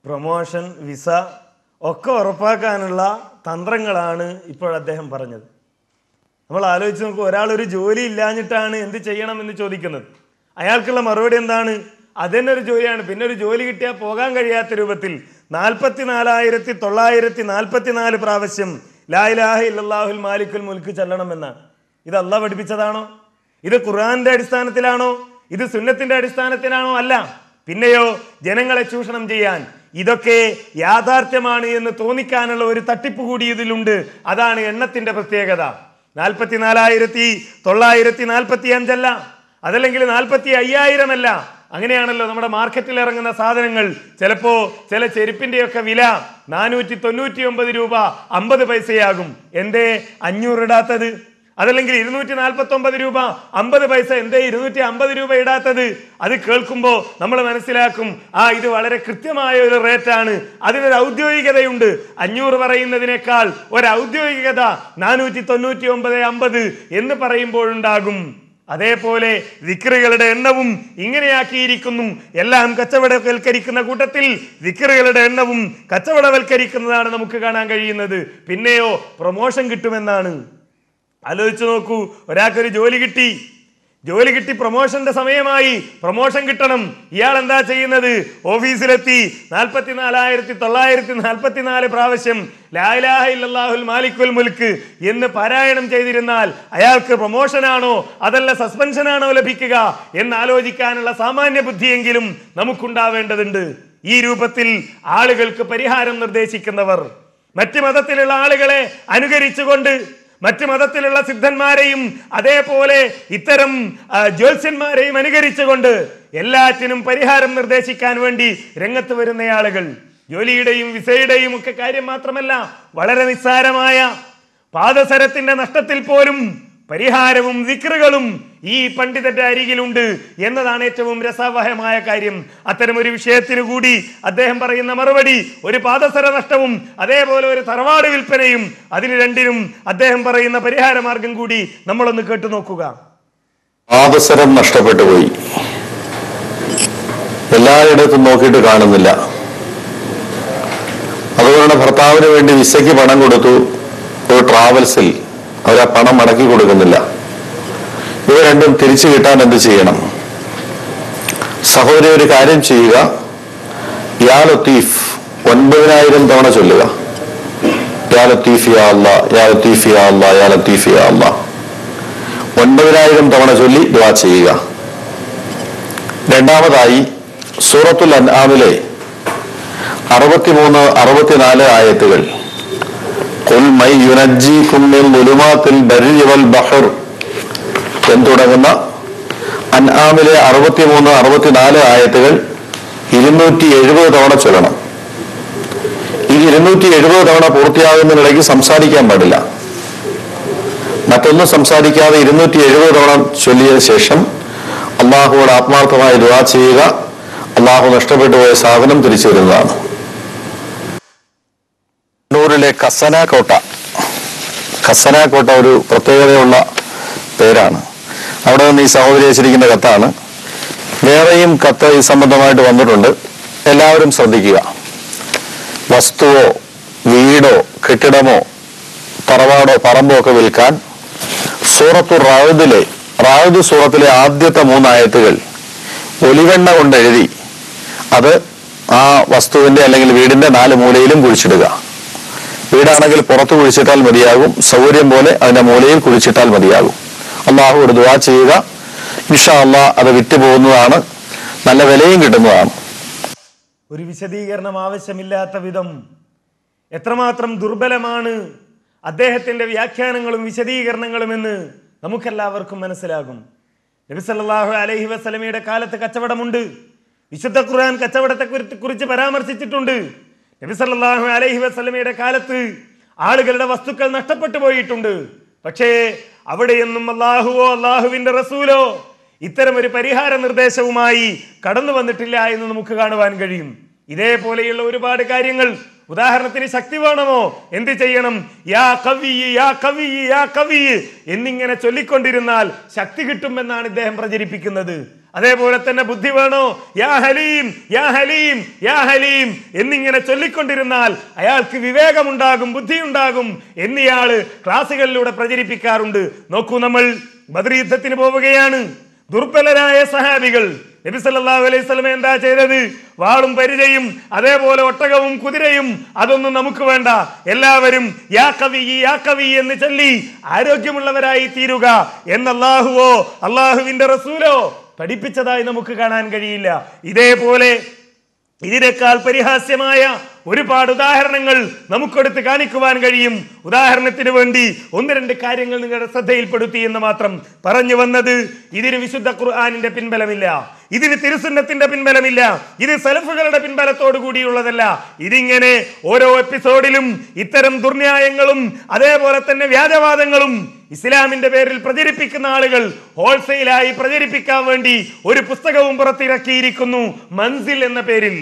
Promotion visa ഒക്കെ ഉറപ്പാക്കാനുള്ള തന്ത്രങ്ങളാണ് ഇപ്പോൾ അദ്ദേഹം പറഞ്ഞത് നമ്മൾ ആലോചിച്ച് നോക്കൂ ഒരാൾ ഒരു ജോലി ഇല്ലാഞ്ഞിട്ടാണ് എന്ത് ചെയ്യണം എന്ന് ചോദിക്കുന്നത് അയാൾക്കുള്ള മറുപടി എന്താണ് അതന്നെ ഒരു ജോലിയാണ് പിന്നെ ഒരു ജോലി കിട്ടിയാൽ പോകാൻ കഴിയാത്ത രൂപത്തിൽ നാൽപ്പത്തി നാലായിരത്തി തൊള്ളായിരത്തി നാൽപ്പത്തി നാല് പ്രാവശ്യം ലായിലാഹ ഇല്ലാഹുൽ മാലിക്കുൽ മുൽക്ക് ചെല്ലണമെന്നാണ് ഇത് അല്ല പഠിപ്പിച്ചതാണോ ഇത് ഖുർആന്റെ അടിസ്ഥാനത്തിലാണോ ഇത് സുന്നത്തിന്റെ അടിസ്ഥാനത്തിലാണോ അല്ല പിന്നെയോ ജനങ്ങളെ ചൂഷണം ചെയ്യാൻ ഇതൊക്കെ യാഥാർത്ഥ്യമാണ് എന്ന് തോന്നിക്കാനുള്ള ഒരു തട്ടിപ്പ് കൂടി ഇതിലുണ്ട് അതാണ് എണ്ണത്തിന്റെ പ്രത്യേകത നാൽപ്പത്തിനാലായിരത്തി തൊള്ളായിരത്തി നാൽപ്പത്തി അഞ്ചല്ല അതല്ലെങ്കിൽ നാൽപ്പത്തി അയ്യായിരമല്ല അങ്ങനെയാണല്ലോ നമ്മുടെ മാർക്കറ്റിൽ ഇറങ്ങുന്ന സാധനങ്ങൾ ചിലപ്പോ ചില ചെരുപ്പിന്റെയൊക്കെ വില നാനൂറ്റി തൊണ്ണൂറ്റി ഒമ്പത് രൂപ അമ്പത് പൈസയാകും എന്തേ അഞ്ഞൂറ് ഇടാത്തത് അതല്ലെങ്കിൽ ഇരുന്നൂറ്റി നാൽപ്പത്തി ഒമ്പത് രൂപ അമ്പത് പൈസ എന്തേ ഇരുന്നൂറ്റി അമ്പത് രൂപ ഇടാത്തത് അത് കേൾക്കുമ്പോൾ നമ്മൾ മനസ്സിലാക്കും ആ ഇത് വളരെ കൃത്യമായ ഒരു റേറ്റാണ് അതിനൊരു ഔദ്യോഗികതയുണ്ട് അഞ്ഞൂറ് പറയുന്നതിനേക്കാൾ ഒരു ഔദ്യോഗികത നാനൂറ്റി തൊണ്ണൂറ്റി ഒമ്പത് അമ്പത് എന്ന് പറയുമ്പോഴുണ്ടാകും അതേപോലെ വിക്രുകളുടെ എണ്ണവും ഇങ്ങനെയാക്കിയിരിക്കുന്നു എല്ലാം കച്ചവടവൽക്കരിക്കുന്ന കൂട്ടത്തിൽ വിക്രുകളുടെ എണ്ണവും കച്ചവടവൽക്കരിക്കുന്നതാണ് നമുക്ക് കാണാൻ കഴിയുന്നത് പിന്നെയോ പ്രൊമോഷൻ കിട്ടുമെന്നാണ് ആലോചിച്ചു നോക്കൂ ഒരാൾക്കൊരു ജോലി കിട്ടി ജോലി കിട്ടി പ്രൊമോഷന്റെ സമയമായി പ്രൊമോഷൻ കിട്ടണം ഇയാൾ എന്താ ചെയ്യുന്നത് ഓഫീസിലെത്തി നാൽപ്പത്തിനാലായിരത്തി തൊള്ളായിരത്തി നാൽപ്പത്തിനാല് പ്രാവശ്യം ലായിലാഹ ഇല്ലാഹുൽ മാലിക്കുൽ മുൽക്ക് എന്ന് പാരായണം ചെയ്തിരുന്നാൽ അയാൾക്ക് പ്രൊമോഷനാണോ അതല്ല സസ്പെൻഷനാണോ ലഭിക്കുക എന്ന് ആലോചിക്കാനുള്ള സാമാന്യ ബുദ്ധിയെങ്കിലും നമുക്കുണ്ടാവേണ്ടതുണ്ട് ഈ രൂപത്തിൽ ആളുകൾക്ക് പരിഹാരം നിർദ്ദേശിക്കുന്നവർ മറ്റ് മതത്തിലുള്ള ആളുകളെ അനുകരിച്ചുകൊണ്ട് മറ്റ് മതത്തിലുള്ള സിദ്ധന്മാരെയും അതേപോലെ ഇത്തരം ആ, ജ്യോത്സ്യന്മാരെയും അനുകരിച്ചുകൊണ്ട് എല്ലാറ്റിനും പരിഹാരം നിർദ്ദേശിക്കാൻ വേണ്ടി രംഗത്ത് വരുന്ന ആളുകൾ ജോലിയുടെയും വിസയുടെയും ഒക്കെ കാര്യം മാത്രമല്ല വളരെ നിസ്സാരമായ പാദസരത്തിന്റെ നഷ്ടത്തിൽ പോലും പരിഹാരവും വിക്രുകളും ഈ പണ്ഡിതന്റെ അരികിലുണ്ട് എന്നതാണ് ഏറ്റവും രസാവഹമായ കാര്യം അത്തരം ഒരു വിഷയത്തിന് കൂടി അദ്ദേഹം പറയുന്ന മറുപടി ഒരു പാദസര നഷ്ടവും അതേപോലെ ഒരു തറവാട് വിൽപ്പനയും അതിന് രണ്ടിനും അദ്ദേഹം പറയുന്ന പരിഹാര മാർഗം കൂടി നമ്മളൊന്ന് കേട്ടു നോക്കുക പാദസരം നഷ്ടപ്പെട്ടു പോയി എല്ലായിടത്തും നോക്കിയിട്ട് കാണുന്നില്ല അതുകൊണ്ട് ഭർത്താവിന് വേണ്ടി വിസയ്ക്ക് പണം കൊടുത്തു ഒരു ട്രാവൽസിൽ അവർ ആ പണം മടക്കി കൊടുക്കുന്നില്ല ഇവ രണ്ടും തിരിച്ചു കിട്ടാൻ എന്ത് ചെയ്യണം സഹോദരി ഒരു കാര്യം ചെയ്യുക യാ ലത്തീഫ് ഒൻപതിനായിരം തവണ ചൊല്ലുക യാ ലത്തീഫ് യാ അല്ലാ യാ ലത്തീഫ് യാ അല്ലാ യാ ലത്തീഫ് യാ അല്ലാ ഒൻപതിനായിരം തവണ ചൊല്ലി ദുആ ചെയ്യുക രണ്ടാമതായി സൂറത്തുൽ അൻആമിലെ അറുപത്തിമൂന്ന് അറുപത്തിനാല് ആയത്തുകൾ ഖുൽ മൈ യുനജ്ജീകും മിൻ ദുലുമാത്തിൽ ബർരി വൽ ബഹർ എന്ന് തുടങ്ങുന്ന അൻആമിലെ അറുപത്തിമൂന്ന് അറുപത്തിനാല് ആയത്തുകൾ ഇരുന്നൂറ്റി എഴുപത് തവണ ചൊല്ലണം ഈ ഇരുന്നൂറ്റി എഴുപത് തവണ പൂർത്തിയാകുന്നതിനിടയ്ക്ക് സംസാരിക്കാൻ പാടില്ല മറ്റൊന്നും സംസാരിക്കാതെ ഇരുന്നൂറ്റി എഴുപത് തവണ ചൊല്ലിയ ശേഷം അള്ളാഹുവോട് ആത്മാർത്ഥമായി ദുആ ചെയ്യുക അള്ളാഹു നഷ്ടപ്പെട്ടു പോയ സാധനം തിരിച്ചു വരുന്നതാണ് കണ്ണൂരിലെ കസന കോട്ട കസന കോട്ട ഒരു പ്രത്യേകതയുള്ള പേരാണ് അവിടെ നിന്ന് ഈ സഹോദരി അയച്ചിരിക്കുന്ന കത്താണ് വേറെയും കത്ത് ഈ സംബന്ധമായിട്ട് വന്നിട്ടുണ്ട് എല്ലാവരും ശ്രദ്ധിക്കുക വസ്തുവോ വീടോ കെട്ടിടമോ തറവാടോ പറമ്പോ ഒക്കെ വിൽക്കാൻ സൂറത്തു റാവുദിലെ റാവുദ് സൂറത്തിലെ ആദ്യത്തെ മൂന്നായത്തുകൾ ഒലിവെണ്ണ കൊണ്ട് എഴുതി അത് ആ വസ്തുവിന്റെ അല്ലെങ്കിൽ വീടിന്റെ നാല് മൂലയിലും കുഴിച്ചിടുക വീടാണെങ്കിൽ പുറത്ത് കുഴിച്ചിട്ടാൽ മതിയാകും സൗകര്യം പോലെ അതിന്റെ മൂലയിൽ കുഴിച്ചിട്ടാൽ മതിയാകും അള്ളാഹുവോട് ദുവാ ചെയ്യുക ഇൻഷാ അള്ളാഹ് അത് വിറ്റ് പോകുന്നതാണ് നല്ല വിലയും കിട്ടുന്നതാണ് ഒരു വിശദീകരണം ആവശ്യമില്ലാത്ത വിധം എത്രമാത്രം ദുർബലമാണ് അദ്ദേഹത്തിന്റെ വ്യാഖ്യാനങ്ങളും വിശദീകരണങ്ങളും എന്ന് നമുക്കെല്ലാവർക്കും മനസ്സിലാകും നബി സല്ലല്ലാഹു അലൈഹി വസല്ലമയുടെ കാലത്ത് കച്ചവടമുണ്ട് വിശുദ്ധ ഖുർആൻ കച്ചവടത്തെ കുറിച്ച് കുറിച്ച് പരാമർശിച്ചിട്ടുണ്ട് നബി സല്ലല്ലാഹു അലൈഹി വസല്ലമയുടെ കാലത്ത് ആളുകളുടെ വസ്തുക്കൾ നഷ്ടപ്പെട്ടു പോയിട്ടുണ്ട് പക്ഷേ അവിടെയൊന്നും അള്ളാഹുവോ അള്ളാഹുവിന്റെ റസൂലോ ഇത്തരം ഒരു പരിഹാര നിർദ്ദേശവുമായി കടന്നു വന്നിട്ടില്ല എന്ന് നമുക്ക് കാണുവാൻ കഴിയും ഇതേപോലെയുള്ള ഒരുപാട് കാര്യങ്ങൾ ഉദാഹരണത്തിന് ശക്തി വേണമോ എന്ത് ചെയ്യണം യാ കവി യാ കവി യാ കവി എന്നിങ്ങനെ ചൊല്ലിക്കൊണ്ടിരുന്നാൽ ശക്തി കിട്ടുമെന്നാണ് ഇദ്ദേഹം പ്രചരിപ്പിക്കുന്നത് അതേപോലെ തന്നെ ബുദ്ധി വേണോ യാ ഹലീം യാ ഹലീം യാ ഹലീം എന്നിങ്ങനെ ചൊല്ലിക്കൊണ്ടിരുന്നാൽ അയാൾക്ക് വിവേകമുണ്ടാകും ബുദ്ധിയുണ്ടാകും എന്നിയാള് ക്ലാസ്സുകളിലൂടെ പ്രചരിപ്പിക്കാറുണ്ട് നോക്കൂ നമ്മൾ ബദർ യുദ്ധത്തിന് പോവുകയാണ് ദുർബലരായ സഹാബികൾ നബി സല്ലല്ലാഹു അലൈഹി സ്വലം എന്താ ചെയ്തത് വാളും പരിചയും അതേപോലെ ഒട്ടകവും കുതിരയും അതൊന്നും നമുക്ക് വേണ്ട എല്ലാവരും യാ കവി യാ കവി എന്ന് ചൊല്ലി ആരോഗ്യമുള്ളവരായി തീരുക എന്ന് അള്ളാഹുവോ അള്ളാഹുവിന്റെ റസൂലോ പഠിപ്പിച്ചതായി നമുക്ക് കാണാൻ കഴിയില്ല ഇതേപോലെ ഇതിനേക്കാൾ പരിഹാസ്യമായ ഒരുപാട് ഉദാഹരണങ്ങൾ നമുക്കെടുത്ത് കാണിക്കുവാൻ കഴിയും ഉദാഹരണത്തിന് വേണ്ടി ഒന്ന് രണ്ട് കാര്യങ്ങൾ നിങ്ങളുടെ ശ്രദ്ധയിൽപ്പെടുത്തി എന്ന് മാത്രം പറഞ്ഞു വന്നത് ഇതിന് വിശുദ്ധ ഖുർആാനിന്റെ പിൻബലമില്ല ഇതിന് തിരുസുന്നത്തിന്റെ പിൻബലമില്ല ഇത് സലഫുകളുടെ പിൻബലത്തോടു കൂടിയുള്ളതല്ല ഇതിങ്ങനെ ഓരോ എപ്പിസോഡിലും ഇത്തരം ദുർന്യായങ്ങളും അതേപോലെ തന്നെ വ്യാജവാദങ്ങളും ഇസ്ലാമിന്റെ പേരിൽ പ്രചരിപ്പിക്കുന്ന ആളുകൾ ഹോൾസെയിലായി പ്രചരിപ്പിക്കാൻ വേണ്ടി ഒരു പുസ്തകവും പുറത്തിറക്കിയിരിക്കുന്നു മൻസിൽ എന്ന പേരിൽ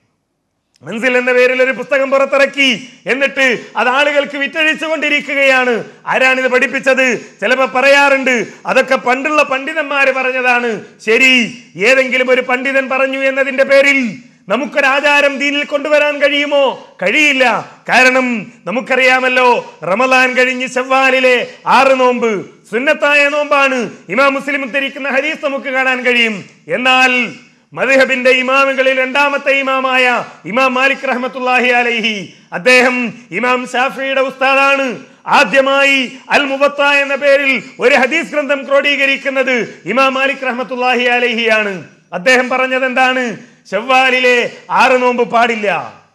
മൻസിൽ എന്ന പേരിൽ ഒരു പുസ്തകം പുറത്തിറക്കി എന്നിട്ട് അത് ആളുകൾക്ക് വിറ്റഴിച്ചു കൊണ്ടിരിക്കുകയാണ് ആരാണിത് പഠിപ്പിച്ചത് ചിലപ്പോൾ പറയാറുണ്ട് അതൊക്കെ പണ്ടുള്ള പണ്ഡിതന്മാര് പറഞ്ഞതാണ് ശരി ഏതെങ്കിലും ഒരു പണ്ഡിതൻ പറഞ്ഞു എന്നതിന്റെ പേരിൽ നമുക്കൊരാചാരം ദീനിൽ കൊണ്ടുവരാൻ കഴിയുമോ കഴിയില്ല കാരണം നമുക്കറിയാമല്ലോ റമലാൻ കഴിഞ്ഞ് ശവ്വാലിലെ ആറ് നോമ്പ് സുന്നത്തായ നോമ്പാണ് ഇമാം മുസ്ലിം ഉദ്ധരിക്കുന്ന ഹരീസ് നമുക്ക് കാണാൻ കഴിയും എന്നാൽ മദ്ഹബിന്റെ ഇമാമുകളിൽ രണ്ടാമത്തെ ഇമാമായ ഇമാം മാലിക് റഹ്മത്തുല്ലാഹി അലൈഹി അദ്ദേഹം ഇമാം ഷാഫിയുടെ ഉസ്താദാണ് ആദ്യമായി അൽ മുബത്ത എന്ന പേരിൽ ഒരു ഹദീസ് ഗ്രന്ഥം ക്രോഡീകരിക്കുന്നത് ഇമാം മാലിക് റഹ്മത്തുല്ലാഹി അലൈഹിയാണ് അദ്ദേഹം പറഞ്ഞത് എന്താണ് ഷവ്വാലിലെ ആറ് നോമ്പ് പാടില്ല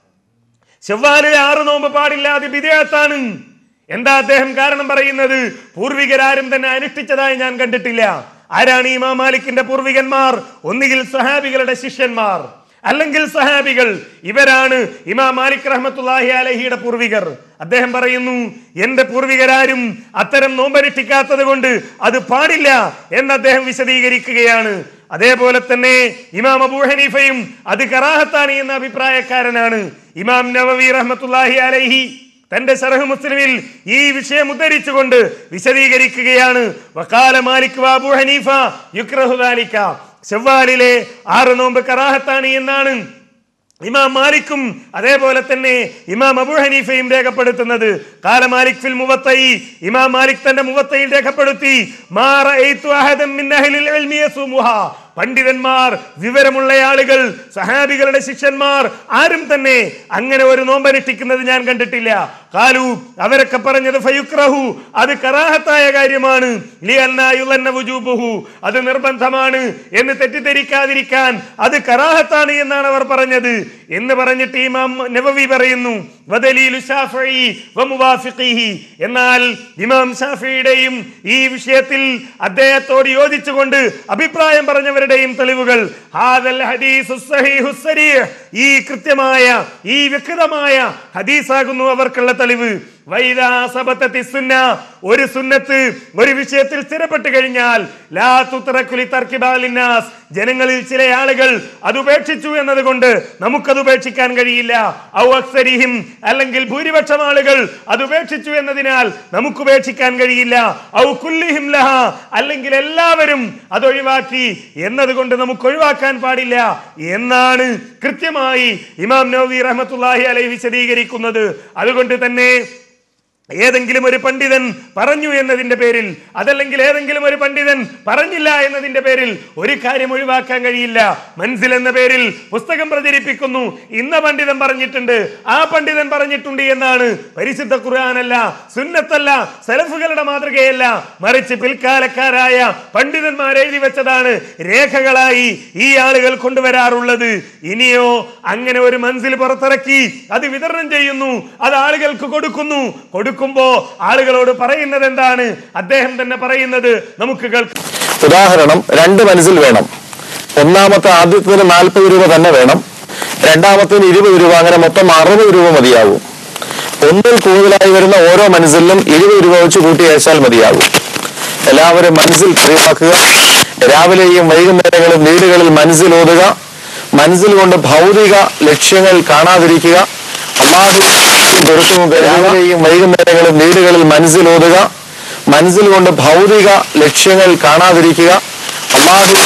ഷവ്വാലിലെ ആറ് നോമ്പ് പാടില്ല അത് വിദേഹത്താണ് എന്താ അദ്ദേഹം കാരണം പറയുന്നത് പൂർവികരാരും തന്നെ അനുഷ്ഠിച്ചതായി ഞാൻ കണ്ടിട്ടില്ല ആരാണ് ഇമാം മാലിക്കിന്റെ പൂർവികന്മാർ ഒന്നുകിൽ സഹാബികളുടെ ശിഷ്യന്മാർ അല്ലെങ്കിൽ സഹാബികൾ ഇവരാണ് ഇമാം മാലിക് റഹ്മത്തുല്ലാഹി അലഹിയുടെ പൂർവികർ അദ്ദേഹം പറയുന്നു എന്റെ പൂർവികരാരും അത്തരം നോമ്പനുഷ്ഠിക്കാത്തത് കൊണ്ട് അത് പാടില്ല എന്ന് അദ്ദേഹം വിശദീകരിക്കുകയാണ് അതേപോലെ തന്നെ ഇമാം അബൂ ഹനീഫയും അത് കറാഹത്താണ് എന്ന അഭിപ്രായക്കാരനാണ് ഇമാം നവവി റഹ്മത്തുല്ലാഹി അലൈഹി തന്റെ ഷറഹ് മുസ്ലിമിൽ ഈ വിഷയം ഉദ്ധരിച്ചുകൊണ്ട് വിശദീകരിക്കുകയാണ് വക്കാല മാലിക് വാബു ഹനീഫ യുക്രഹു ദാലിക ഷവ്വാലിലെ ആറ് നോമ്പ് കറാഹത്താണ് എന്നാണ് ഇമാം മാലിക്കും അതേപോലെ തന്നെ ഇമാം അബു ഹനീഫയും രേഖപ്പെടുത്തുന്നത് കാല മാലിക് ഫിൽ മുവത്തയി ഇമാം മാലിക് തന്റെ മുവത്തയിൽ രേഖപ്പെടുത്തി മാ റഅയ്തു അഹദൻ മിൻ അഹ്ലിൽ ഇൽമി യസുമുഹ പണ്ഡിതന്മാർ വിവരമുള്ള ആളുകൾ സഹാബികളുടെ ശിഷ്യന്മാർ ആരും തന്നെ അങ്ങനെ ഒരു നോമ്പനുഷ്ഠിക്കുന്നത് ഞാൻ കണ്ടിട്ടില്ല കാലു അവരൊക്കെ പറഞ്ഞത് ഫയുക്രഹു അത് കറാഹത്തായ കാര്യമാണ് ലിയന്ന യുലന്ന വുജൂബുഹു അത് നിർബന്ധമാണ് എന്ന് തെറ്റിദ്ധരിക്കാതിരിക്കാൻ അത് കറാഹത്താണ് എന്നാണ് അവർ പറഞ്ഞത് എന്ന് പറഞ്ഞിട്ട് ഇമാം നവവി പറയുന്നു വദലീലു ശാഫിഈ വമുവാഫിഖീഹി എന്നാൽ ഇമാം ഷാഫിയുടെയും ഈ വിഷയത്തിൽ അദ്ദേഹത്തോട് യോജിച്ചുകൊണ്ട് അഭിപ്രായം പറഞ്ഞവരുടെയും തെളിവുകൾ ഹാദൽ ഹദീസു സഹീഹു സരീഹ് ഈ കൃത്യമായ ഈ വ്യക്തമായ ഹദീസാകുന്നു അവർക്കുള്ള തെളിവ് വൈദാ സബത്തത്തി സുന്ന ഒരു സുന്നത്ത് ഒരു വിഷയത്തിൽ സ്ഥിരപ്പെട്ട് കഴിഞ്ഞാൽ ലാ തുത്രക്കുലി തർക്കിബാലിന്നാസ് ജനങ്ങളിൽ ചില ആളുകൾ അത് ഉപേക്ഷിച്ചു എന്നതുകൊണ്ട് നമുക്കത് ഉപേക്ഷിക്കാൻ കഴിയില്ല ഔ അക്സരിഹിം അല്ലെങ്കിൽ ഭൂരിപക്ഷം ആളുകൾ അത് ഉപേക്ഷിച്ചു എന്നതിനാൽ നമുക്ക് ഉപേക്ഷിക്കാൻ കഴിയില്ല ഔ കുല്ലിഹിം ലഹ അല്ലെങ്കിൽ എല്ലാവരും അത് ഒഴിവാക്കി എന്നതുകൊണ്ട് നമുക്ക് ഒഴിവാക്കാൻ പാടില്ല എന്നാണ് കൃത്യമായി ഇമാം നവവി റഹ്മത്തുള്ളാഹി അലൈഹി വിശദീകരിക്കുന്നത് അതുകൊണ്ട് തന്നെ ഏതെങ്കിലും ഒരു പണ്ഡിതൻ പറഞ്ഞു എന്നതിന്റെ പേരിൽ അതല്ലെങ്കിൽ ഏതെങ്കിലും ഒരു പണ്ഡിതൻ പറഞ്ഞില്ല എന്നതിന്റെ പേരിൽ ഒരു കാര്യം ഒഴിവാക്കാൻ കഴിയില്ല മനസ്സിൽ എന്ന പേരിൽ പുസ്തകം പ്രചരിപ്പിക്കുന്നു ഇന്ന പണ്ഡിതൻ പറഞ്ഞിട്ടുണ്ട് ആ പണ്ഡിതൻ പറഞ്ഞിട്ടുണ്ട് എന്നാണ് പരിശുദ്ധ ഖുർആനല്ല സുന്നത്തല്ല സലഫുകളുടെ മാതൃകയല്ല മറിച്ച് പിൽക്കാലക്കാരായ പണ്ഡിതന്മാർ എഴുതി വെച്ചതാണ് രേഖകളായി ഈ ആളുകൾ കൊണ്ടുവരാറുള്ളത് ഇനിയോ അങ്ങനെ ഒരു മനസ്സിൽ പുറത്തിറക്കി അത് വിതരണം ചെയ്യുന്നു അത് ആളുകൾക്ക് കൊടുക്കുന്നു കൊടുക്കുമ്പോ ആളുകളോട് പറയുന്നത് എന്താണ് അദ്ദേഹം തന്നെ പറയുന്നത് നമുക്ക് കേൾക്കാം ഉദാഹരണം രണ്ട് മനസ്സിൽ വേണം ഒന്നാമത്തെ ആദ്യത്തിന് നാൽപ്പത് രൂപ തന്നെ വേണം രണ്ടാമത്തിന് ഇരുപത് രൂപ അങ്ങനെ മൊത്തം അറുപത് രൂപ മതിയാവും ഒന്നിൽ കൂടുതലായി വരുന്ന ഓരോ മനസ്സിലും ഇരുപത് രൂപ വെച്ച് കൂട്ടി അയച്ചാൽ മതിയാകും എല്ലാവരും മനസ്സിൽ പതിവാക്കുക രാവിലെയും വൈകുന്നേരങ്ങളും വീടുകളിൽ മനസ്സിൽ ഓതുക മനസ്സിൽ കൊണ്ട് ഭൗതിക ലക്ഷ്യങ്ങൾ കാണാതിരിക്കുക അള്ളാഹു പൊരുത്തവും രാവിലെയും വൈകുന്നേരങ്ങളും വീടുകളിൽ മനസ്സിൽ ഓതുക മനസ്സിൽ കൊണ്ട് ഭൗതിക ലക്ഷ്യങ്ങൾ കാണാതിരിക്കുക അള്ളാഹു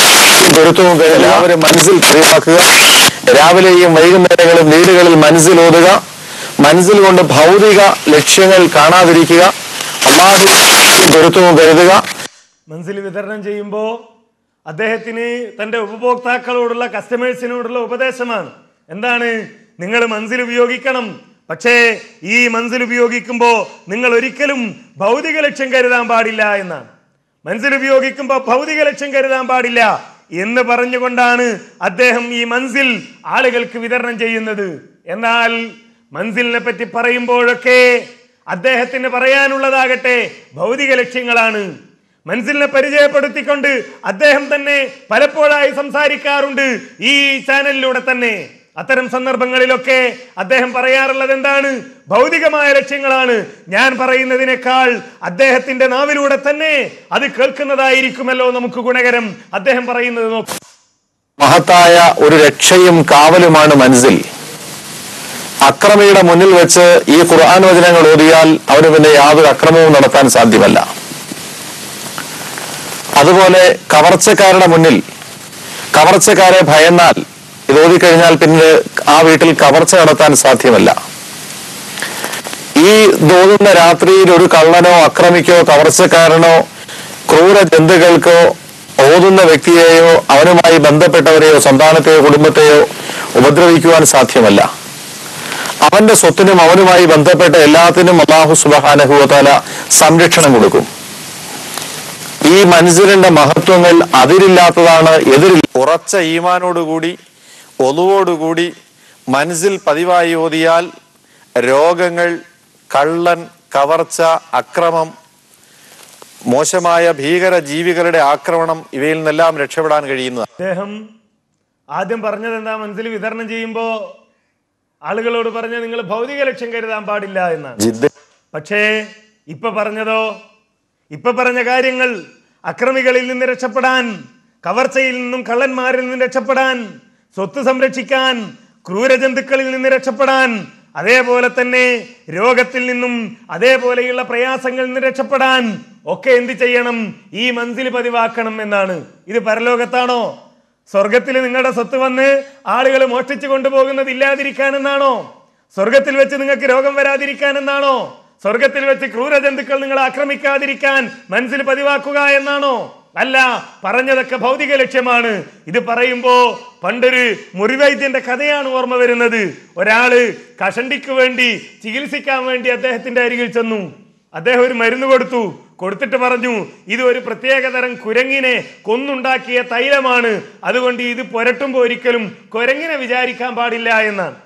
പൊരുത്തവും കരുതുക എല്ലാവരും മനസ്സിൽ പതിവാക്കുക രാവിലെയും വൈകുന്നേരങ്ങളും വീടുകളിൽ മനസ്സിൽ ഓതുക മനസ്സിൽ കൊണ്ട് ഭൗതിക ലക്ഷ്യങ്ങൾ കാണാതിരിക്കുക അള്ളാഹു പൊരുത്തവും കരുതുക മനസ്സിൽ വിതരണം ചെയ്യുമ്പോൾ അദ്ദേഹത്തിന് തൻ്റെ ഉപഭോക്താക്കളോടുള്ള കസ്റ്റമേഴ്സിനോടുള്ള ഉപദേശമാണ് എന്താണ് നിങ്ങൾ മനസ്സിൽ ഉപയോഗിക്കണം പക്ഷേ ഈ മനസ്സിൽ ഉപയോഗിക്കുമ്പോൾ നിങ്ങൾ ഒരിക്കലും ഭൗതിക ലക്ഷ്യം കരുതാൻ പാടില്ല എന്നാണ് മനസ്സിൽ ഉപയോഗിക്കുമ്പോൾ ഭൗതിക ലക്ഷ്യം കരുതാൻ പാടില്ല എന്ന് പറഞ്ഞുകൊണ്ടാണ് അദ്ദേഹം ഈ മൻസിൽ ആളുകൾക്ക് വിതരണം ചെയ്യുന്നത് എന്നാൽ മൻസിലിനെ പറ്റി പറയുമ്പോഴൊക്കെ അദ്ദേഹത്തിന് പറയാനുള്ളതാകട്ടെ ഭൗതിക ലക്ഷ്യങ്ങളാണ് മനസ്സിലിനെ പരിചയപ്പെടുത്തിക്കൊണ്ട് അദ്ദേഹം തന്നെ പലപ്പോഴായി സംസാരിക്കാറുണ്ട് ഈ ചാനലിലൂടെ തന്നെ അത്തരം സന്ദർഭങ്ങളിലൊക്കെ അദ്ദേഹം പറയാറുള്ളത് എന്താണ് ഭൗതികമായ ലക്ഷ്യങ്ങളാണ് ഞാൻ പറയുന്നതിനേക്കാൾ അദ്ദേഹത്തിന്റെ നാവിലൂടെ തന്നെ അത് കേൾക്കുന്നതായിരിക്കുമല്ലോ നമുക്ക് ഗുണകരം അദ്ദേഹം പറയുന്നത് നോക്കും മഹത്തായ ഒരു രക്ഷയും കാവലുമാണ് മനസ്സിൽ അക്രമിയുടെ മുന്നിൽ വെച്ച് ഈ ഖുർആൻ വചനങ്ങൾ ഓതിയാൽ അവന് പിന്നെ യാതൊരു അക്രമവും നടത്താൻ സാധ്യമല്ല അതുപോലെ കവർച്ചക്കാരുടെ മുന്നിൽ കവർച്ചക്കാരെ ഭയന്നാൽ ഇത് ഓതിക്കഴിഞ്ഞാൽ പിന്നെ ആ വീട്ടിൽ കവർച്ച നടത്താൻ സാധ്യമല്ല ഈ തോന്നുന്ന രാത്രിയിൽ ഒരു കള്ളനോ അക്രമിക്കോ കവർച്ചക്കാരനോ ക്രൂര ജന്തുക്കൾക്കോ ഓതുന്ന വ്യക്തിയെയോ അവനുമായി ബന്ധപ്പെട്ടവരെയോ സന്താനത്തെയോ കുടുംബത്തെയോ ഉപദ്രവിക്കുവാൻ സാധ്യമല്ല അവന്റെ സ്വത്തിനും അവനുമായി ബന്ധപ്പെട്ട എല്ലാത്തിനും അള്ളാഹു സുബഹാനഹുവതാല സംരക്ഷണം കൊടുക്കും ഈ മനുഷ്യരുടെ മഹത്വങ്ങൾ അതിരില്ലാത്തതാണ് എതിരിൽ ഉറച്ച ഈമാനോടുകൂടി ഒതുവോടുകൂടി മനസ്സിൽ പതിവായി ഓതിയാൽ രോഗങ്ങൾ കള്ളൻ കവർച്ച അക്രമം മോശമായ ഭീകര ജീവികളുടെ ആക്രമണം ഇവയിൽ നിന്നെല്ലാം രക്ഷപ്പെടാൻ കഴിയുന്നതാണ് അദ്ദേഹം ആദ്യം പറഞ്ഞത് എന്താ മനസ്സിൽ വിതരണം ചെയ്യുമ്പോൾ ആളുകളോട് പറഞ്ഞ നിങ്ങൾ ഭൗതിക ലക്ഷ്യം കരുതാൻ പാടില്ല എന്നാണ് ജിദ്ദ പക്ഷേ ഇപ്പൊ പറഞ്ഞതോ ഇപ്പൊ പറഞ്ഞ കാര്യങ്ങൾ അക്രമികളിൽ നിന്ന് രക്ഷപ്പെടാൻ കവർച്ചയിൽ നിന്നും കള്ളന്മാരിൽ നിന്നും രക്ഷപ്പെടാൻ സ്വത്ത് സംരക്ഷിക്കാൻ ക്രൂരജന്തുക്കളിൽ നിന്ന് രക്ഷപ്പെടാൻ അതേപോലെ തന്നെ രോഗത്തിൽ നിന്നും അതേപോലെയുള്ള പ്രയാസങ്ങളിൽ നിന്ന് രക്ഷപ്പെടാൻ ഒക്കെ എന്ത് ചെയ്യണം ഈ മൻസിൽ പതിവാക്കണം എന്നാണ് ഇത് പരലോകത്താണോ സ്വർഗത്തിൽ നിങ്ങളുടെ സ്വത്ത് വന്ന് ആളുകൾ മോഷ്ടിച്ചു കൊണ്ടുപോകുന്നത് ഇല്ലാതിരിക്കാനെന്നാണോ സ്വർഗത്തിൽ വെച്ച് നിങ്ങൾക്ക് രോഗം വരാതിരിക്കാനെന്നാണോ സ്വർഗത്തിൽ വെച്ച് ക്രൂരജന്തുക്കൾ നിങ്ങളെ ആക്രമിക്കാതിരിക്കാൻ മനസ്സിൽ പതിവാക്കുക എന്നാണോ അല്ല പറഞ്ഞതൊക്കെ ഭൗതിക ലക്ഷ്യമാണ് ഇത് പറയുമ്പോ പണ്ടൊരു മുറിവൈദ്യന്റെ കഥയാണ് ഓർമ്മ വരുന്നത് ഒരാള് കഷണ്ടിക്ക് വേണ്ടി ചികിത്സിക്കാൻ വേണ്ടി അദ്ദേഹത്തിന്റെ അരികിൽ ചെന്നു അദ്ദേഹം ഒരു മരുന്ന് കൊടുത്തു കൊടുത്തിട്ട് പറഞ്ഞു ഇത് ഒരു പ്രത്യേകതരം കുരങ്ങിനെ കൊന്നുണ്ടാക്കിയ തൈലമാണ് അതുകൊണ്ട് ഇത് പുരട്ടുമ്പോൾ ഒരിക്കലും കുരങ്ങിനെ വിചാരിക്കാൻ പാടില്ല എന്നാണ്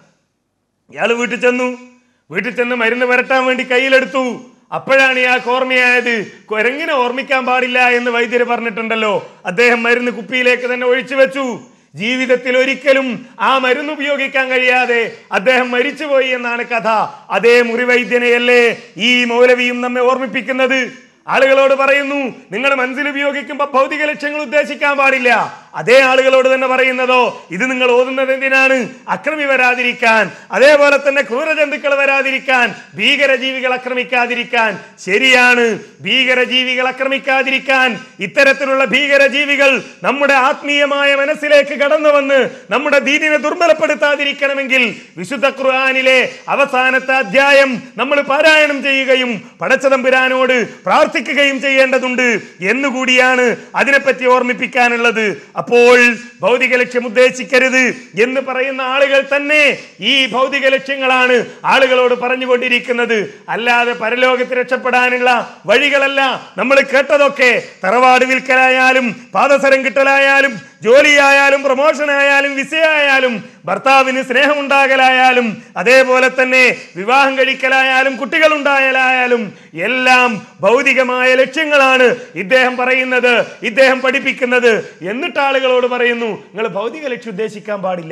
ഇയാൾ വീട്ടിൽ ചെന്നു വീട്ടിൽ ചെന്ന് മരുന്ന് പുരട്ടാൻ വേണ്ടി കയ്യിലെടുത്തു അപ്പോഴാണ് ഇയാൾക്ക് ഓർമ്മയായത് കുരങ്ങിനെ ഓർമ്മിക്കാൻ പാടില്ല എന്ന് വൈദ്യര് പറഞ്ഞിട്ടുണ്ടല്ലോ അദ്ദേഹം മരുന്ന് കുപ്പിയിലേക്ക് തന്നെ ഒഴിച്ചു വെച്ചു ജീവിതത്തിൽ ഒരിക്കലും ആ മരുന്ന് ഉപയോഗിക്കാൻ കഴിയാതെ അദ്ദേഹം മരിച്ചുപോയി എന്നാണ് കഥ അതേ മുറിവൈദ്യനെയല്ലേ ഈ മൗലവിയും നമ്മെ ഓർമ്മിപ്പിക്കുന്നത് ആളുകളോട് പറയുന്നു നിങ്ങൾ മനസ്സിൽ ഉപയോഗിക്കുമ്പോൾ ഭൗതിക ലക്ഷ്യങ്ങൾ ഉദ്ദേശിക്കാൻ പാടില്ല അതേ ആളുകളോട് തന്നെ പറയുന്നതോ ഇത് നിങ്ങൾ ഓതുന്നത് എന്തിനാണ് അക്രമി വരാതിരിക്കാൻ അതേപോലെ തന്നെ ക്രൂരജന്തുക്കൾ വരാതിരിക്കാൻ ഭീകരജീവികൾ ആക്രമിക്കാതിരിക്കാൻ ശരിയാണ് ഭീകരജീവികൾ ആക്രമിക്കാതിരിക്കാൻ ഇത്തരത്തിലുള്ള ഭീകരജീവികൾ നമ്മുടെ ആത്മീയമായ മനസ്സിലേക്ക് കടന്നു വന്ന് നമ്മുടെ ദീനിനെ ദുർബലപ്പെടുത്താതിരിക്കണമെങ്കിൽ വിശുദ്ധ ഖുർആനിലെ അവസാനത്തെ അധ്യായം നമ്മൾ പാരായണം ചെയ്യുകയും പടച്ചതമ്പുരാനോട് പ്രാർത്ഥിക്കുകയും ചെയ്യേണ്ടതുണ്ട് എന്നുകൂടിയാണ് അതിനെപ്പറ്റി ഓർമ്മിപ്പിക്കാനുള്ളത് അപ്പോൾ ഭൗതിക ലക്ഷ്യം ഉദ്ദേശിക്കരുത് എന്ന് പറയുന്ന ആളുകൾ തന്നെ ഈ ഭൗതിക ലക്ഷ്യങ്ങളാണ് ആളുകളോട് പറഞ്ഞുകൊണ്ടിരിക്കുന്നത് അല്ലാതെ പരലോകത്ത് രക്ഷപ്പെടാനുള്ള വഴികളല്ല നമ്മൾ കേട്ടതൊക്കെ തറവാട് വിൽക്കലായാലും പാദസരം കിട്ടലായാലും ജോലിയായാലും പ്രൊമോഷൻ ആയാലും വിസയായാലും ഭർത്താവിന് സ്നേഹമുണ്ടാകലായാലും അതേപോലെ തന്നെ വിവാഹം കഴിക്കലായാലും കുട്ടികൾ ഉണ്ടായാലായാലും എല്ലാം ഭൗതികമായ ലക്ഷ്യങ്ങളാണ് ഇദ്ദേഹം പറയുന്നത് ഇദ്ദേഹം പഠിപ്പിക്കുന്നത് എന്നിട്ട് ആളുകളോട് പറയുന്നു നിങ്ങൾ ഭൗതിക ലക്ഷ്യം ഉദ്ദേശിക്കാൻ പാടില്ല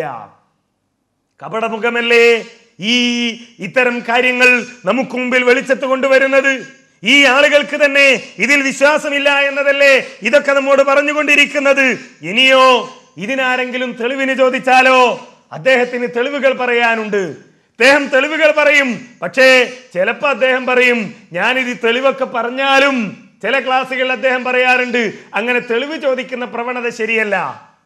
കപടമുഖമല്ലേ ഈ ഇത്തരം കാര്യങ്ങൾ നമുക്ക് മുമ്പിൽ വെളിച്ചത്ത് കൊണ്ടുവരുന്നത് ഈ ആളുകൾക്ക് തന്നെ ഇതിൽ വിശ്വാസമില്ല എന്നതല്ലേ ഇതൊക്കെ നമ്മോട് പറഞ്ഞുകൊണ്ടിരിക്കുന്നത് ഇനിയോ ഇതിനാരെങ്കിലും തെളിവിന് ചോദിച്ചാലോ അദ്ദേഹത്തിന് തെളിവുകൾ പറയാനുണ്ട് അദ്ദേഹം തെളിവുകൾ പറയും പക്ഷേ ചിലപ്പോൾ അദ്ദേഹം പറയും ഞാനിത് ഈ തെളിവൊക്കെ പറഞ്ഞാലും ചില ക്ലാസ്സുകളിൽ അദ്ദേഹം പറയാറുണ്ട് അങ്ങനെ തെളിവ് ചോദിക്കുന്ന പ്രവണത ശരിയല്ല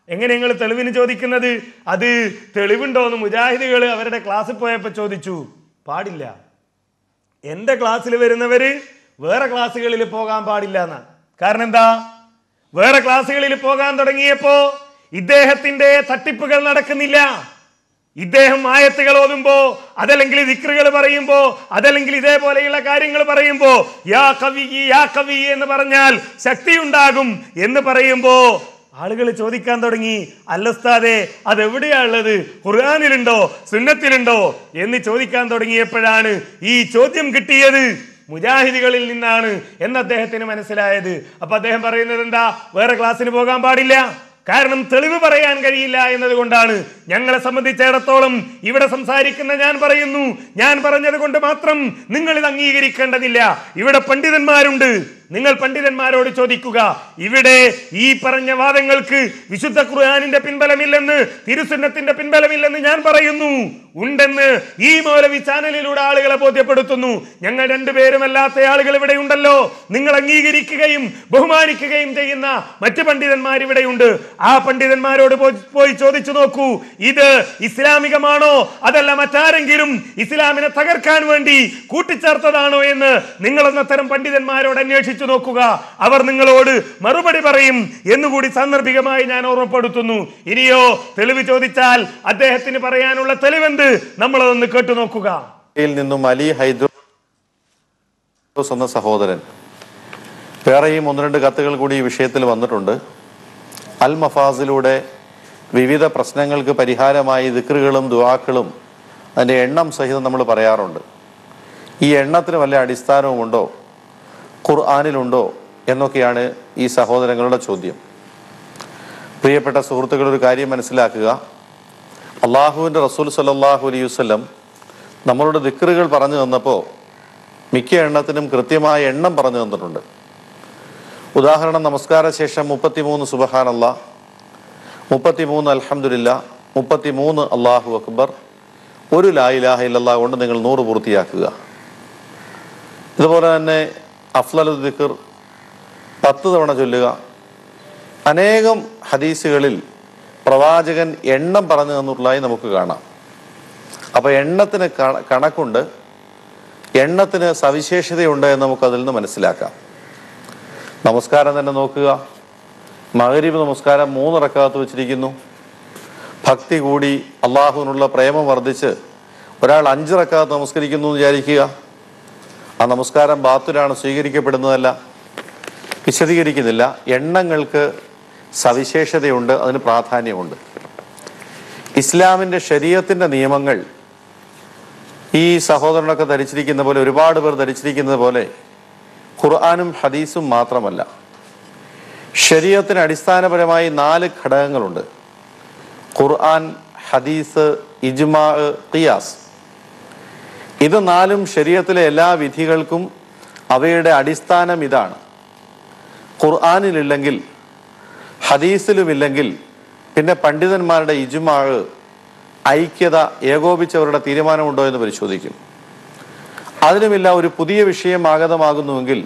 എങ്ങനെ നിങ്ങൾ തെളിവിന് ചോദിക്കുന്നത് അത് തെളിവുണ്ടോ എന്ന് മുജാഹിദുകൾ അവരുടെ ക്ലാസ്സിൽ പോയപ്പോൾ ചോദിച്ചു പാടില്ല എൻ്റെ ക്ലാസ്സിൽ വരുന്നവര് വേറെ ക്ലാസ്സുകളിൽ പോകാൻ പാടില്ല എന്നാണ് കാരണം എന്താ വേറെ ക്ലാസ്സുകളിൽ പോകാൻ തുടങ്ങിയപ്പോ ഇദ്ദേഹത്തിന്റെ തട്ടിപ്പുകൾ നടക്കുന്നില്ല ഇദ്ദേഹം ആയത്തുകൾ ഓതുമ്പോ അതല്ലെങ്കിൽ ദിക്റുകൾ പറയുമ്പോ അതല്ലെങ്കിൽ ഇതേപോലെയുള്ള കാര്യങ്ങൾ പറയുമ്പോ യാ കവി യാ കവി എന്ന് പറഞ്ഞാൽ ശക്തിയുണ്ടാകും എന്ന് പറയുമ്പോ ആളുകൾ ചോദിക്കാൻ തുടങ്ങി അല്ലസ്താതെ അതെവിടെയാ ഉള്ളത് ഖുർആാനിലുണ്ടോ സുന്നത്തിലുണ്ടോ എന്ന് ചോദിക്കാൻ തുടങ്ങിയപ്പോഴാണ് ഈ ചോദ്യം കിട്ടിയത് മുജാഹിദികളിൽ നിന്നാണ് എന്ന് അദ്ദേഹത്തിന് മനസ്സിലായത് അപ്പൊ അദ്ദേഹം പറയുന്നത് എന്താ വേറെ ക്ലാസ്സിന് പോകാൻ പാടില്ല കാരണം തെളിവ് പറയാൻ കഴിയില്ല എന്നതുകൊണ്ടാണ് ഞങ്ങളെ സംബന്ധിച്ചിടത്തോളം ഇവിടെ സംസാരിക്കുന്ന ഞാൻ പറയുന്നു ഞാൻ പറഞ്ഞത് കൊണ്ട് മാത്രം നിങ്ങൾ ഇത് അംഗീകരിക്കേണ്ടതില്ല ഇവിടെ പണ്ഡിതന്മാരുണ്ട് നിങ്ങൾ പണ്ഡിതന്മാരോട് ചോദിക്കുക ഇവിടെ ഈ പറഞ്ഞ വാദങ്ങൾക്ക് വിശുദ്ധ ഖുർആാനിന്റെ പിൻബലമില്ലെന്ന് തിരുസുന്നത്തിന്റെ പിൻബലമില്ലെന്ന് ഞാൻ പറയുന്നു ഉണ്ടെന്ന് ഈ മൗലവി ചാനലിലൂടെ ആളുകളെ ബോധ്യപ്പെടുത്തുന്നു ഞങ്ങൾ രണ്ടുപേരുമല്ലാത്ത ആളുകൾ ഇവിടെ ഉണ്ടല്ലോ നിങ്ങൾ അംഗീകരിക്കുകയും ബഹുമാനിക്കുകയും ചെയ്യുന്ന മറ്റു പണ്ഡിതന്മാർ ഇവിടെയുണ്ട് ആ പണ്ഡിതന്മാരോട് പോയി- പോയി ചോദിച്ചു നോക്കൂ ഇത് ഇസ്ലാമികമാണോ അതല്ല മറ്റാരെങ്കിലും ഇസ്ലാമിനെ തകർക്കാൻ വേണ്ടി കൂട്ടിച്ചേർത്തതാണോ എന്ന് നിങ്ങളെന്ന തരം പണ്ഡിതന്മാരോട് അന്വേഷിച്ചു നോക്കുക അവർ നിങ്ങളോട് മറുപടി പറയും എന്നുകൂടി സാന്ദർഭികമായി ഞാൻ ഓർമ്മപ്പെടുത്തുന്നു ഇനിയോ തെളിവ് ചോദിച്ചാൽ അദ്ദേഹത്തിന് പറയാനുള്ള തെളിവെന്ത് നമ്മളതൊന്ന് കേട്ടു നോക്കുക യിൽ നിന്നും അലി ഹൈദ്രോസ് എന്ന സഹോദരൻ വേറെയും ഒന്ന് രണ്ട് കത്തുകൾ കൂടി ഈ വിഷയത്തിൽ വന്നിട്ടുണ്ട് അൽ മഫാസിലൂടെ വിവിധ പ്രശ്നങ്ങൾക്ക് പരിഹാരമായി ദിക്റുകളും ദുവാക്കളും അതിൻ്റെ എണ്ണം സഹിതം നമ്മൾ പറയാറുണ്ട് ഈ എണ്ണത്തിന് വല്ല അടിസ്ഥാനവുമുണ്ടോ ഖുർആാനിലുണ്ടോ എന്നൊക്കെയാണ് ഈ സഹോദരങ്ങളുടെ ചോദ്യം പ്രിയപ്പെട്ട സുഹൃത്തുക്കൾ ഒരു കാര്യം മനസ്സിലാക്കുക അള്ളാഹുവിൻ്റെ റസൂൽ സല്ലാഹു അലൈഹി വസ്ലം നമ്മളോട് ദിക്റുകൾ പറഞ്ഞു തന്നപ്പോൾ മിക്ക എണ്ണത്തിനും കൃത്യമായ എണ്ണം പറഞ്ഞു തന്നിട്ടുണ്ട് ഉദാഹരണം നമസ്കാര ശേഷം മുപ്പത്തിമൂന്ന് സുബഹാനല്ല മുപ്പത്തിമൂന്ന് അൽഹംദുലില്ല മുപ്പത്തിമൂന്ന് അള്ളാഹു അക്ബർ ഒരു ലാ ഇലാഹ ഇല്ലല്ലാ കൊണ്ട് നിങ്ങൾ നൂറ് പൂർത്തിയാക്കുക ഇതുപോലെ തന്നെ അഫ്ലൽ ദിക്കർ പത്ത് തവണ ചൊല്ലുക അനേകം ഹദീസുകളിൽ പ്രവാചകൻ എണ്ണം പറഞ്ഞു തന്നിട്ടുള്ളതായി നമുക്ക് കാണാം അപ്പോൾ എണ്ണത്തിന് കണ- കണക്കുണ്ട് എണ്ണത്തിന് സവിശേഷതയുണ്ട് എന്ന് നമുക്ക് അതിൽ നിന്ന് മനസ്സിലാക്കാം നമസ്കാരം തന്നെ നോക്കുക മകരീബ് നമസ്കാരം മൂന്ന് റക്കാത്ത് വെച്ചിരിക്കുന്നു ഭക്തി കൂടി അള്ളാഹുവിനുള്ള പ്രേമം വർദ്ധിച്ച് ഒരാൾ അഞ്ച് റക്കാത്ത് നമസ്കരിക്കുന്നു എന്ന് വിചാരിക്കുക ആ നമസ്കാരം ബാത്തുലാണ് സ്വീകരിക്കപ്പെടുന്നതല്ല വിശദീകരിക്കുന്നില്ല എണ്ണങ്ങൾക്ക് സവിശേഷതയുണ്ട് അതിന് പ്രാധാന്യമുണ്ട് ഇസ്ലാമിൻ്റെ ശരീരത്തിൻ്റെ നിയമങ്ങൾ ഈ സഹോദരനൊക്കെ ധരിച്ചിരിക്കുന്ന പോലെ ഒരുപാട് പേർ ധരിച്ചിരിക്കുന്നത് പോലെ ഖുർആാനും ഹദീസും മാത്രമല്ല ശരീരത്തിന് അടിസ്ഥാനപരമായി നാല് ഘടകങ്ങളുണ്ട് ഖുർആൻ ഹദീസ് ഇജ്മാ ഖിയാസ് ഇത് നാലും ശരീരത്തിലെ എല്ലാ വിധികൾക്കും അവയുടെ അടിസ്ഥാനം ഇതാണ് ഖുർആാനിലില്ലെങ്കിൽ ഹദീസിലുമില്ലെങ്കിൽ പിന്നെ പണ്ഡിതന്മാരുടെ ഇജുമാഴ് ഐക്യത ഏകോപിച്ചവരുടെ തീരുമാനമുണ്ടോ എന്ന് പരിശോധിക്കും അതിനുമില്ല ഒരു പുതിയ വിഷയം ആഗതമാകുന്നുവെങ്കിൽ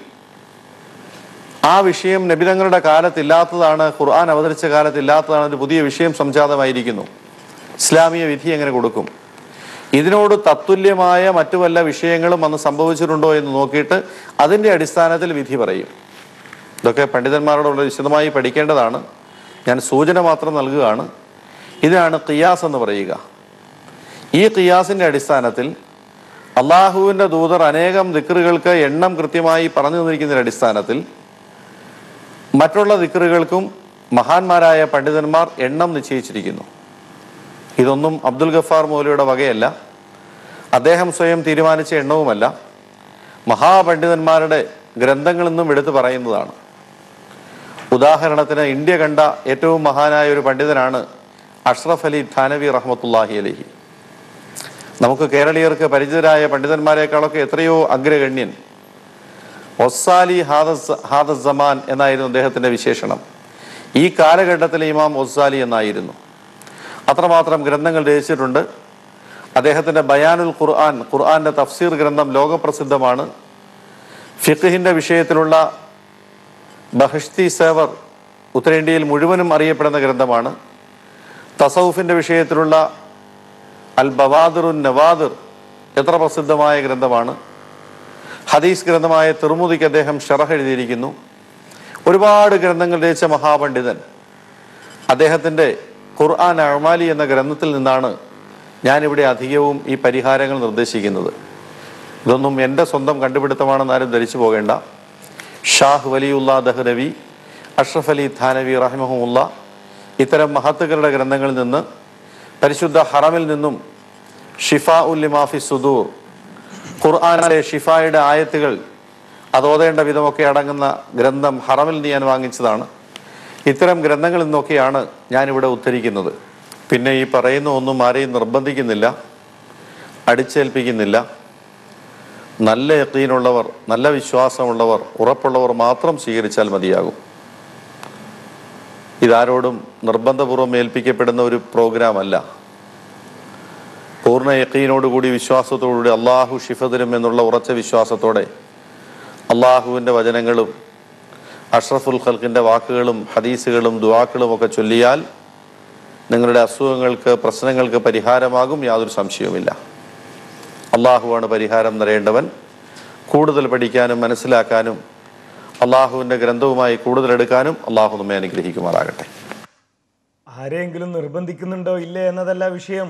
ആ വിഷയം നബിതങ്ങളുടെ കാലത്തില്ലാത്തതാണ് ഖുർആൻ അവതരിച്ച കാലത്തില്ലാത്തതാണ് ഒരു പുതിയ വിഷയം സംജാതമായിരിക്കുന്നു ഇസ്ലാമിക വിധി എങ്ങനെ കൊടുക്കും ഇതിനോട് തത്തുല്യമായ മറ്റു വല്ല വിഷയങ്ങളും അന്ന് സംഭവിച്ചിട്ടുണ്ടോ എന്ന് നോക്കിയിട്ട് അതിൻ്റെ അടിസ്ഥാനത്തിൽ വിധി പറയും ഇതൊക്കെ പണ്ഡിതന്മാരോടുള്ള വിശദമായി പഠിക്കേണ്ടതാണ് ഞാൻ സൂചന മാത്രം നൽകുകയാണ് ഇതിനാണ് ഖിയാസ് എന്ന് പറയുക ഈ ഖിയാസിൻ്റെ അടിസ്ഥാനത്തിൽ അള്ളാഹുവിൻ്റെ ദൂതർ അനേകം ദിക്റുകൾക്ക് എണ്ണം കൃത്യമായി പറഞ്ഞു തന്നിരിക്കുന്നതിൻ്റെ അടിസ്ഥാനത്തിൽ മറ്റുള്ള ദിക്റുകൾക്കും മഹാന്മാരായ പണ്ഡിതന്മാർ എണ്ണം നിശ്ചയിച്ചിരിക്കുന്നു ഇതൊന്നും അബ്ദുൽ ഗഫാർ മൗലിയുടെ വകയല്ല അദ്ദേഹം സ്വയം തീരുമാനിച്ച എണ്ണവുമല്ല മഹാപണ്ഡിതന്മാരുടെ ഗ്രന്ഥങ്ങളിൽ നിന്നും എടുത്തു പറയുന്നതാണ് ഉദാഹരണത്തിന് ഇന്ത്യ കണ്ട ഏറ്റവും മഹാനായ ഒരു പണ്ഡിതനാണ് അഷ്റഫ് അലി ഥാനവി റഹ്മത്തുല്ലാഹി അലഹി നമുക്ക് കേരളീയർക്ക് പരിചിതരായ പണ്ഡിതന്മാരെക്കാളൊക്കെ എത്രയോ അഗ്രഗണ്യൻ ഒസാലി ഹാദസ് ഹാദസ് സമാൻ എന്നായിരുന്നു അദ്ദേഹത്തിന്റെ വിശേഷണം ഈ കാലഘട്ടത്തിലെ ഇമാം ഒസാലി എന്നായിരുന്നു അത്രമാത്രം ഗ്രന്ഥങ്ങൾ രചിച്ചിട്ടുണ്ട് അദ്ദേഹത്തിന്റെ ബയാനുൽ ഖുർആൻ ഖുർആന്റെ തഫ്സീർ ഗ്രന്ഥം ലോകപ്രസിദ്ധമാണ് ഫിഖിന്റെ വിഷയത്തിലുള്ള ബഹഷ്തി സേവർ ഉത്തരേന്ത്യയിൽ മുഴുവനും അറിയപ്പെടുന്ന ഗ്രന്ഥമാണ് തസൗഫിൻ്റെ വിഷയത്തിലുള്ള അൽ ബവാദിറുൻ നവാദിർ എത്ര പ്രസിദ്ധമായ ഗ്രന്ഥമാണ് ഹദീസ് ഗ്രന്ഥമായ തിറുമുദിക്ക് അദ്ദേഹം ഷറഹ് എഴുതിയിരിക്കുന്നു ഒരുപാട് ഗ്രന്ഥങ്ങൾ രചിച്ച മഹാപണ്ഡിതൻ അദ്ദേഹത്തിൻ്റെ ഖുർആൻ അഴമാലി എന്ന ഗ്രന്ഥത്തിൽ നിന്നാണ് ഞാനിവിടെ അധികവും ഈ പരിഹാരങ്ങൾ നിർദ്ദേശിക്കുന്നത് ഇതൊന്നും എൻ്റെ സ്വന്തം കണ്ടുപിടുത്തമാണെന്ന് ആരും ധരിച്ചു പോകേണ്ട ഷാഹ് വലിയുള്ള ദഹ്നവി അഷ്റഫ് അലി ഥാനവി റഹിമഹമുല്ല ഇത്തരം മഹത്തുക്കളുടെ ഗ്രന്ഥങ്ങളിൽ നിന്ന് പരിശുദ്ധ ഹറമിൽ നിന്നും ഷിഫ ഉല്ലിമാഫി സുദൂർ ഖുർആാനിലെ ഷിഫായുടെ ആയത്തുകൾ അത് ഓതേണ്ട വിധമൊക്കെ അടങ്ങുന്ന ഗ്രന്ഥം ഹറമിൽ നിന്ന് ഞാൻ വാങ്ങിച്ചതാണ് ഇത്തരം ഗ്രന്ഥങ്ങളിൽ നിന്നൊക്കെയാണ് ഞാനിവിടെ ഉദ്ധരിക്കുന്നത് പിന്നെ ഈ പറയുന്ന ഒന്നും ആരെയും നിർബന്ധിക്കുന്നില്ല അടിച്ചേൽപ്പിക്കുന്നില്ല നല്ല യക്കീനുള്ളവർ നല്ല വിശ്വാസമുള്ളവർ ഉറപ്പുള്ളവർ മാത്രം സ്വീകരിച്ചാൽ മതിയാകും ഇതാരോടും നിർബന്ധപൂർവ്വം ഏൽപ്പിക്കപ്പെടുന്ന ഒരു പ്രോഗ്രാം അല്ല പൂർണ്ണ യക്കീനോടുകൂടി വിശ്വാസത്തോടുകൂടി അള്ളാഹു ഷിഫ തരും എന്നുള്ള ഉറച്ച വിശ്വാസത്തോടെ അള്ളാഹുവിൻ്റെ വചനങ്ങളും അഷ്റഫുൽ ഖൽക്കിൻ്റെ വാക്കുകളും ഹദീസുകളും ദുവാക്കളും ഒക്കെ ചൊല്ലിയാൽ നിങ്ങളുടെ അസുഖങ്ങൾക്ക് പ്രശ്നങ്ങൾക്ക് പരിഹാരമാകും യാതൊരു സംശയവുമില്ല അള്ളാഹുവാണ് പരിഹാരം നിറയേണ്ടവൻ കൂടുതൽ പഠിക്കാനും മനസ്സിലാക്കാനും അള്ളാഹുവിൻ്റെ ഗ്രന്ഥവുമായി കൂടുതൽ എടുക്കാനും അള്ളാഹു നമ്മെ അനുഗ്രഹിക്കുമാറാകട്ടെ ആരെങ്കിലും നിർബന്ധിക്കുന്നുണ്ടോ ഇല്ലേ എന്നതല്ല വിഷയം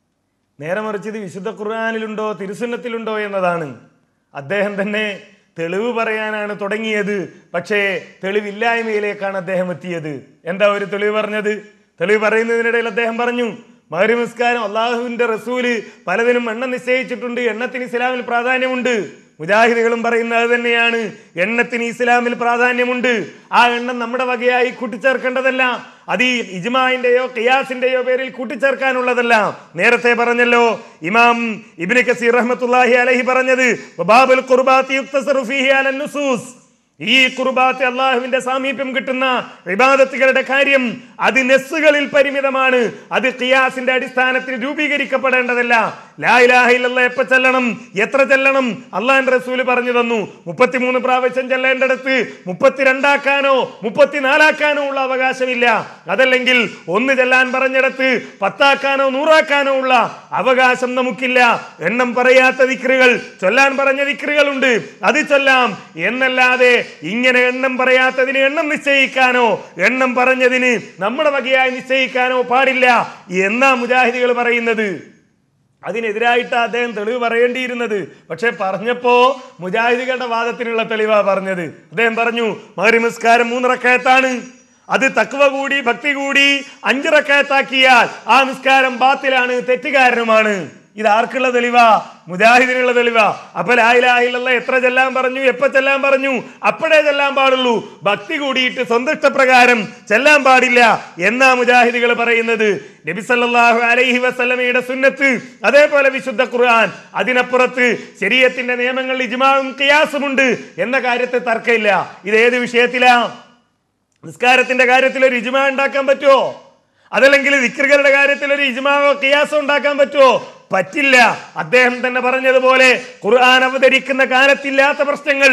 നേരെ മറിച്ച് ഇത് വിശുദ്ധ ഖുർആാനിലുണ്ടോ തിരുസുന്നത്തിലുണ്ടോ എന്നതാണ് അദ്ദേഹം തന്നെ തെളിവ് പറയാനാണ് തുടങ്ങിയത് പക്ഷേ തെളിവില്ലായ്മയിലേക്കാണ് അദ്ദേഹം എത്തിയത് എന്താ ഒരു തെളിവ് പറഞ്ഞത് തെളിവ് പറയുന്നതിനിടയിൽ അദ്ദേഹം പറഞ്ഞു മഹരി നിസ്കാരം അള്ളാഹുവിന്റെ റസൂല് പലതിനും എണ്ണം നിശ്ചയിച്ചിട്ടുണ്ട് എണ്ണത്തിന് ഇസ്ലാമിൽ പ്രാധാന്യമുണ്ട് മുജാഹിദുകളും പറയുന്നത് അത് തന്നെയാണ് എണ്ണത്തിന് ഇസ്ലാമിൽ പ്രാധാന്യമുണ്ട് ആ എണ്ണം നമ്മുടെ വകയായി കൂട്ടിച്ചേർക്കേണ്ടതല്ല അത് ഈ ഇജ്മായിന്റെയോ ഖിയാസിന്റെയോ പേരിൽ കൂട്ടിച്ചേർക്കാനുള്ളതല്ല നേരത്തെ പറഞ്ഞല്ലോ ഇമാം ഇബ്നു കസീർ റഹ്മത്തുള്ളാഹി അലൈഹി പറഞ്ഞത് വബാബുൽ ഖുർബാത്തി യുക്തസറു ഫീഹി അലൻ നുസൂസ് ഈ കുർബാത്ത് അള്ളാഹുവിന്റെ സാമീപ്യം കിട്ടുന്ന വിവാദത്തുകളുടെ കാര്യം അത് നെസ്സുകളിൽ പരിമിതമാണ് അത് ഖിയാസിന്റെ അടിസ്ഥാനത്തിൽ രൂപീകരിക്കപ്പെടേണ്ടതല്ല ലാ ഇലാഹ ഇല്ലല്ലാഹ് എപ്പ ചെല്ലണം എത്ര ചെല്ലണം അള്ളാഹിന്റെ റസൂല് പറഞ്ഞു തന്നു മുപ്പത്തിമൂന്ന് പ്രാവശ്യം ചെല്ലേണ്ടടുത്ത് മുപ്പത്തിരണ്ടാക്കാനോ മുപ്പത്തിനാലാക്കാനോ ഉള്ള അവകാശമില്ല അതല്ലെങ്കിൽ ഒന്ന് ചെല്ലാൻ പറഞ്ഞിടത്ത് പത്താക്കാനോ നൂറാക്കാനോ ഉള്ള അവകാശം നമുക്കില്ല എണ്ണം പറയാത്ത ദിക്റുകൾ ചൊല്ലാൻ പറഞ്ഞ ദിക്റുകളുണ്ട് അത് ചൊല്ലാം എന്നല്ലാതെ ഇങ്ങനെ എണ്ണം പറയാത്തതിന് എണ്ണം നിശ്ചയിക്കാനോ എണ്ണം പറഞ്ഞതിന് നമ്മുടെ വകയായി നിശ്ചയിക്കാനോ പാടില്ല എന്നാ മുജാഹിദികൾ പറയുന്നത് അതിനെതിരായിട്ട് അദ്ദേഹം തെളിവ് പറയേണ്ടിയിരുന്നത് പക്ഷെ പറഞ്ഞപ്പോ മുജാഹിദികളുടെ വാദത്തിനുള്ള തെളിവാ പറഞ്ഞത് അദ്ദേഹം പറഞ്ഞു മഹരിമസ്കാരം മൂന്നിറക്കയത്താണ് അത് തക്വ കൂടി ഭക്തി കൂടി അഞ്ചിറക്കയത്താക്കിയാൽ ആ നിസ്കാരം ബാത്തിലാണ് തെറ്റുകാരനുമാണ് ഇത് ആർക്കുള്ള തെളിവാ മുജാഹിദിനുള്ള തെളിവാ അപ്പൊ ലായിലാഹില്ല എത്ര ചെല്ലാൻ പറഞ്ഞു എപ്പ ചെല്ലാൻ പറഞ്ഞു അപ്പോഴേ ചെല്ലാൻ പാടുള്ളൂ ഭക്തി കൂടിയിട്ട് സ്വന്തം ഇഷ്ടപ്രകാരം ചെല്ലാൻ പാടില്ല എന്നാ മുജാഹിദികൾ പറയുന്നത് നബി സല്ലല്ലാഹു അലൈഹി വസല്ലമയുടെ സുന്നത്ത് അതേപോലെ വിശുദ്ധ ഖുർആൻ അതിനപ്പുറത്ത് ശരീരത്തിന്റെ നിയമങ്ങൾ ഇജ്മാവും ഖിയാസുമുണ്ട് എന്ന കാര്യത്തെ തർക്കമില്ല ഇത് ഏത് വിഷയത്തിലാ നിസ്കാരത്തിന്റെ കാര്യത്തിൽ ഒരു ഇജ്മാ ഉണ്ടാക്കാൻ പറ്റുമോ അതല്ലെങ്കിൽ വിക്രികളുടെ കാര്യത്തിൽ ഒരു ഇജ്മാവോ കിയാസോ ഉണ്ടാക്കാൻ പറ്റുമോ പറ്റില്ല അദ്ദേഹം തന്നെ പറഞ്ഞതുപോലെ ഖുർആൻ അവതരിക്കുന്ന കാലത്തില്ലാത്ത പ്രശ്നങ്ങൾ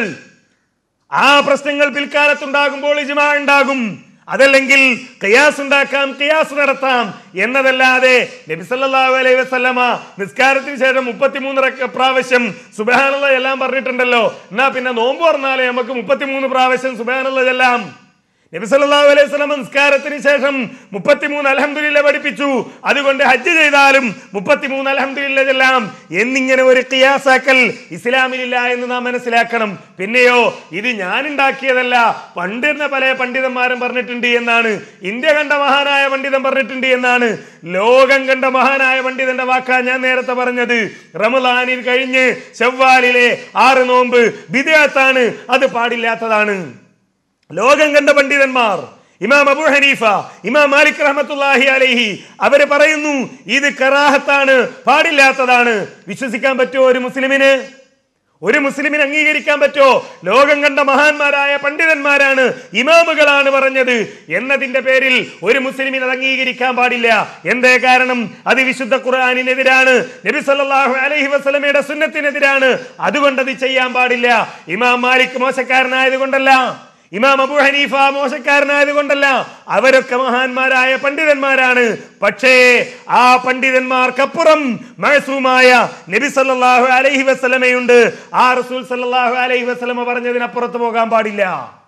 ആ പ്രശ്നങ്ങൾ പിൽക്കാലത്തുണ്ടാകുമ്പോൾ ഇജ്മാ ഉണ്ടാകും അതല്ലെങ്കിൽ ഖിയാസ് ഉണ്ടാക്കാം ഖിയാസ് നടത്താം എന്നതല്ലാതെ നബി സല്ലല്ലാഹു അലൈഹി വസല്ലമ നിസ്കാരത്തിന് ശേഷം മുപ്പത്തിമൂന്ന് റക്ക- പ്രാവശ്യം സുബഹാനുള്ള എല്ലാം പറഞ്ഞിട്ടുണ്ടല്ലോ എന്നാ പിന്നെ നോമ്പ് പറഞ്ഞാലേ നമുക്ക് മുപ്പത്തിമൂന്ന് പ്രാവശ്യം സുബഹാനുള്ള ചെല്ലാം നബി സല്ലല്ലാഹു അലൈഹി വസല്ലം നിസ്കാരത്തിന് ശേഷം മുപ്പത്തിമൂന്ന് അൽഹംദുലില്ല പഠിപ്പിച്ചു അതുകൊണ്ട് ഹജ്ജ് ചെയ്താലും മുപ്പത്തിമൂന്ന് അൽഹംദുലില്ല ചെല്ലാം എന്നിങ്ങനെ ഒരു ഖിയാസാക്കൽ ഇസ്ലാമിലില്ല എന്ന് നാം മനസ്സിലാക്കണം പിന്നെയോ ഇത് ഞാൻ ഉണ്ടാക്കിയതല്ല പണ്ടിരുന്ന പല പണ്ഡിതന്മാരും പറഞ്ഞിട്ടുണ്ട് എന്നാണ് ഇന്ത്യ കണ്ട മഹാനായ പണ്ഡിതൻ പറഞ്ഞിട്ടുണ്ട് എന്നാണ് ലോകം കണ്ട മഹാനായ പണ്ഡിതന്റെ വാക്കാ ഞാൻ നേരത്തെ പറഞ്ഞത് റമദാനിൽ കഴിഞ്ഞ് ഷവ്വാലിലെ ആറ് നോമ്പ് ബിദഅത്താണ് അത് പാടില്ലാത്തതാണ് ലോകം കണ്ട പണ്ഡിതന്മാർ ഇമാം അബു ഹനീഫ ഇമാം മാലിക് റഹ്മത്തുള്ളാഹി അലൈഹി അവര് പറയുന്നു ഇത് കറാഹത്താണ് പാടില്ലാത്തതാണ് വിശ്വസിക്കാൻ പറ്റുമോ ഒരു മുസ്ലിമിന് ഒരു മുസ്ലിമിന് അംഗീകരിക്കാൻ പറ്റുമോ ലോകം കണ്ട മഹാന്മാരായ പണ്ഡിതന്മാരാണ് ഇമാമുകളാണ് പറഞ്ഞത് എന്നതിന്റെ പേരിൽ ഒരു മുസ്ലിമിന് അത് അംഗീകരിക്കാൻ പാടില്ല എന്തേ കാരണം അത് വിശുദ്ധ ഖുർആാനിനെതിരാണ് നബി സല്ലല്ലാഹു അലൈഹി വസല്ലമയുടെ സുന്നത്തിനെതിരാണ് അതുകൊണ്ട് അത് ചെയ്യാൻ പാടില്ല ഇമാം മാലിക് മോശക്കാരനായത് കൊണ്ടല്ല ഇമാം അബു ഹനീഫ മോശക്കാരനായത് കൊണ്ടല്ല അവരൊക്കെ മഹാന്മാരായ പണ്ഡിതന്മാരാണ് പക്ഷേ ആ പണ്ഡിതന്മാർക്കപ്പുറം മഴസൂമായ നബി സല്ലല്ലാഹു അലൈഹി വസല്ലമയുണ്ട് ആ റസൂൽ സല്ലല്ലാഹു അലൈഹി വസല്ലമ പറഞ്ഞതിനപ്പുറത്ത് പോകാൻ പാടില്ല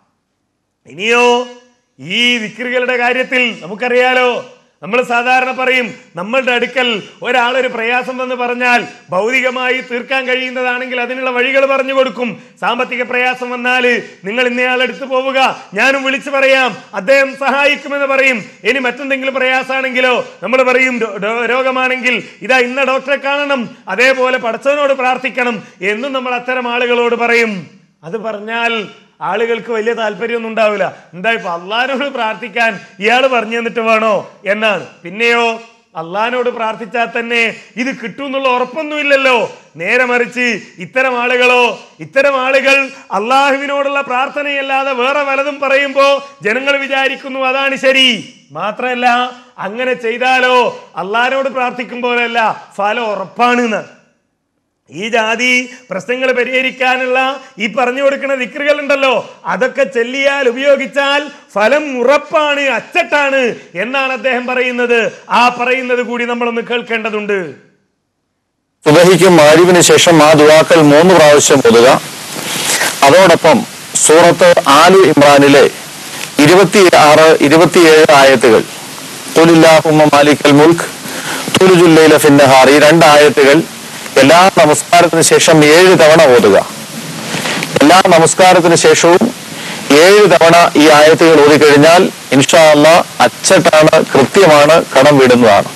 ഇനിയോ ഈ വിക്രികളുടെ കാര്യത്തിൽ നമുക്കറിയാലോ നമ്മൾ സാധാരണ പറയും നമ്മളുടെ അടുക്കൽ ഒരാളൊരു പ്രയാസം വന്ന് പറഞ്ഞാൽ ഭൗതികമായി തീർക്കാൻ കഴിയുന്നതാണെങ്കിൽ അതിനുള്ള വഴികൾ പറഞ്ഞു കൊടുക്കും സാമ്പത്തിക പ്രയാസം വന്നാൽ നിങ്ങൾ ഇന്നയാൾ എടുത്തു പോവുക ഞാനും വിളിച്ചു പറയാം അദ്ദേഹം സഹായിക്കുമെന്ന് പറയും ഇനി മറ്റെന്തെങ്കിലും പ്രയാസമാണെങ്കിലോ നമ്മൾ പറയും രോ- രോ- രോഗമാണെങ്കിൽ ഇതാ ഇന്ന ഡോക്ടറെ കാണണം അതേപോലെ പടച്ചവനോട് പ്രാർത്ഥിക്കണം എന്നും നമ്മൾ അത്തരം ആളുകളോട് പറയും അത് പറഞ്ഞാൽ ആളുകൾക്ക് വലിയ താല്പര്യമൊന്നും ഉണ്ടാവില്ല എന്താ ഇപ്പൊ അള്ളഹാനോട് പ്രാർത്ഥിക്കാൻ ഇയാൾ പറഞ്ഞു തന്നിട്ട് വേണോ എന്നാണ് പിന്നെയോ അള്ളഹാനോട് പ്രാർത്ഥിച്ചാൽ തന്നെ ഇത് കിട്ടും എന്നുള്ള ഉറപ്പൊന്നുമില്ലല്ലോ നേരെ മറിച്ച് ഇത്തരം ആളുകളോ ഇത്തരം ആളുകൾ അള്ളാഹുവിനോടുള്ള പ്രാർത്ഥനയല്ലാതെ വേറെ വലതും പറയുമ്പോ ജനങ്ങൾ വിചാരിക്കുന്നു അതാണ് ശരി മാത്രമല്ല അങ്ങനെ ചെയ്താലോ അള്ളാഹിനോട് പ്രാർത്ഥിക്കും പോലെയല്ല ഫലം ഉറപ്പാണ് എന്ന് ഈ ജാതി പ്രശ്നങ്ങൾ പരിഹരിക്കാനുള്ള ഈ പറഞ്ഞു കൊടുക്കുന്ന ദിക്റുകൾ ഉണ്ടല്ലോ അതൊക്കെ ചെല്ലിയാൽ ഉപയോഗിച്ചാൽ ഫലം ഉറപ്പാണ് അച്ചട്ടാണ് എന്നാണ് അദ്ദേഹം പറയുന്നത് ആ പറയുന്നത് കൂടി നമ്മളൊന്ന് കേൾക്കേണ്ടതുണ്ട് സുബഹിക്കും മാരിവിന് ശേഷം ആ ദുവാക്കൽ മൂന്ന് പ്രാവശ്യം ഓതുക അതോടൊപ്പം സൂറത്ത് ആലു ഇമ്രാനിലെ ഇരുപത്തി ആറ് ഇരുപത്തിയേഴ് ആയത്തുകൾ തുലില്ലാഹുമ്മ മാലിക്കൽ മുൽക്ക് തുലുജുല്ലൈല ഫിന്നഹാർ ഈ രണ്ട് ആയത്തുകൾ എല്ലാ നമസ്കാരത്തിന് ശേഷം ഏഴ് തവണ ഓതുക എല്ലാ നമസ്കാരത്തിന് ശേഷവും ഏഴ് തവണ ഈ ആയത്തുകൾ ഓതിക്കഴിഞ്ഞാൽ ഇൻഷാ അല്ലാ അച്ചട്ടാണ് കൃത്യമാണ് കടം വിടുന്നതാണ്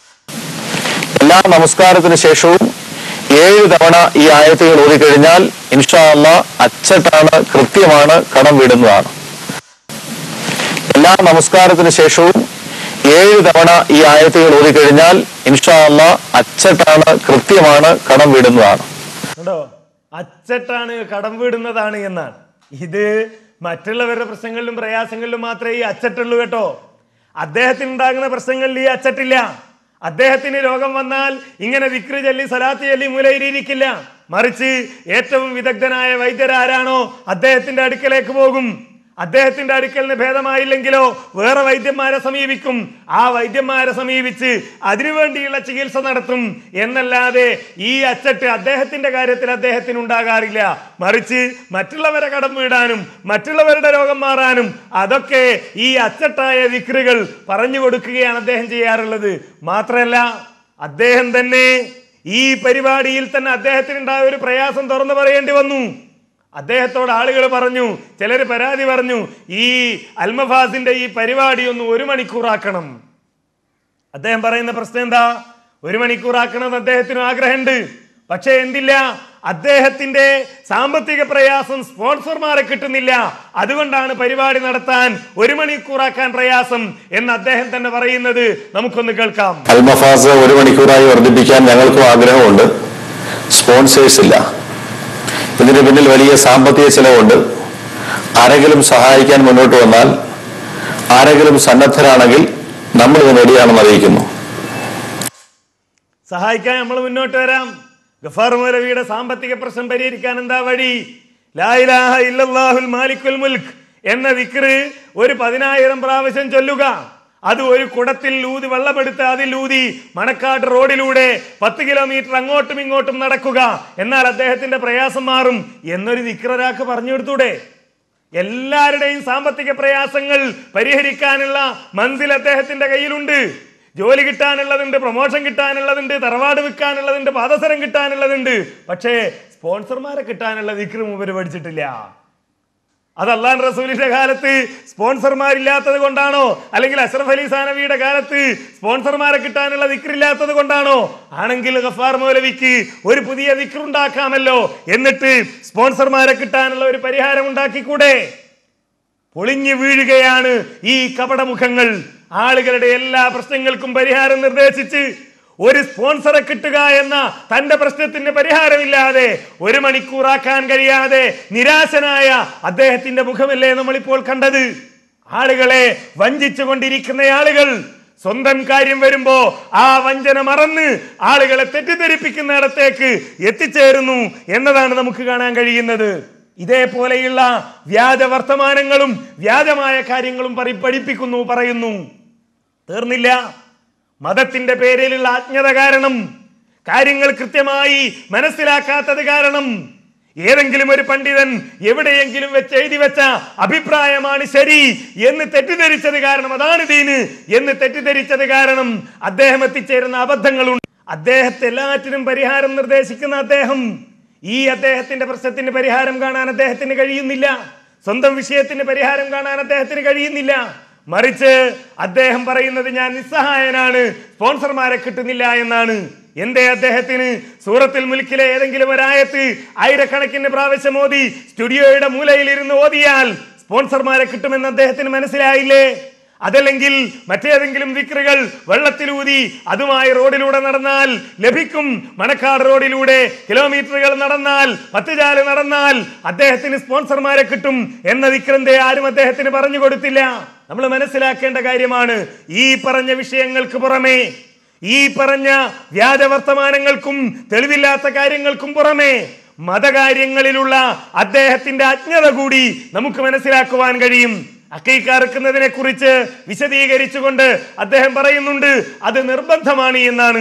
എല്ലാ നമസ്കാരത്തിന് ശേഷവും ഏഴ് തവണ ഈ ആയത്തുകൾ ഓതിക്കഴിഞ്ഞാൽ ഇൻഷാ അല്ലാ അച്ചട്ടാണ് കൃത്യമാണ് കടം വിടുന്നതാണ് എല്ലാ നമസ്കാരത്തിന് ശേഷവും ഏഴ് തവണ ഈ ആയത്തുകൾ ഓതിക്കഴിഞ്ഞാൽ ഇൻഷാ അല്ലാ അച്ചട്ടാണ് കൃത്യമാണ് കടം വിടുന്നതാണ് കണ്ടോ അച്ചട്ടാണ് കടം വീടുന്നതാണ് എന്നാണ് ഇത് മറ്റുള്ളവരുടെ പ്രശ്നങ്ങളിലും പ്രയാസങ്ങളിലും മാത്രമേ ഈ അച്ചട്ടുള്ളൂ കേട്ടോ അദ്ദേഹത്തിന് ഉണ്ടാകുന്ന പ്രശ്നങ്ങളിൽ ഈ അച്ചട്ടില്ല അദ്ദേഹത്തിന് രോഗം വന്നാൽ ഇങ്ങനെ വിക്രി ചൊല്ലി സലാത്ത് ചൊല്ലി മൂലയിരിക്കില്ല മറിച്ച് ഏറ്റവും വിദഗ്ധനായ വൈദ്യരാരാണോ അദ്ദേഹത്തിന്റെ അടുക്കലേക്ക് പോകും അദ്ദേഹത്തിന്റെ അടുക്കൽ നിന്ന് ഭേദമായില്ലെങ്കിലോ വേറെ വൈദ്യന്മാരെ സമീപിക്കും ആ വൈദ്യന്മാരെ സമീപിച്ച് അതിനുവേണ്ടിയുള്ള ചികിത്സ നടത്തും എന്നല്ലാതെ ഈ അച്ചട്ട് അദ്ദേഹത്തിന്റെ കാര്യത്തിൽ അദ്ദേഹത്തിന് ഉണ്ടാകാറില്ല മറിച്ച് മറ്റുള്ളവരെ കടം വീടാനും മറ്റുള്ളവരുടെ രോഗം മാറാനും അതൊക്കെ ഈ അച്ചട്ടായ വിക്രുകൾ പറഞ്ഞു കൊടുക്കുകയാണ് അദ്ദേഹം ചെയ്യാറുള്ളത് മാത്രമല്ല അദ്ദേഹം തന്നെ ഈ പരിപാടിയിൽ തന്നെ അദ്ദേഹത്തിനുണ്ടായ ഒരു പ്രയാസം തുറന്നു പറയേണ്ടി വന്നു അദ്ദേഹത്തോട് ആളുകൾ പറഞ്ഞു ചിലർ പരാതി പറഞ്ഞു ഈ അൽമഫാസിന്റെ ഈ പരിപാടി ഒന്ന് ഒരു മണിക്കൂറാക്കണം അദ്ദേഹം പറയുന്ന പ്രശ്നം എന്താ ഒരു മണിക്കൂറാക്കണമെന്ന് അദ്ദേഹത്തിന് ആഗ്രഹമുണ്ട് പക്ഷേ എന്തില്ല അദ്ദേഹത്തിന്റെ സാമ്പത്തിക പ്രയാസം സ്പോൺസർമാരെ കിട്ടുന്നില്ല അതുകൊണ്ടാണ് പരിപാടി നടത്താൻ ഒരു മണിക്കൂറാക്കാൻ പ്രയാസം എന്ന് അദ്ദേഹം തന്നെ പറയുന്നത് നമുക്കൊന്ന് കേൾക്കാം അൽമഫാസ് ഒരു മണിക്കൂറായി വർദ്ധിപ്പിക്കാൻ ഞങ്ങൾക്കും ആഗ്രഹമുണ്ട് സ്പോൺസേഴ്സ് ഇല്ല ഇതിന് പിന്നിൽ വലിയ സാമ്പത്തിക ചെലവുണ്ട് ആരെങ്കിലും സഹായിക്കാൻ മുന്നോട്ട് വന്നാൽ ആരെങ്കിലും സന്നദ്ധരാണെങ്കിൽ നമ്മൾ ഇതിന് റെഡിയാണെന്ന് അറിയിക്കുന്നു സഹായിക്കാൻ നമ്മൾ മുന്നോട്ട് വരാം ഗഫാർ മൗലവിയുടെ സാമ്പത്തിക പ്രശ്നം പരിഹരിക്കാൻ എന്താ വഴി ലാ ഇലാഹ ഇല്ലല്ലാഹുൽ മാലിക്കുൽ മുൽക്ക് എന്ന വിക്ര് ഒരു പതിനായിരം പ്രാവശ്യം ചൊല്ലുക അത് ഒരു കുടത്തിൽ ഊതി വെള്ളമെടുത്ത് അതിൽ ഊതി മണക്കാട് റോഡിലൂടെ പത്ത് കിലോമീറ്റർ അങ്ങോട്ടും ഇങ്ങോട്ടും നടക്കുക എന്നാൽ അദ്ദേഹത്തിന്റെ പ്രയാസം മാറും എന്നൊരു വിക്ര ഒരാൾക്ക് പറഞ്ഞു കൊടുത്തൂടെ എല്ലാവരുടെയും സാമ്പത്തിക പ്രയാസങ്ങൾ പരിഹരിക്കാനുള്ള മൻസിൽ അദ്ദേഹത്തിന്റെ കയ്യിലുണ്ട് ജോലി കിട്ടാനുള്ളതുണ്ട് പ്രൊമോഷൻ കിട്ടാനുള്ളതുണ്ട് തറവാട് വിൽക്കാനുള്ളതുണ്ട് പാദസരം കിട്ടാനുള്ളതുണ്ട് പക്ഷേ സ്പോൺസർമാരെ കിട്ടാനുള്ള വിക്രം ഇവർ പഠിച്ചിട്ടില്ല അത് അള്ളാൻ റസൂലിന്റെ കാലത്ത് സ്പോൺസർമാരില്ലാത്തത് കൊണ്ടാണോ അല്ലെങ്കിൽ അഷ്റഫ് അലി സാനവിയുടെ കാലത്ത് സ്പോൺസർമാരെ കിട്ടാനുള്ള വിക്രില്ലാത്തത് കൊണ്ടാണോ ആണെങ്കിൽ ഗഫാർ മൗലവിക്ക് ഒരു പുതിയ വിക്രുണ്ടാക്കാമല്ലോ എന്നിട്ട് സ്പോൺസർമാരെ കിട്ടാനുള്ള ഒരു പരിഹാരം ഉണ്ടാക്കിക്കൂടെ പൊളിഞ്ഞു വീഴുകയാണ് ഈ കപടമുഖങ്ങൾ ആളുകളുടെ എല്ലാ പ്രശ്നങ്ങൾക്കും പരിഹാരം നിർദ്ദേശിച്ച് ഒരു സ്പോൺസറെ കിട്ടുക എന്ന തന്റെ പ്രശ്നത്തിന് പരിഹാരമില്ലാതെ ഒരു മണിക്കൂറാക്കാൻ കഴിയാതെ നിരാശനായ അദ്ദേഹത്തിന്റെ മുഖമല്ലേ നമ്മളിപ്പോൾ കണ്ടത് ആളുകളെ വഞ്ചിച്ചു കൊണ്ടിരിക്കുന്ന ആളുകൾ സ്വന്തം കാര്യം വരുമ്പോ ആ വഞ്ചന മറന്ന് ആളുകളെ തെറ്റിദ്ധരിപ്പിക്കുന്നിടത്തേക്ക് എത്തിച്ചേരുന്നു എന്നതാണ് നമുക്ക് കാണാൻ കഴിയുന്നത് ഇതേപോലെയുള്ള വ്യാജ വർത്തമാനങ്ങളും വ്യാജമായ കാര്യങ്ങളും പറി പഠിപ്പിക്കുന്നു പറയുന്നു തീർന്നില്ല മതത്തിന്റെ പേരിലുള്ള അജ്ഞത കാരണം കാര്യങ്ങൾ കൃത്യമായി മനസ്സിലാക്കാത്തത് കാരണം ഏതെങ്കിലും ഒരു പണ്ഡിതൻ എവിടെയെങ്കിലും വെച്ച് എഴുതി വെച്ച അഭിപ്രായമാണ് ശരി എന്ന് തെറ്റിദ്ധരിച്ചത് കാരണം അതാണ് ദീന് എന്ന് തെറ്റിദ്ധരിച്ചത് കാരണം അദ്ദേഹം എത്തിച്ചേരുന്ന അബദ്ധങ്ങളുണ്ട് അദ്ദേഹത്തെ എല്ലാറ്റിനും പരിഹാരം നിർദ്ദേശിക്കുന്ന അദ്ദേഹം ഈ അദ്ദേഹത്തിന്റെ പ്രശ്നത്തിന് പരിഹാരം കാണാൻ അദ്ദേഹത്തിന് കഴിയുന്നില്ല സ്വന്തം വിഷയത്തിന് പരിഹാരം കാണാൻ അദ്ദേഹത്തിന് കഴിയുന്നില്ല മറിച്ച് അദ്ദേഹം പറയുന്നത് ഞാൻ നിസ്സഹായനാണ് സ്പോൺസർമാരെ കിട്ടുന്നില്ല എന്നാണ് എന്തേ അദ്ദേഹത്തിന് സൂറത്തിൽ മുൽക്കിലെ ഏതെങ്കിലും ഒരായത്ത് ആയിരക്കണക്കിന് പ്രാവശ്യം ഓതി സ്റ്റുഡിയോയുടെ മൂലയിൽ ഇരുന്ന് ഓതിയാൽ സ്പോൺസർമാരെ കിട്ടുമെന്ന് അദ്ദേഹത്തിന് മനസ്സിലായില്ലേ അതല്ലെങ്കിൽ മറ്റേതെങ്കിലും വിക്രുകൾ വെള്ളത്തിലൂതി അതുമായി റോഡിലൂടെ നടന്നാൽ ലഭിക്കും മണക്കാട് റോഡിലൂടെ കിലോമീറ്ററുകൾ നടന്നാൽ പത്തുചാല് നടന്നാൽ അദ്ദേഹത്തിന് സ്പോൺസർമാരെ കിട്ടും എന്ന വിക്രന്തെ ആരും അദ്ദേഹത്തിന് പറഞ്ഞു കൊടുത്തില്ല നമ്മൾ മനസ്സിലാക്കേണ്ട കാര്യമാണ് ഈ പറഞ്ഞ വിഷയങ്ങൾക്ക് പുറമെ ഈ പറഞ്ഞ വ്യാജ വർത്തമാനങ്ങൾക്കും തെളിവില്ലാത്ത കാര്യങ്ങൾക്കും പുറമെ മതകാര്യങ്ങളിലുള്ള അദ്ദേഹത്തിന്റെ അജ്ഞത കൂടി നമുക്ക് മനസ്സിലാക്കുവാൻ കഴിയും അക്കൈക്കാർക്കുന്നതിനെ കുറിച്ച് വിശദീകരിച്ചുകൊണ്ട് അദ്ദേഹം പറയുന്നുണ്ട് അത് നിർബന്ധമാണ് എന്നാണ്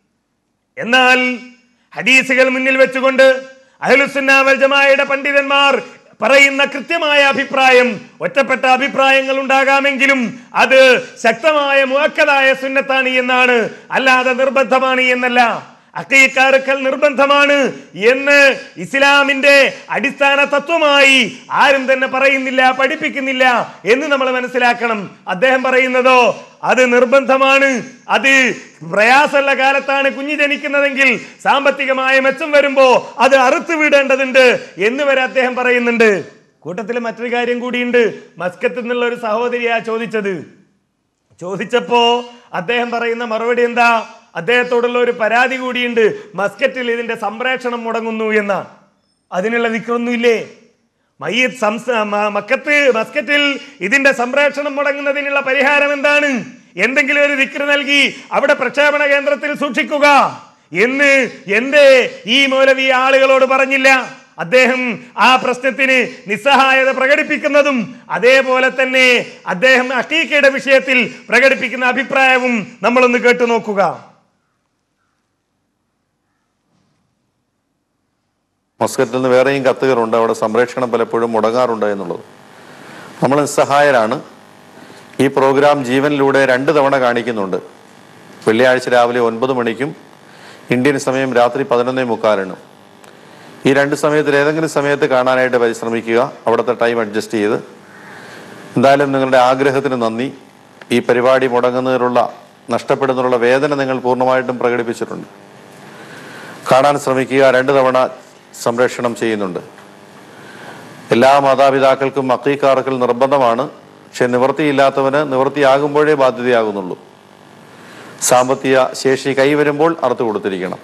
എന്നാൽ ഹദീസുകൾ മുന്നിൽ വെച്ചുകൊണ്ട് അഹ്ലുസുന്ന വൽ ജമാഅയുടെ പണ്ഡിതന്മാർ പറയുന്ന കൃത്യമായ അഭിപ്രായം ഒറ്റപ്പെട്ട അഭിപ്രായങ്ങൾ ഉണ്ടാകാമെങ്കിലും അത് ശക്തമായ മുഅക്കദായ സുന്നത്താണ് എന്നാണ് അല്ലാതെ നിർബന്ധമാണ് എന്നല്ല അക്കൈക്കാറുക്കൽ നിർബന്ധമാണ് എന്ന് ഇസ്ലാമിന്റെ അടിസ്ഥാന തത്വമായി ആരും തന്നെ പറയുന്നില്ല പഠിപ്പിക്കുന്നില്ല എന്ന് നമ്മൾ മനസ്സിലാക്കണം അദ്ദേഹം പറയുന്നതോ അത് നിർബന്ധമാണ് അത് പ്രയാസമുള്ള കാലത്താണ് കുഞ്ഞ് ജനിക്കുന്നതെങ്കിൽ സാമ്പത്തികമായ മെച്ചം വരുമ്പോ അത് അറുത്തു വിടേണ്ടതുണ്ട് എന്ന് വരെ അദ്ദേഹം പറയുന്നുണ്ട് കൂട്ടത്തിൽ മറ്റൊരു കാര്യം കൂടിയുണ്ട് മസ്കത്തിൽ നിന്നുള്ള ഒരു സഹോദരിയാ ചോദിച്ചത് ചോദിച്ചപ്പോ അദ്ദേഹം പറയുന്ന മറുപടി എന്താ അദ്ദേഹത്തോടുള്ള ഒരു പരാതി കൂടിയുണ്ട് മസ്കറ്റിൽ ഇതിന്റെ സംപ്രേഷണം മുടങ്ങുന്നു എന്ന അതിനുള്ള വിക്രൊന്നുമില്ലേ മയ്യത്ത് സംസ മ- മക്കത്ത് മസ്കറ്റിൽ ഇതിന്റെ സംപ്രേഷണം മുടങ്ങുന്നതിനുള്ള പരിഹാരം എന്താണ് എന്തെങ്കിലും ഒരു വിക്ര നൽകി അവിടെ പ്രക്ഷേപണ കേന്ദ്രത്തിൽ സൂക്ഷിക്കുക എന്ന് എന്റെ ഈ മൗലവി ആളുകളോട് പറഞ്ഞില്ല അദ്ദേഹം ആ പ്രശ്നത്തിന് നിസ്സഹായത പ്രകടിപ്പിക്കുന്നതും അതേപോലെ തന്നെ അദ്ദേഹം അക്കീക്കയുടെ വിഷയത്തിൽ പ്രകടിപ്പിക്കുന്ന അഭിപ്രായവും നമ്മളൊന്ന് കേട്ടു നോക്കുക മസ്കറ്റിൽ നിന്ന് വേറെയും കത്തുകളുണ്ട് അവിടെ സംരക്ഷണം പലപ്പോഴും മുടങ്ങാറുണ്ട് എന്നുള്ളത് നമ്മൾ നിസ്സഹായരാണ് ഈ പ്രോഗ്രാം ജീവനിലൂടെ രണ്ട് തവണ കാണിക്കുന്നുണ്ട് വെള്ളിയാഴ്ച രാവിലെ ഒൻപത് മണിക്കും ഇന്ത്യൻ സമയം രാത്രി പതിനൊന്നേ മുക്കാലിനും ഈ രണ്ട് സമയത്തിൽ ഏതെങ്കിലും സമയത്ത് കാണാനായിട്ട് പരിശ്രമിക്കുക അവിടുത്തെ ടൈം അഡ്ജസ്റ്റ് ചെയ്ത് എന്തായാലും നിങ്ങളുടെ ആഗ്രഹത്തിന് നന്ദി ഈ പരിപാടി മുടങ്ങുന്നതിനുള്ള നഷ്ടപ്പെടുന്നതിനുള്ള വേദന നിങ്ങൾ പൂർണ്ണമായിട്ടും പ്രകടിപ്പിച്ചിട്ടുണ്ട് കാണാൻ ശ്രമിക്കുക രണ്ട് തവണ സംരക്ഷണം ചെയ്യുന്നുണ്ട് എല്ലാ മാതാപിതാക്കൾക്കും അക്കീക്കാർക്കൽ നിർബന്ധമാണ് പക്ഷെ നിവൃത്തിയില്ലാത്തവന് നിവൃത്തിയാകുമ്പോഴേ ബാധ്യതയാകുന്നുള്ളൂ സാമ്പത്തിക ശേഷി കൈവരുമ്പോൾ അറുത്തു കൊടുത്തിരിക്കണം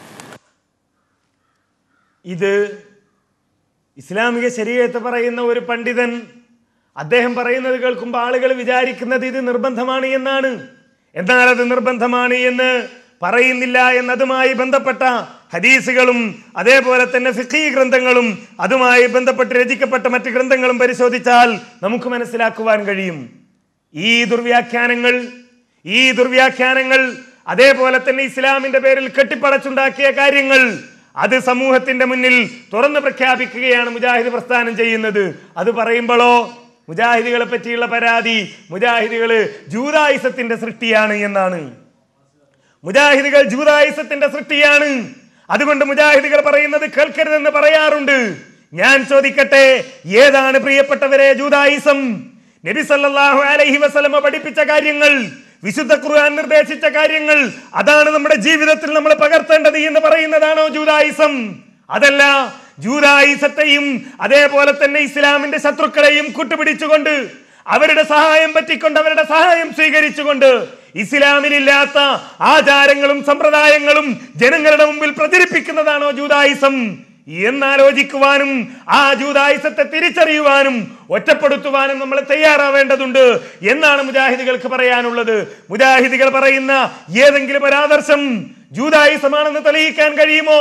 ഇത് ഇസ്ലാമിക ശരീരത്തെ പറയുന്ന ഒരു പണ്ഡിതൻ അദ്ദേഹം പറയുന്നത് കേൾക്കുമ്പോൾ ആളുകൾ വിചാരിക്കുന്നത് ഇത് നിർബന്ധമാണ് എന്നാണ് എന്നാൽ അത് നിർബന്ധമാണ് എന്ന് പറയുന്നില്ല എന്നതുമായി ബന്ധപ്പെട്ട ഹദീസുകളും അതേപോലെ തന്നെ ഫിഖീ ഗ്രന്ഥങ്ങളും അതുമായി ബന്ധപ്പെട്ട് രചിക്കപ്പെട്ട മറ്റ് ഗ്രന്ഥങ്ങളും പരിശോധിച്ചാൽ നമുക്ക് മനസ്സിലാക്കുവാൻ കഴിയും ഈ ദുർവ്യാഖ്യാനങ്ങൾ ഈ ദുർവ്യാഖ്യാനങ്ങൾ അതേപോലെ തന്നെ ഇസ്ലാമിന്റെ പേരിൽ കെട്ടിപ്പടച്ചുണ്ടാക്കിയ കാര്യങ്ങൾ അത് സമൂഹത്തിന്റെ മുന്നിൽ തുറന്നു പ്രഖ്യാപിക്കുകയാണ് മുജാഹിദ് പ്രസ്ഥാനം ചെയ്യുന്നത് അത് പറയുമ്പോഴോ മുജാഹിദികളെ പറ്റിയുള്ള പരാതി മുജാഹിദികള് ജൂതായുസത്തിന്റെ സൃഷ്ടിയാണ് എന്നാണ് മുജാഹിദുകൾ ജൂതായുസത്തിന്റെ സൃഷ്ടിയാണ് അതുകൊണ്ട് മുജാഹിദുകൾ പറയുന്നത് കേൾക്കരുതെന്ന് പറയാറുണ്ട് ഞാൻ ചോദിക്കട്ടെ ഏതാണ് പ്രിയപ്പെട്ടവരെ ജൂതായുസം നബി സല്ലല്ലാഹു അലൈഹി വസല്ലമ പഠിപ്പിച്ച കാര്യങ്ങൾ വിശുദ്ധ ഖുർആൻ നിർദ്ദേശിച്ച കാര്യങ്ങൾ അതാണ് നമ്മുടെ ജീവിതത്തിൽ നമ്മൾ പകർത്തേണ്ടത് എന്ന് പറയുന്നതാണോ ജൂതായുസം അതല്ല ജൂതായുസത്തെയും അതേപോലെ തന്നെ ഇസ്ലാമിന്റെ ശത്രുക്കളെയും കൂട്ടുപിടിച്ചുകൊണ്ട് അവരുടെ സഹായം പറ്റിക്കൊണ്ട് അവരുടെ സഹായം സ്വീകരിച്ചുകൊണ്ട് ഇസ്ലാമിലില്ലാത്ത ആചാരങ്ങളും സമ്പ്രദായങ്ങളും ജനങ്ങളുടെ മുമ്പിൽ പ്രചരിപ്പിക്കുന്നതാണോ ജൂതായുസം എന്നാലോചിക്കുവാനും ആ ജൂതായുസത്തെ തിരിച്ചറിയുവാനും ഒറ്റപ്പെടുത്തുവാനും നമ്മൾ തയ്യാറാവേണ്ടതുണ്ട് എന്നാണ് മുജാഹിദികൾക്ക് പറയാനുള്ളത് മുജാഹിദികൾ പറയുന്ന ഏതെങ്കിലും ഒരു ആദർശം ജൂതായുസമാണെന്ന് തെളിയിക്കാൻ കഴിയുമോ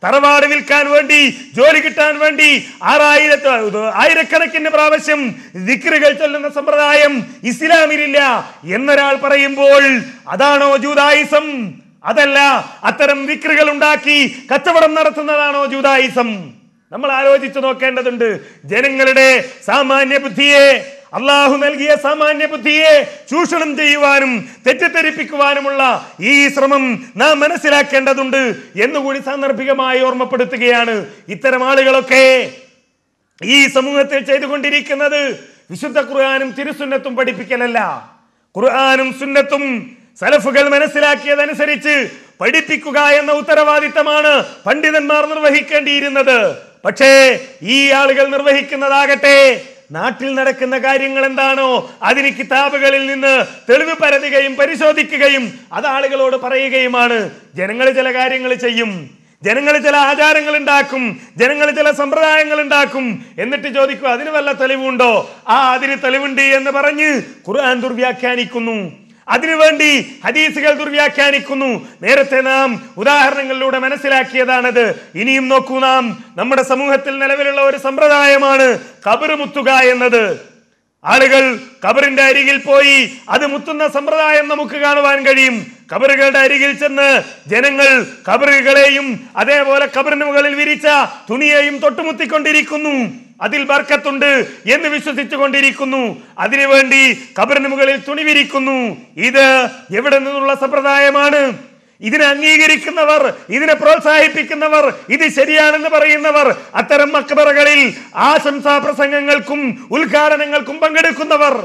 തറവാട് വിൽക്കാൻ വേണ്ടി ജോലി കിട്ടാൻ വേണ്ടി ആറായിരത്തി ആയിരക്കണക്കിന് പ്രാവശ്യം ദിക്റുകൾ ചൊല്ലുന്ന സമ്പ്രദായം ഇസ്ലാമിലില്ല എന്നൊരാൾ പറയുമ്പോൾ അതാണോ ജൂതായിസം അതല്ല അത്തരം വിക്രുകൾ ഉണ്ടാക്കി കച്ചവടം നടത്തുന്നതാണോ ജൂതായിസം നമ്മൾ ആലോചിച്ചു നോക്കേണ്ടതുണ്ട് ജനങ്ങളുടെ സാമാന്യ ബുദ്ധിയെ അള്ളാഹു നൽകിയ സാമാന്യ ബുദ്ധിയെ ചൂഷണം ചെയ്യുവാനും തെറ്റിദ്ധരിപ്പിക്കുവാനുമുള്ള ഈ ശ്രമം നാം മനസ്സിലാക്കേണ്ടതുണ്ട് എന്നുകൂടി സാന്ദർഭികമായി ഓർമ്മപ്പെടുത്തുകയാണ് ഇത്തരം ആളുകളൊക്കെ ഈ സമൂഹത്തിൽ ചെയ്തുകൊണ്ടിരിക്കുന്നത് വിശുദ്ധ ഖുർആാനും തിരുസുന്നത്തും പഠിപ്പിക്കലല്ല ഖുർആാനും സുന്നത്തും സലഫുകൾ മനസ്സിലാക്കിയതനുസരിച്ച് പഠിപ്പിക്കുക എന്ന ഉത്തരവാദിത്തമാണ് പണ്ഡിതന്മാർ നിർവഹിക്കേണ്ടിയിരുന്നത് പക്ഷേ ഈ ആളുകൾ നിർവഹിക്കുന്നതാകട്ടെ നാട്ടിൽ നടക്കുന്ന കാര്യങ്ങൾ എന്താണോ അതിന് കിതാബുകളിൽ നിന്ന് തെളിവ് പരതുകയും പരിശോധിക്കുകയും അത് ആളുകളോട് പറയുകയുമാണ് ജനങ്ങൾ ചില കാര്യങ്ങൾ ചെയ്യും ജനങ്ങൾ ചില ആചാരങ്ങൾ ഉണ്ടാക്കും ജനങ്ങൾ ചില സമ്പ്രദായങ്ങൾ ഉണ്ടാക്കും എന്നിട്ട് ചോദിക്കും അതിന് വല്ല തെളിവുണ്ടോ ആ അതിന് തെളിവുണ്ട് എന്ന് പറഞ്ഞ് ഖുർആൻ ദുർവ്യാഖ്യാനിക്കുന്നു അതിനുവേണ്ടി ഹദീസുകൾ ദുർവ്യാഖ്യാനിക്കുന്നു നേരത്തെ നാം ഉദാഹരണങ്ങളിലൂടെ മനസ്സിലാക്കിയതാണത് ഇനിയും നോക്കൂ നാം നമ്മുടെ സമൂഹത്തിൽ നിലവിലുള്ള ഒരു സമ്പ്രദായമാണ് കബറ് മുത്തുക എന്നത് ആളുകൾ കബറിന്റെ അരികിൽ പോയി അത് മുത്തുന്ന സമ്പ്രദായം നമുക്ക് കാണുവാൻ കഴിയും കബറുകളുടെ അരികിൽ ചെന്ന് ജനങ്ങൾ കബറുകളെയും അതേപോലെ കബറിന് മുകളിൽ വിരിച്ച തുണിയെയും തൊട്ടുമുത്തിക്കൊണ്ടിരിക്കുന്നു അതിൽ ബർക്കത്തുണ്ട് എന്ന് വിശ്വസിച്ചു കൊണ്ടിരിക്കുന്നു അതിനുവേണ്ടി കബറിന് മുകളിൽ തുണി വിരിക്കുന്നു ഇത് എവിടെ നിന്നുള്ള സമ്പ്രദായമാണ് ഇതിനെ അംഗീകരിക്കുന്നവർ ഇതിനെ പ്രോത്സാഹിപ്പിക്കുന്നവർ ഇത് ശരിയാണെന്ന് പറയുന്നവർ അത്തരം മക്ബറകളിൽ ആശംസാ പ്രസംഗങ്ങൾക്കും ഉദ്ഘാടനങ്ങൾക്കും പങ്കെടുക്കുന്നവർ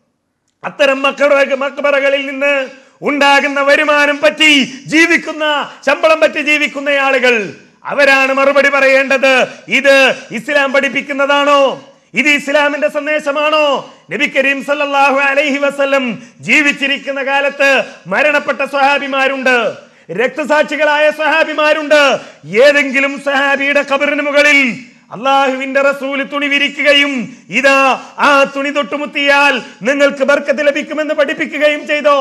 അത്തരം മക്ബറ മക്ബറകളിൽ നിന്ന് ഉണ്ടാകുന്ന വരുമാനം പറ്റി ജീവിക്കുന്ന ശമ്പളം പറ്റി ജീവിക്കുന്ന ആളുകൾ അവരാണ് മറുപടി പറയേണ്ടത് ഇത് ഇസ്ലാം പഠിപ്പിക്കുന്നതാണോ ഇത് ഇസ്ലാമിന്റെ സന്ദേശമാണോ നബി കരീം സല്ലല്ലാഹു അലൈഹി വസല്ലം ജീവിച്ചിരിക്കുന്ന കാലത്ത് മരണപ്പെട്ട സ്വഹാബിമാരുണ്ട് രക്തസാക്ഷികളായ സ്വഹാബിമാരുണ്ട് ഏതെങ്കിലും സ്വഹാബിയുടെ കബറിന് മുകളിൽ അള്ളാഹുവിന്റെ റസൂല് തുണി വിരിക്കുകയും ഇതാ ആ തുണി തൊട്ടുമുത്തിയാൽ നിങ്ങൾക്ക് ബർക്കത്ത് ലഭിക്കുമെന്ന് പഠിപ്പിക്കുകയും ചെയ്തോ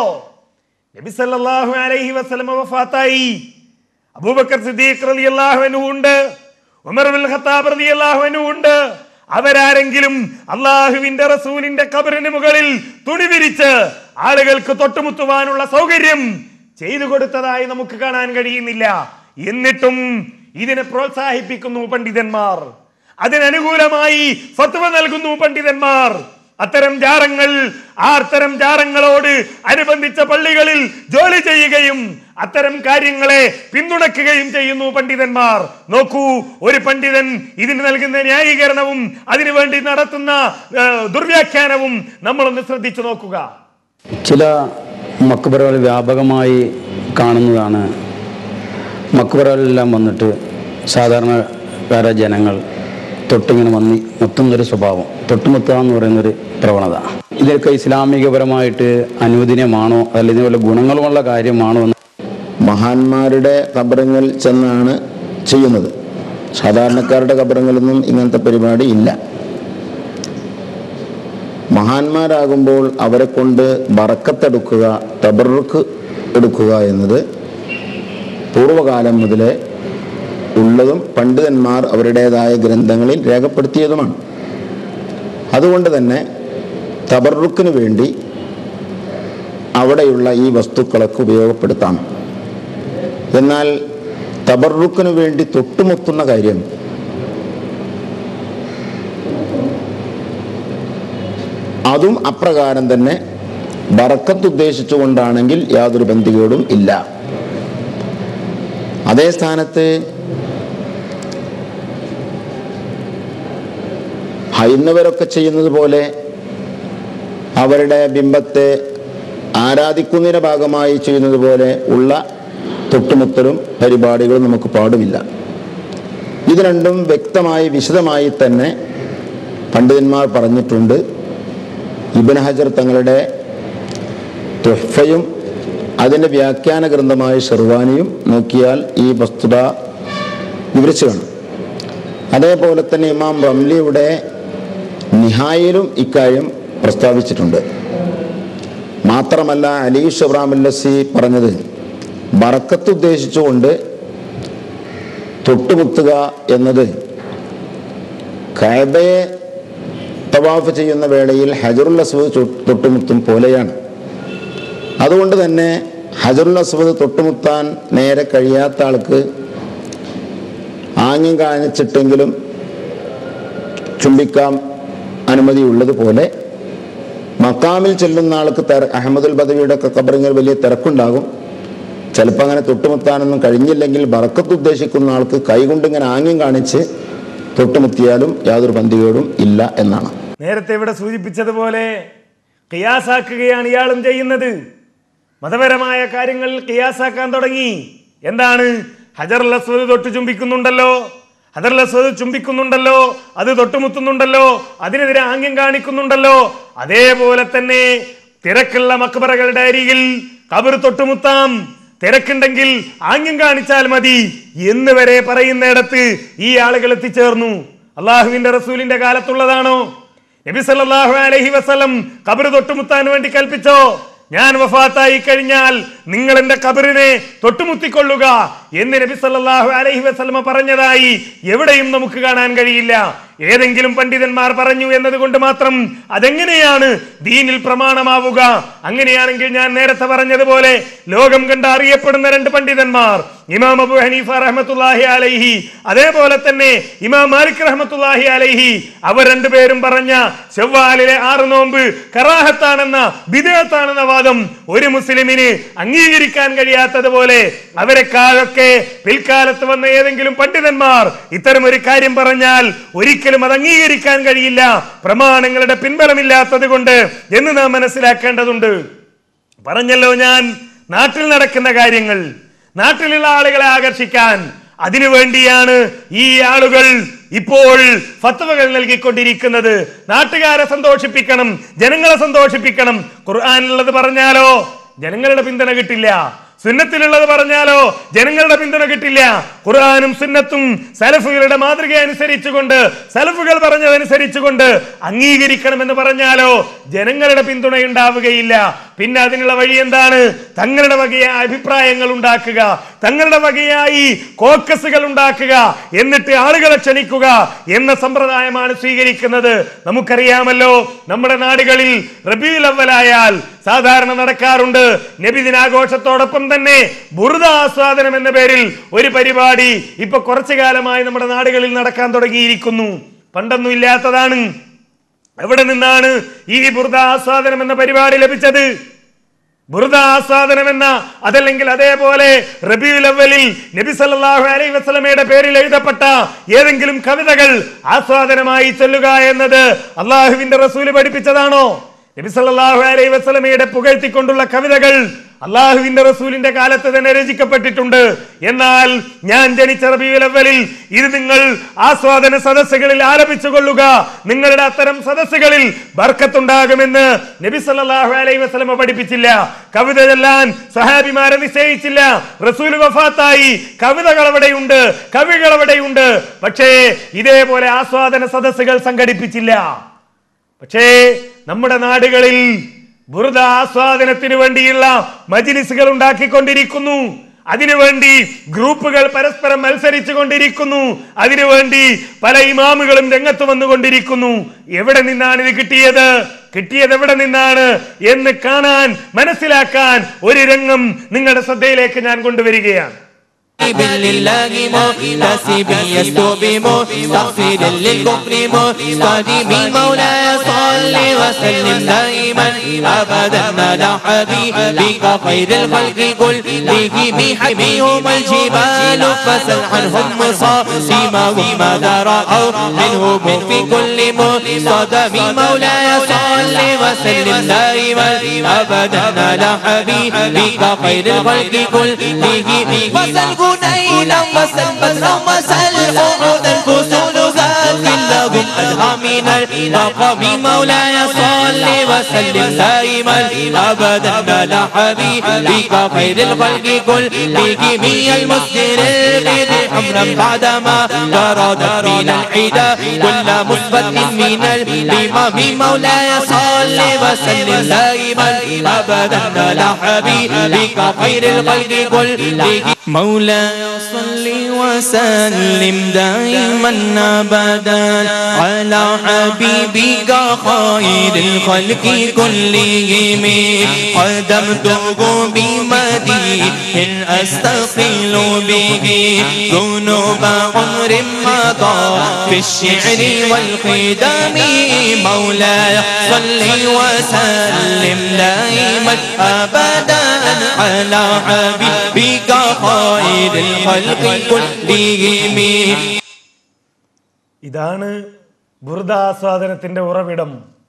നബി സല്ലല്ലാഹു അലൈഹി വസല്ലം വഫാത്തായി അബൂബക്കർ സിദ്ദീഖ് റളിയല്ലാഹു അൻഹു ഉണ്ട് ഉമർ ബിൻ ഖത്താബ് റളിയല്ലാഹു അൻഹു ഉണ്ട് അവരാരെങ്കിലും അള്ളാഹുവിന്റെ റസൂലിന്റെ കബറിന് മുകളിൽ തുണി വിരിച്ച് ആളുകൾക്ക് തൊട്ടുമുത്തുവാനുള്ള സൗകര്യം ചെയ്തു കൊടുത്തതായി നമുക്ക് കാണാൻ കഴിയുന്നില്ല എന്നിട്ടും ഇതിനെ പ്രോത്സാഹിപ്പിക്കുന്നു പണ്ഡിതന്മാർ അതിനനുകൂലമായി ഫത്വ നൽകുന്നു പണ്ഡിതന്മാർ അത്തരം ജാറങ്ങൾ ആ അത്തരം ജാറങ്ങളോട് അനുബന്ധിച്ച പള്ളികളിൽ ജോലി ചെയ്യുകയും അത്തരം കാര്യങ്ങളെ പിന്തുണയ്ക്കുകയും ചെയ്യുന്നു പണ്ഡിതന്മാർ നോക്കൂ ഒരു പണ്ഡിതൻ ഇതിന് നൽകുന്ന ന്യായീകരണവും അതിനുവേണ്ടി നടത്തുന്ന ഏഹ്, ദുർവ്യാഖ്യാനവും നമ്മളൊന്ന് ശ്രദ്ധിച്ചു നോക്കുക ചില മക്ബറകൾ വ്യാപകമായി കാണുന്നതാണ് മക്ബറകളെല്ലാം വന്നിട്ട് സാധാരണക്കാര ജനങ്ങൾ തൊട്ടിങ്ങനെ വന്ന് മുത്തുന്നൊരു സ്വഭാവം തൊട്ടുമുത്തുക എന്ന് പറയുന്നൊരു പ്രവണത ഇതൊക്കെ ഇസ്ലാമികപരമായിട്ട് അനുവദനീയമാണോ അല്ലെങ്കിൽ വല്ല ഗുണങ്ങളുമുള്ള കാര്യമാണോ എന്ന് മഹാന്മാരുടെ കബറങ്ങൾ ചെന്നാണ് ചെയ്യുന്നത് സാധാരണക്കാരുടെ കബറങ്ങളൊന്നും ഇങ്ങനത്തെ പരിപാടി ഇല്ല മഹാന്മാരാകുമ്പോൾ അവരെ കൊണ്ട് ബറക്കത്തെടുക്കുക തബറുക്ക് എടുക്കുക എന്നത് പൂർവകാലം മുതലേ ഉള്ളതും പണ്ഡിതന്മാർ അവരുടേതായ ഗ്രന്ഥങ്ങളിൽ രേഖപ്പെടുത്തിയതുമാണ് അതുകൊണ്ട് തന്നെ തബറുക്കിന് വേണ്ടി അവിടെയുള്ള ഈ വസ്തുക്കളൊക്കെ ഉപയോഗപ്പെടുത്താം എന്നാൽ തബറുക്കിന് വേണ്ടി തൊട്ടുമുത്തുന്ന കാര്യം അതും അപ്രകാരം തന്നെ ബറക്കത്ത് ഉദ്ദേശിച്ചുകൊണ്ടാണെങ്കിൽ യാതൊരു ബന്ധികേടും ഇല്ല അതേ സ്ഥാനത്ത് ഹൈന്ദവരൊക്കെ ചെയ്യുന്നത് പോലെ അവരുടെ ബിംബത്തെ ആരാധിക്കുന്നതിന്റെ ഭാഗമായി ചെയ്യുന്നത് പോലെ ഉള്ള തൊട്ടുമുത്തലും പരിപാടികളും നമുക്ക് പാടുമില്ല ഇത് രണ്ടും വ്യക്തമായി വിശദമായി തന്നെ പണ്ഡിതന്മാർ പറഞ്ഞിട്ടുണ്ട് ഇബൻ ഹജർ തങ്ങളുടെ തുഹഫയും അതിൻ്റെ വ്യാഖ്യാന ഗ്രന്ഥമായ ഷെർവാനിയും നോക്കിയാൽ ഈ വസ്തുത വിവരിച്ചു കാണും അതേപോലെ തന്നെ ഇമാം റംലിയുടെ നിഹായിലും ഇക്കാര്യം പ്രസ്താവിച്ചിട്ടുണ്ട് മാത്രമല്ല അലീഷ് ഇബ്രാം അല്ലസി പറഞ്ഞത് ബറക്കത്ത് ഉദ്ദേശിച്ചുകൊണ്ട് തൊട്ടുമുത്തുക എന്നത് കഅബയെ തവാഫ് ചെയ്യുന്ന വേളയിൽ ഹജറുൽ അസ്വദ് ചു- തൊട്ടുമുത്തും പോലെയാണ് അതുകൊണ്ട് തന്നെ ഹജറുൽ അസ്വദ് തൊട്ടുമുത്താൻ നേരെ കഴിയാത്ത ആൾക്ക് ആംഗ്യം കാണിച്ചിട്ടെങ്കിലും ചുംബിക്കാം അനുമതിയുള്ളതുപോലെ മക്കാമിൽ ചെല്ലുന്ന ആൾക്ക് തെര അഹമ്മദുൽ ബദവിയുടെ ഒക്കെ കബറിങ്ങൾ വലിയ തിരക്കുണ്ടാകും ചിലപ്പോൾ അങ്ങനെ തൊട്ടുമുത്താനൊന്നും കഴിഞ്ഞില്ലെങ്കിൽ ബറക്കത്ത് ഉദ്ദേശിക്കുന്ന ആൾക്ക് കൈകൊണ്ട് ഇങ്ങനെ ആംഗ്യം കാണിച്ച് തൊട്ടുമുത്തിയാലും യാതൊരു പന്തികേടും ഇല്ല എന്നാണ് നേരത്തെ ഇവിടെ സൂചിപ്പിച്ചതുപോലെ കിയാസാക്കുകയാണ് ഇയാളും ചെയ്യുന്നത് മതപരമായ കാര്യങ്ങൾ കിയാസാക്കാൻ തുടങ്ങി എന്താണ് ഹജർ അസ്വദ് തൊട്ട് ചുംബിക്കുന്നുണ്ടല്ലോ ഹജർ അസ്വദ് ചുംബിക്കുന്നുണ്ടല്ലോ അത് തൊട്ടുമുത്തുന്നുണ്ടല്ലോ അതിനെതിരെ ആംഗ്യം കാണിക്കുന്നുണ്ടല്ലോ അതേപോലെ തന്നെ തിരക്കുള്ള മക്ബറകളുടെ അരികിൽ കബർ തൊട്ടുമുത്താം തിരക്കുണ്ടെങ്കിൽ ആംഗ്യം കാണിച്ചാൽ മതി എന്ന് വരെ പറയുന്നിടത്ത് ഈ ആളുകൾ എത്തിച്ചേർന്നു അള്ളാഹുവിന്റെ റസൂലിന്റെ കാലത്തുള്ളതാണോ നബി സല്ലല്ലാഹു അലൈഹി വസല്ലം കബർ തൊട്ടുമുത്താൻ വേണ്ടി കൽപ്പിച്ചോ ഞാൻ വഫാത്തായി കഴിഞ്ഞാൽ നിങ്ങൾ എന്റെ കബറിനെ തൊട്ടുമുത്തിക്കൊള്ളുക എന്ന് നബി സല്ലല്ലാഹു അലൈഹി വസല്ലമ പറഞ്ഞതായി എവിടെയും നമുക്ക് കാണാൻ കഴിയില്ല ഏതെങ്കിലും പണ്ഡിതന്മാർ പറഞ്ഞു എന്നതുകൊണ്ട് മാത്രം അതെങ്ങനെയാണ് ദീനിൽ പ്രമാണമാവുക അങ്ങനെയാണെങ്കിൽ ഞാൻ നേരത്തെ പറഞ്ഞതുപോലെ ലോകം കണ്ട് അറിയപ്പെടുന്ന രണ്ട് പണ്ഡിതന്മാർ ഇമാം അബു ഹനീഫ റഹ്മത്തുല്ലാഹി അലൈഹി അതേപോലെ തന്നെ ഇമാം മാലിക് റഹ്മത്തുല്ലാഹി അലൈഹി അവർ രണ്ടുപേരും പറഞ്ഞ ചെവ്വാലിലെ ആറ് നോമ്പ് കറാഹത്താണെന്ന ബിദത്താണെന്ന വാദം ഒരു മുസ്ലിമിന് അംഗീകരിക്കാൻ കഴിയാത്തതുപോലെ അവരെക്കാളൊക്കെ പിൽക്കാലത്ത് വന്ന ഏതെങ്കിലും പണ്ഡിതന്മാർ ഇത്തരം ഒരു കാര്യം പറഞ്ഞാൽ ഒരിക്കലും അത് അംഗീകരിക്കാൻ കഴിയില്ല പ്രമാണങ്ങളുടെ പിൻബലമില്ലാത്തത് കൊണ്ട് എന്ന് നാം മനസ്സിലാക്കേണ്ടതുണ്ട് പറഞ്ഞല്ലോ ഞാൻ നാട്ടിൽ നടക്കുന്ന കാര്യങ്ങൾ നാട്ടിലുള്ള ആളുകളെ ആകർഷിക്കാൻ അതിനു വേണ്ടിയാണ് ഈ ആളുകൾ ഇപ്പോൾ ഫത്വകൾ നൽകിക്കൊണ്ടിരിക്കുന്നത് നാട്ടുകാരെ സന്തോഷിപ്പിക്കണം ജനങ്ങളെ സന്തോഷിപ്പിക്കണം ഖുർആാനുള്ളത് പറഞ്ഞാലോ ജനങ്ങളുടെ പിന്തുണ കിട്ടില്ല സുന്നത്തിലുള്ളത് പറഞ്ഞാലോ ജനങ്ങളുടെ പിന്തുണ കിട്ടില്ല ഖുർആാനും സുന്നത്തും സലഫുകളുടെ മാതൃക അനുസരിച്ചുകൊണ്ട് സലഫുകൾ പറഞ്ഞതനുസരിച്ചുകൊണ്ട് അംഗീകരിക്കണമെന്ന് പറഞ്ഞാലോ ജനങ്ങളുടെ പിന്തുണ ഉണ്ടാവുകയില്ല പിന്നെ അതിനുള്ള വഴി എന്താണ് തങ്ങളുടെ വകയായ അഭിപ്രായങ്ങൾ ഉണ്ടാക്കുക തങ്ങളുടെ വകയായി കോക്കസുകൾ ഉണ്ടാക്കുക എന്നിട്ട് ആളുകളെ ക്ഷണിക്കുക എന്ന സമ്പ്രദായമാണ് സ്വീകരിക്കുന്നത് നമുക്കറിയാമല്ലോ നമ്മുടെ നാടുകളിൽ റബീൽ അവലായാൽ സാധാരണ നടക്കാറുണ്ട് നബിദിനാഘോഷത്തോടൊപ്പം തന്നെ ബുറുദ ആസ്വാദനം എന്ന പേരിൽ ഒരു പരിപാടി ഇപ്പൊ കുറച്ചു കാലമായി നമ്മുടെ നാടുകളിൽ നടക്കാൻ തുടങ്ങിയിരിക്കുന്നു പണ്ടൊന്നും ഇല്ലാത്തതാണ് എവിടെ നിന്നാണ് ഈ ബുറുദ ആസ്വാദനം എന്ന പരിപാടി ലഭിച്ചത് ബുറുദ ആസ്വാദനം എന്ന അതല്ലെങ്കിൽ അതേപോലെ റബിയുൽ അവലിൽ നബി സല്ലല്ലാഹു അലൈഹി വസല്ലമയുടെ പേരിൽ എഴുതപ്പെട്ട ഏതെങ്കിലും കവിതകൾ ആസ്വാദനമായി ചൊല്ലുക എന്നത് അള്ളാഹുവിന്റെ റസൂല് പഠിപ്പിച്ചതാണോ നബി സല്ലല്ലാഹു അലൈഹി വസല്ലമയുടെ പുകഴ്ത്തിക്കൊണ്ടുള്ള കവിതകൾ അള്ളാഹുവിന്റെ റസൂലിന്റെ കാലത്ത് തന്നെ രചിക്കപ്പെട്ടിട്ടുണ്ട് എന്നാൽ ഞാൻ ജനിച്ച റബിയുൽ അവലിൽ ഇത് നിങ്ങൾ ആസ്വാദന സദസ്സുകളിൽ ആലപിച്ചു കൊള്ളുക നിങ്ങളുടെ അത്തരം സദസ്സുകളിൽ ബർക്കത്തുണ്ടാകുമെന്ന് നബി സല്ലല്ലാഹു അലൈഹി വസല്ലമ പഠിപ്പിച്ചില്ല കവിത ചൊല്ലാൻ സഹാബിമാരെ നിശ്ചയിച്ചില്ല റസൂൽ വഫാത്തായി കവിതകൾ അവിടെയുണ്ട് കവികൾ അവിടെയുണ്ട് പക്ഷേ ഇതേപോലെ ആസ്വാദന സദസ്സുകൾ സംഘടിപ്പിച്ചില്ല പക്ഷേ നമ്മുടെ നാടുകളിൽ ബുറുദ ആസ്വാദനത്തിന് വേണ്ടിയുള്ള മജിലിസുകൾ ഉണ്ടാക്കിക്കൊണ്ടിരിക്കുന്നു അതിനുവേണ്ടി ഗ്രൂപ്പുകൾ പരസ്പരം മത്സരിച്ചു കൊണ്ടിരിക്കുന്നു അതിനുവേണ്ടി പല ഇമാമുകളും രംഗത്ത് വന്നുകൊണ്ടിരിക്കുന്നു എവിടെ നിന്നാണ് ഇത് കിട്ടിയത് കിട്ടിയത് എവിടെ നിന്നാണ് എന്ന് കാണാൻ മനസ്സിലാക്കാൻ ഒരു രംഗം നിങ്ങളുടെ ശ്രദ്ധയിലേക്ക് ഞാൻ കൊണ്ടുവരികയാണ് لله محتسب يستوبم مستغفر للكفر مستديم مولاي صل وسلم دائما ابدا على حبيبك خير الخلق كل بحبيهم الجبال فسل عنهم مصاصمهم ماذا راوا منهم في كل مصدم مولاي صل وسلم دائما ابدا على حبيبك خير الخلق كل وسل جنينا وسل بدرا وسل أحدا فصول ذات الله لكم أدهى من المقام مولاي صل وسلم دائما أبدا على حبيبك خير الخلق كلهم المسجد البيض حمرا بعدما طردت من الحدى كل مثبت من الإمام مولاي صل وسلم دائما أبدا على حبيبك خير الخلق كلهم مولاي صل وسلم دائما أبدا على حبيبك خير الخلق كلهم قدمته بمديح أستقيل به ذنوب عمر مضى في الشعر والخدم مولاي صل وسلم دائما أبدا على حبيبك خير الخلق كلهم ഇതാണ് ബുർദാസ്വാദനത്തിന്റെ ഉറവിടം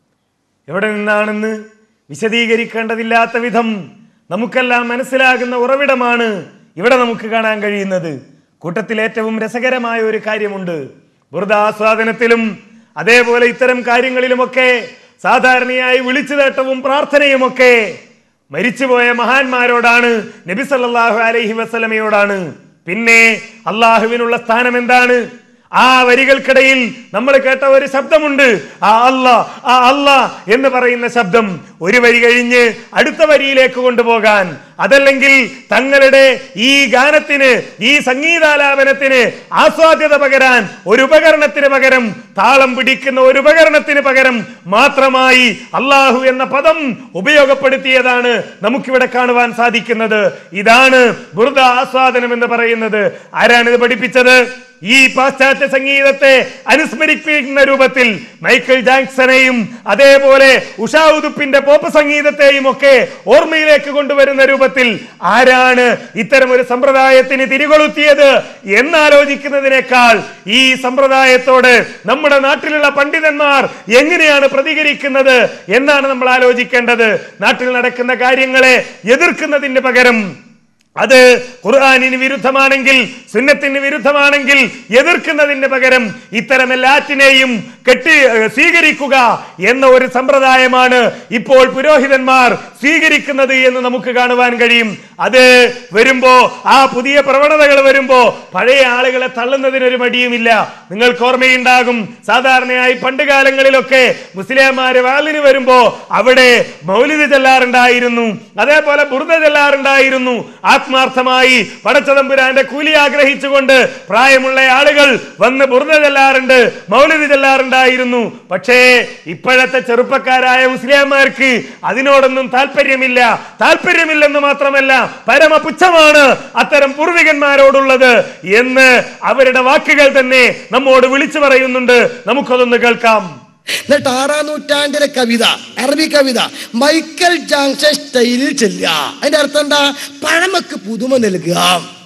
എവിടെ നിന്നാണെന്ന് വിശദീകരിക്കേണ്ടതില്ലാത്ത വിധം നമുക്കെല്ലാം മനസ്സിലാകുന്ന ഉറവിടമാണ് ഇവിടെ നമുക്ക് കാണാൻ കഴിയുന്നത് കൂട്ടത്തിൽ ഏറ്റവും രസകരമായ ഒരു കാര്യമുണ്ട് ബുർദാസ്വാദനത്തിലും അതേപോലെ ഇത്തരം കാര്യങ്ങളിലുമൊക്കെ സാധാരണയായി വിളിച്ചു തേട്ടവും പ്രാർത്ഥനയുമൊക്കെ മരിച്ചുപോയ മഹാന്മാരോടാണ് നബി സല്ലല്ലാഹു അലൈഹി വസല്ലമയോടാണ് പിന്നെ അള്ളാഹുവിനുള്ള സ്ഥാനം എന്താണ് ആ വരികൾക്കിടയിൽ നമ്മൾ കേട്ട ഒരു ശബ്ദമുണ്ട് ആ അല്ല ആ അല്ല എന്ന് പറയുന്ന ശബ്ദം ഒരു വരി കഴിഞ്ഞ് അടുത്ത വരിയിലേക്ക് കൊണ്ടുപോകാൻ അതല്ലെങ്കിൽ തങ്ങളുടെ ഈ ഗാനത്തിന് ഈ സംഗീതാലാപനത്തിന് ആസ്വാദ്യത പകരാൻ ഒരു ഉപകരണത്തിന് പകരം താളം പിടിക്കുന്ന ഒരു ഉപകരണത്തിന് പകരം മാത്രമായി അള്ളാഹു എന്ന പദം ഉപയോഗപ്പെടുത്തിയതാണ് നമുക്കിവിടെ കാണുവാൻ സാധിക്കുന്നത് ഇതാണ് ബുർദ ആസ്വാദനം എന്ന് പറയുന്നത് ആരാണിത് പഠിപ്പിച്ചത് ഈ പാശ്ചാത്യ സംഗീതത്തെ അനുസ്മരിപ്പിക്കുന്ന രൂപത്തിൽ മൈക്കിൾ ജാക്സനെയും അതേപോലെ ഉഷാ ഉദുപ്പിന്റെ പോപ്പ് സംഗീതത്തെയും ഒക്കെ ഓർമ്മയിലേക്ക് കൊണ്ടുവരുന്ന രൂപത്തിൽ ആരാണ് ഇത്തരം ഒരു സമ്പ്രദായത്തിന് തിരികൊളുത്തിയത് എന്നാലോചിക്കുന്നതിനേക്കാൾ ഈ സമ്പ്രദായത്തോട് നമ്മുടെ നാട്ടിലുള്ള പണ്ഡിതന്മാർ എങ്ങനെയാണ് പ്രതികരിക്കുന്നത് എന്നാണ് നമ്മൾ ആലോചിക്കേണ്ടത് നാട്ടിൽ നടക്കുന്ന കാര്യങ്ങളെ എതിർക്കുന്നതിന് പകരം അത് ഖുർആാനിന് വിരുദ്ധമാണെങ്കിൽ സുന്നത്തിന് വിരുദ്ധമാണെങ്കിൽ എതിർക്കുന്നതിന് പകരം ഇത്തരം എല്ലാറ്റിനെയും കെട്ടി ഏഹ്, സ്വീകരിക്കുക എന്ന ഒരു സമ്പ്രദായമാണ് ഇപ്പോൾ പുരോഹിതന്മാർ സ്വീകരിക്കുന്നത് എന്ന് നമുക്ക് കാണുവാൻ കഴിയും അത് വരുമ്പോ ആ പുതിയ പ്രവണതകൾ വരുമ്പോ പഴയ ആളുകളെ തള്ളുന്നതിനൊരു മടിയുമില്ല നിങ്ങൾക്ക് ഓർമ്മയുണ്ടാകും സാധാരണയായി പണ്ട് കാലങ്ങളിലൊക്കെ മുസ്ലിംമാര് വാലിന് വരുമ്പോ അവിടെ മൗലിദ് ചെല്ലാറുണ്ടായിരുന്നു അതേപോലെ ബുർദ ചെല്ലാറുണ്ടായിരുന്നു ആത്മാർത്ഥമായി പടച്ചതമ്പുരാന്റെ കൂലി ആഗ്രഹിച്ചുകൊണ്ട് പ്രായമുള്ള ആളുകൾ വന്ന് ബുർദ ചെല്ലാറുണ്ട് മൗലിദ് ചെല്ലാറുണ്ടായിരുന്നു പക്ഷേ ഇപ്പോഴത്തെ ചെറുപ്പക്കാരായ മുസ്ലിംമാർക്ക് അതിനോടൊന്നും താല്പര്യമില്ല താല്പര്യമില്ലെന്ന് മാത്രമല്ല പരമപുച്ഛമാണ് അത്തരം പൂർവികന്മാരോടുള്ളത് എന്ന് അവരുടെ വാക്കുകൾ തന്നെ നമ്മോട് വിളിച്ചു പറയുന്നുണ്ട് നമുക്കതൊന്ന് കേൾക്കാം എന്നിട്ട് ആറാം നൂറ്റാണ്ടിലെ കവിത അറബി കവിത മൈക്കൽ ജാങ്സൺ സ്റ്റൈലിൽ ചെല്ലുക അതിന്റെ അർത്ഥം എന്താ പഴമക്ക് പുതുമ നൽകുക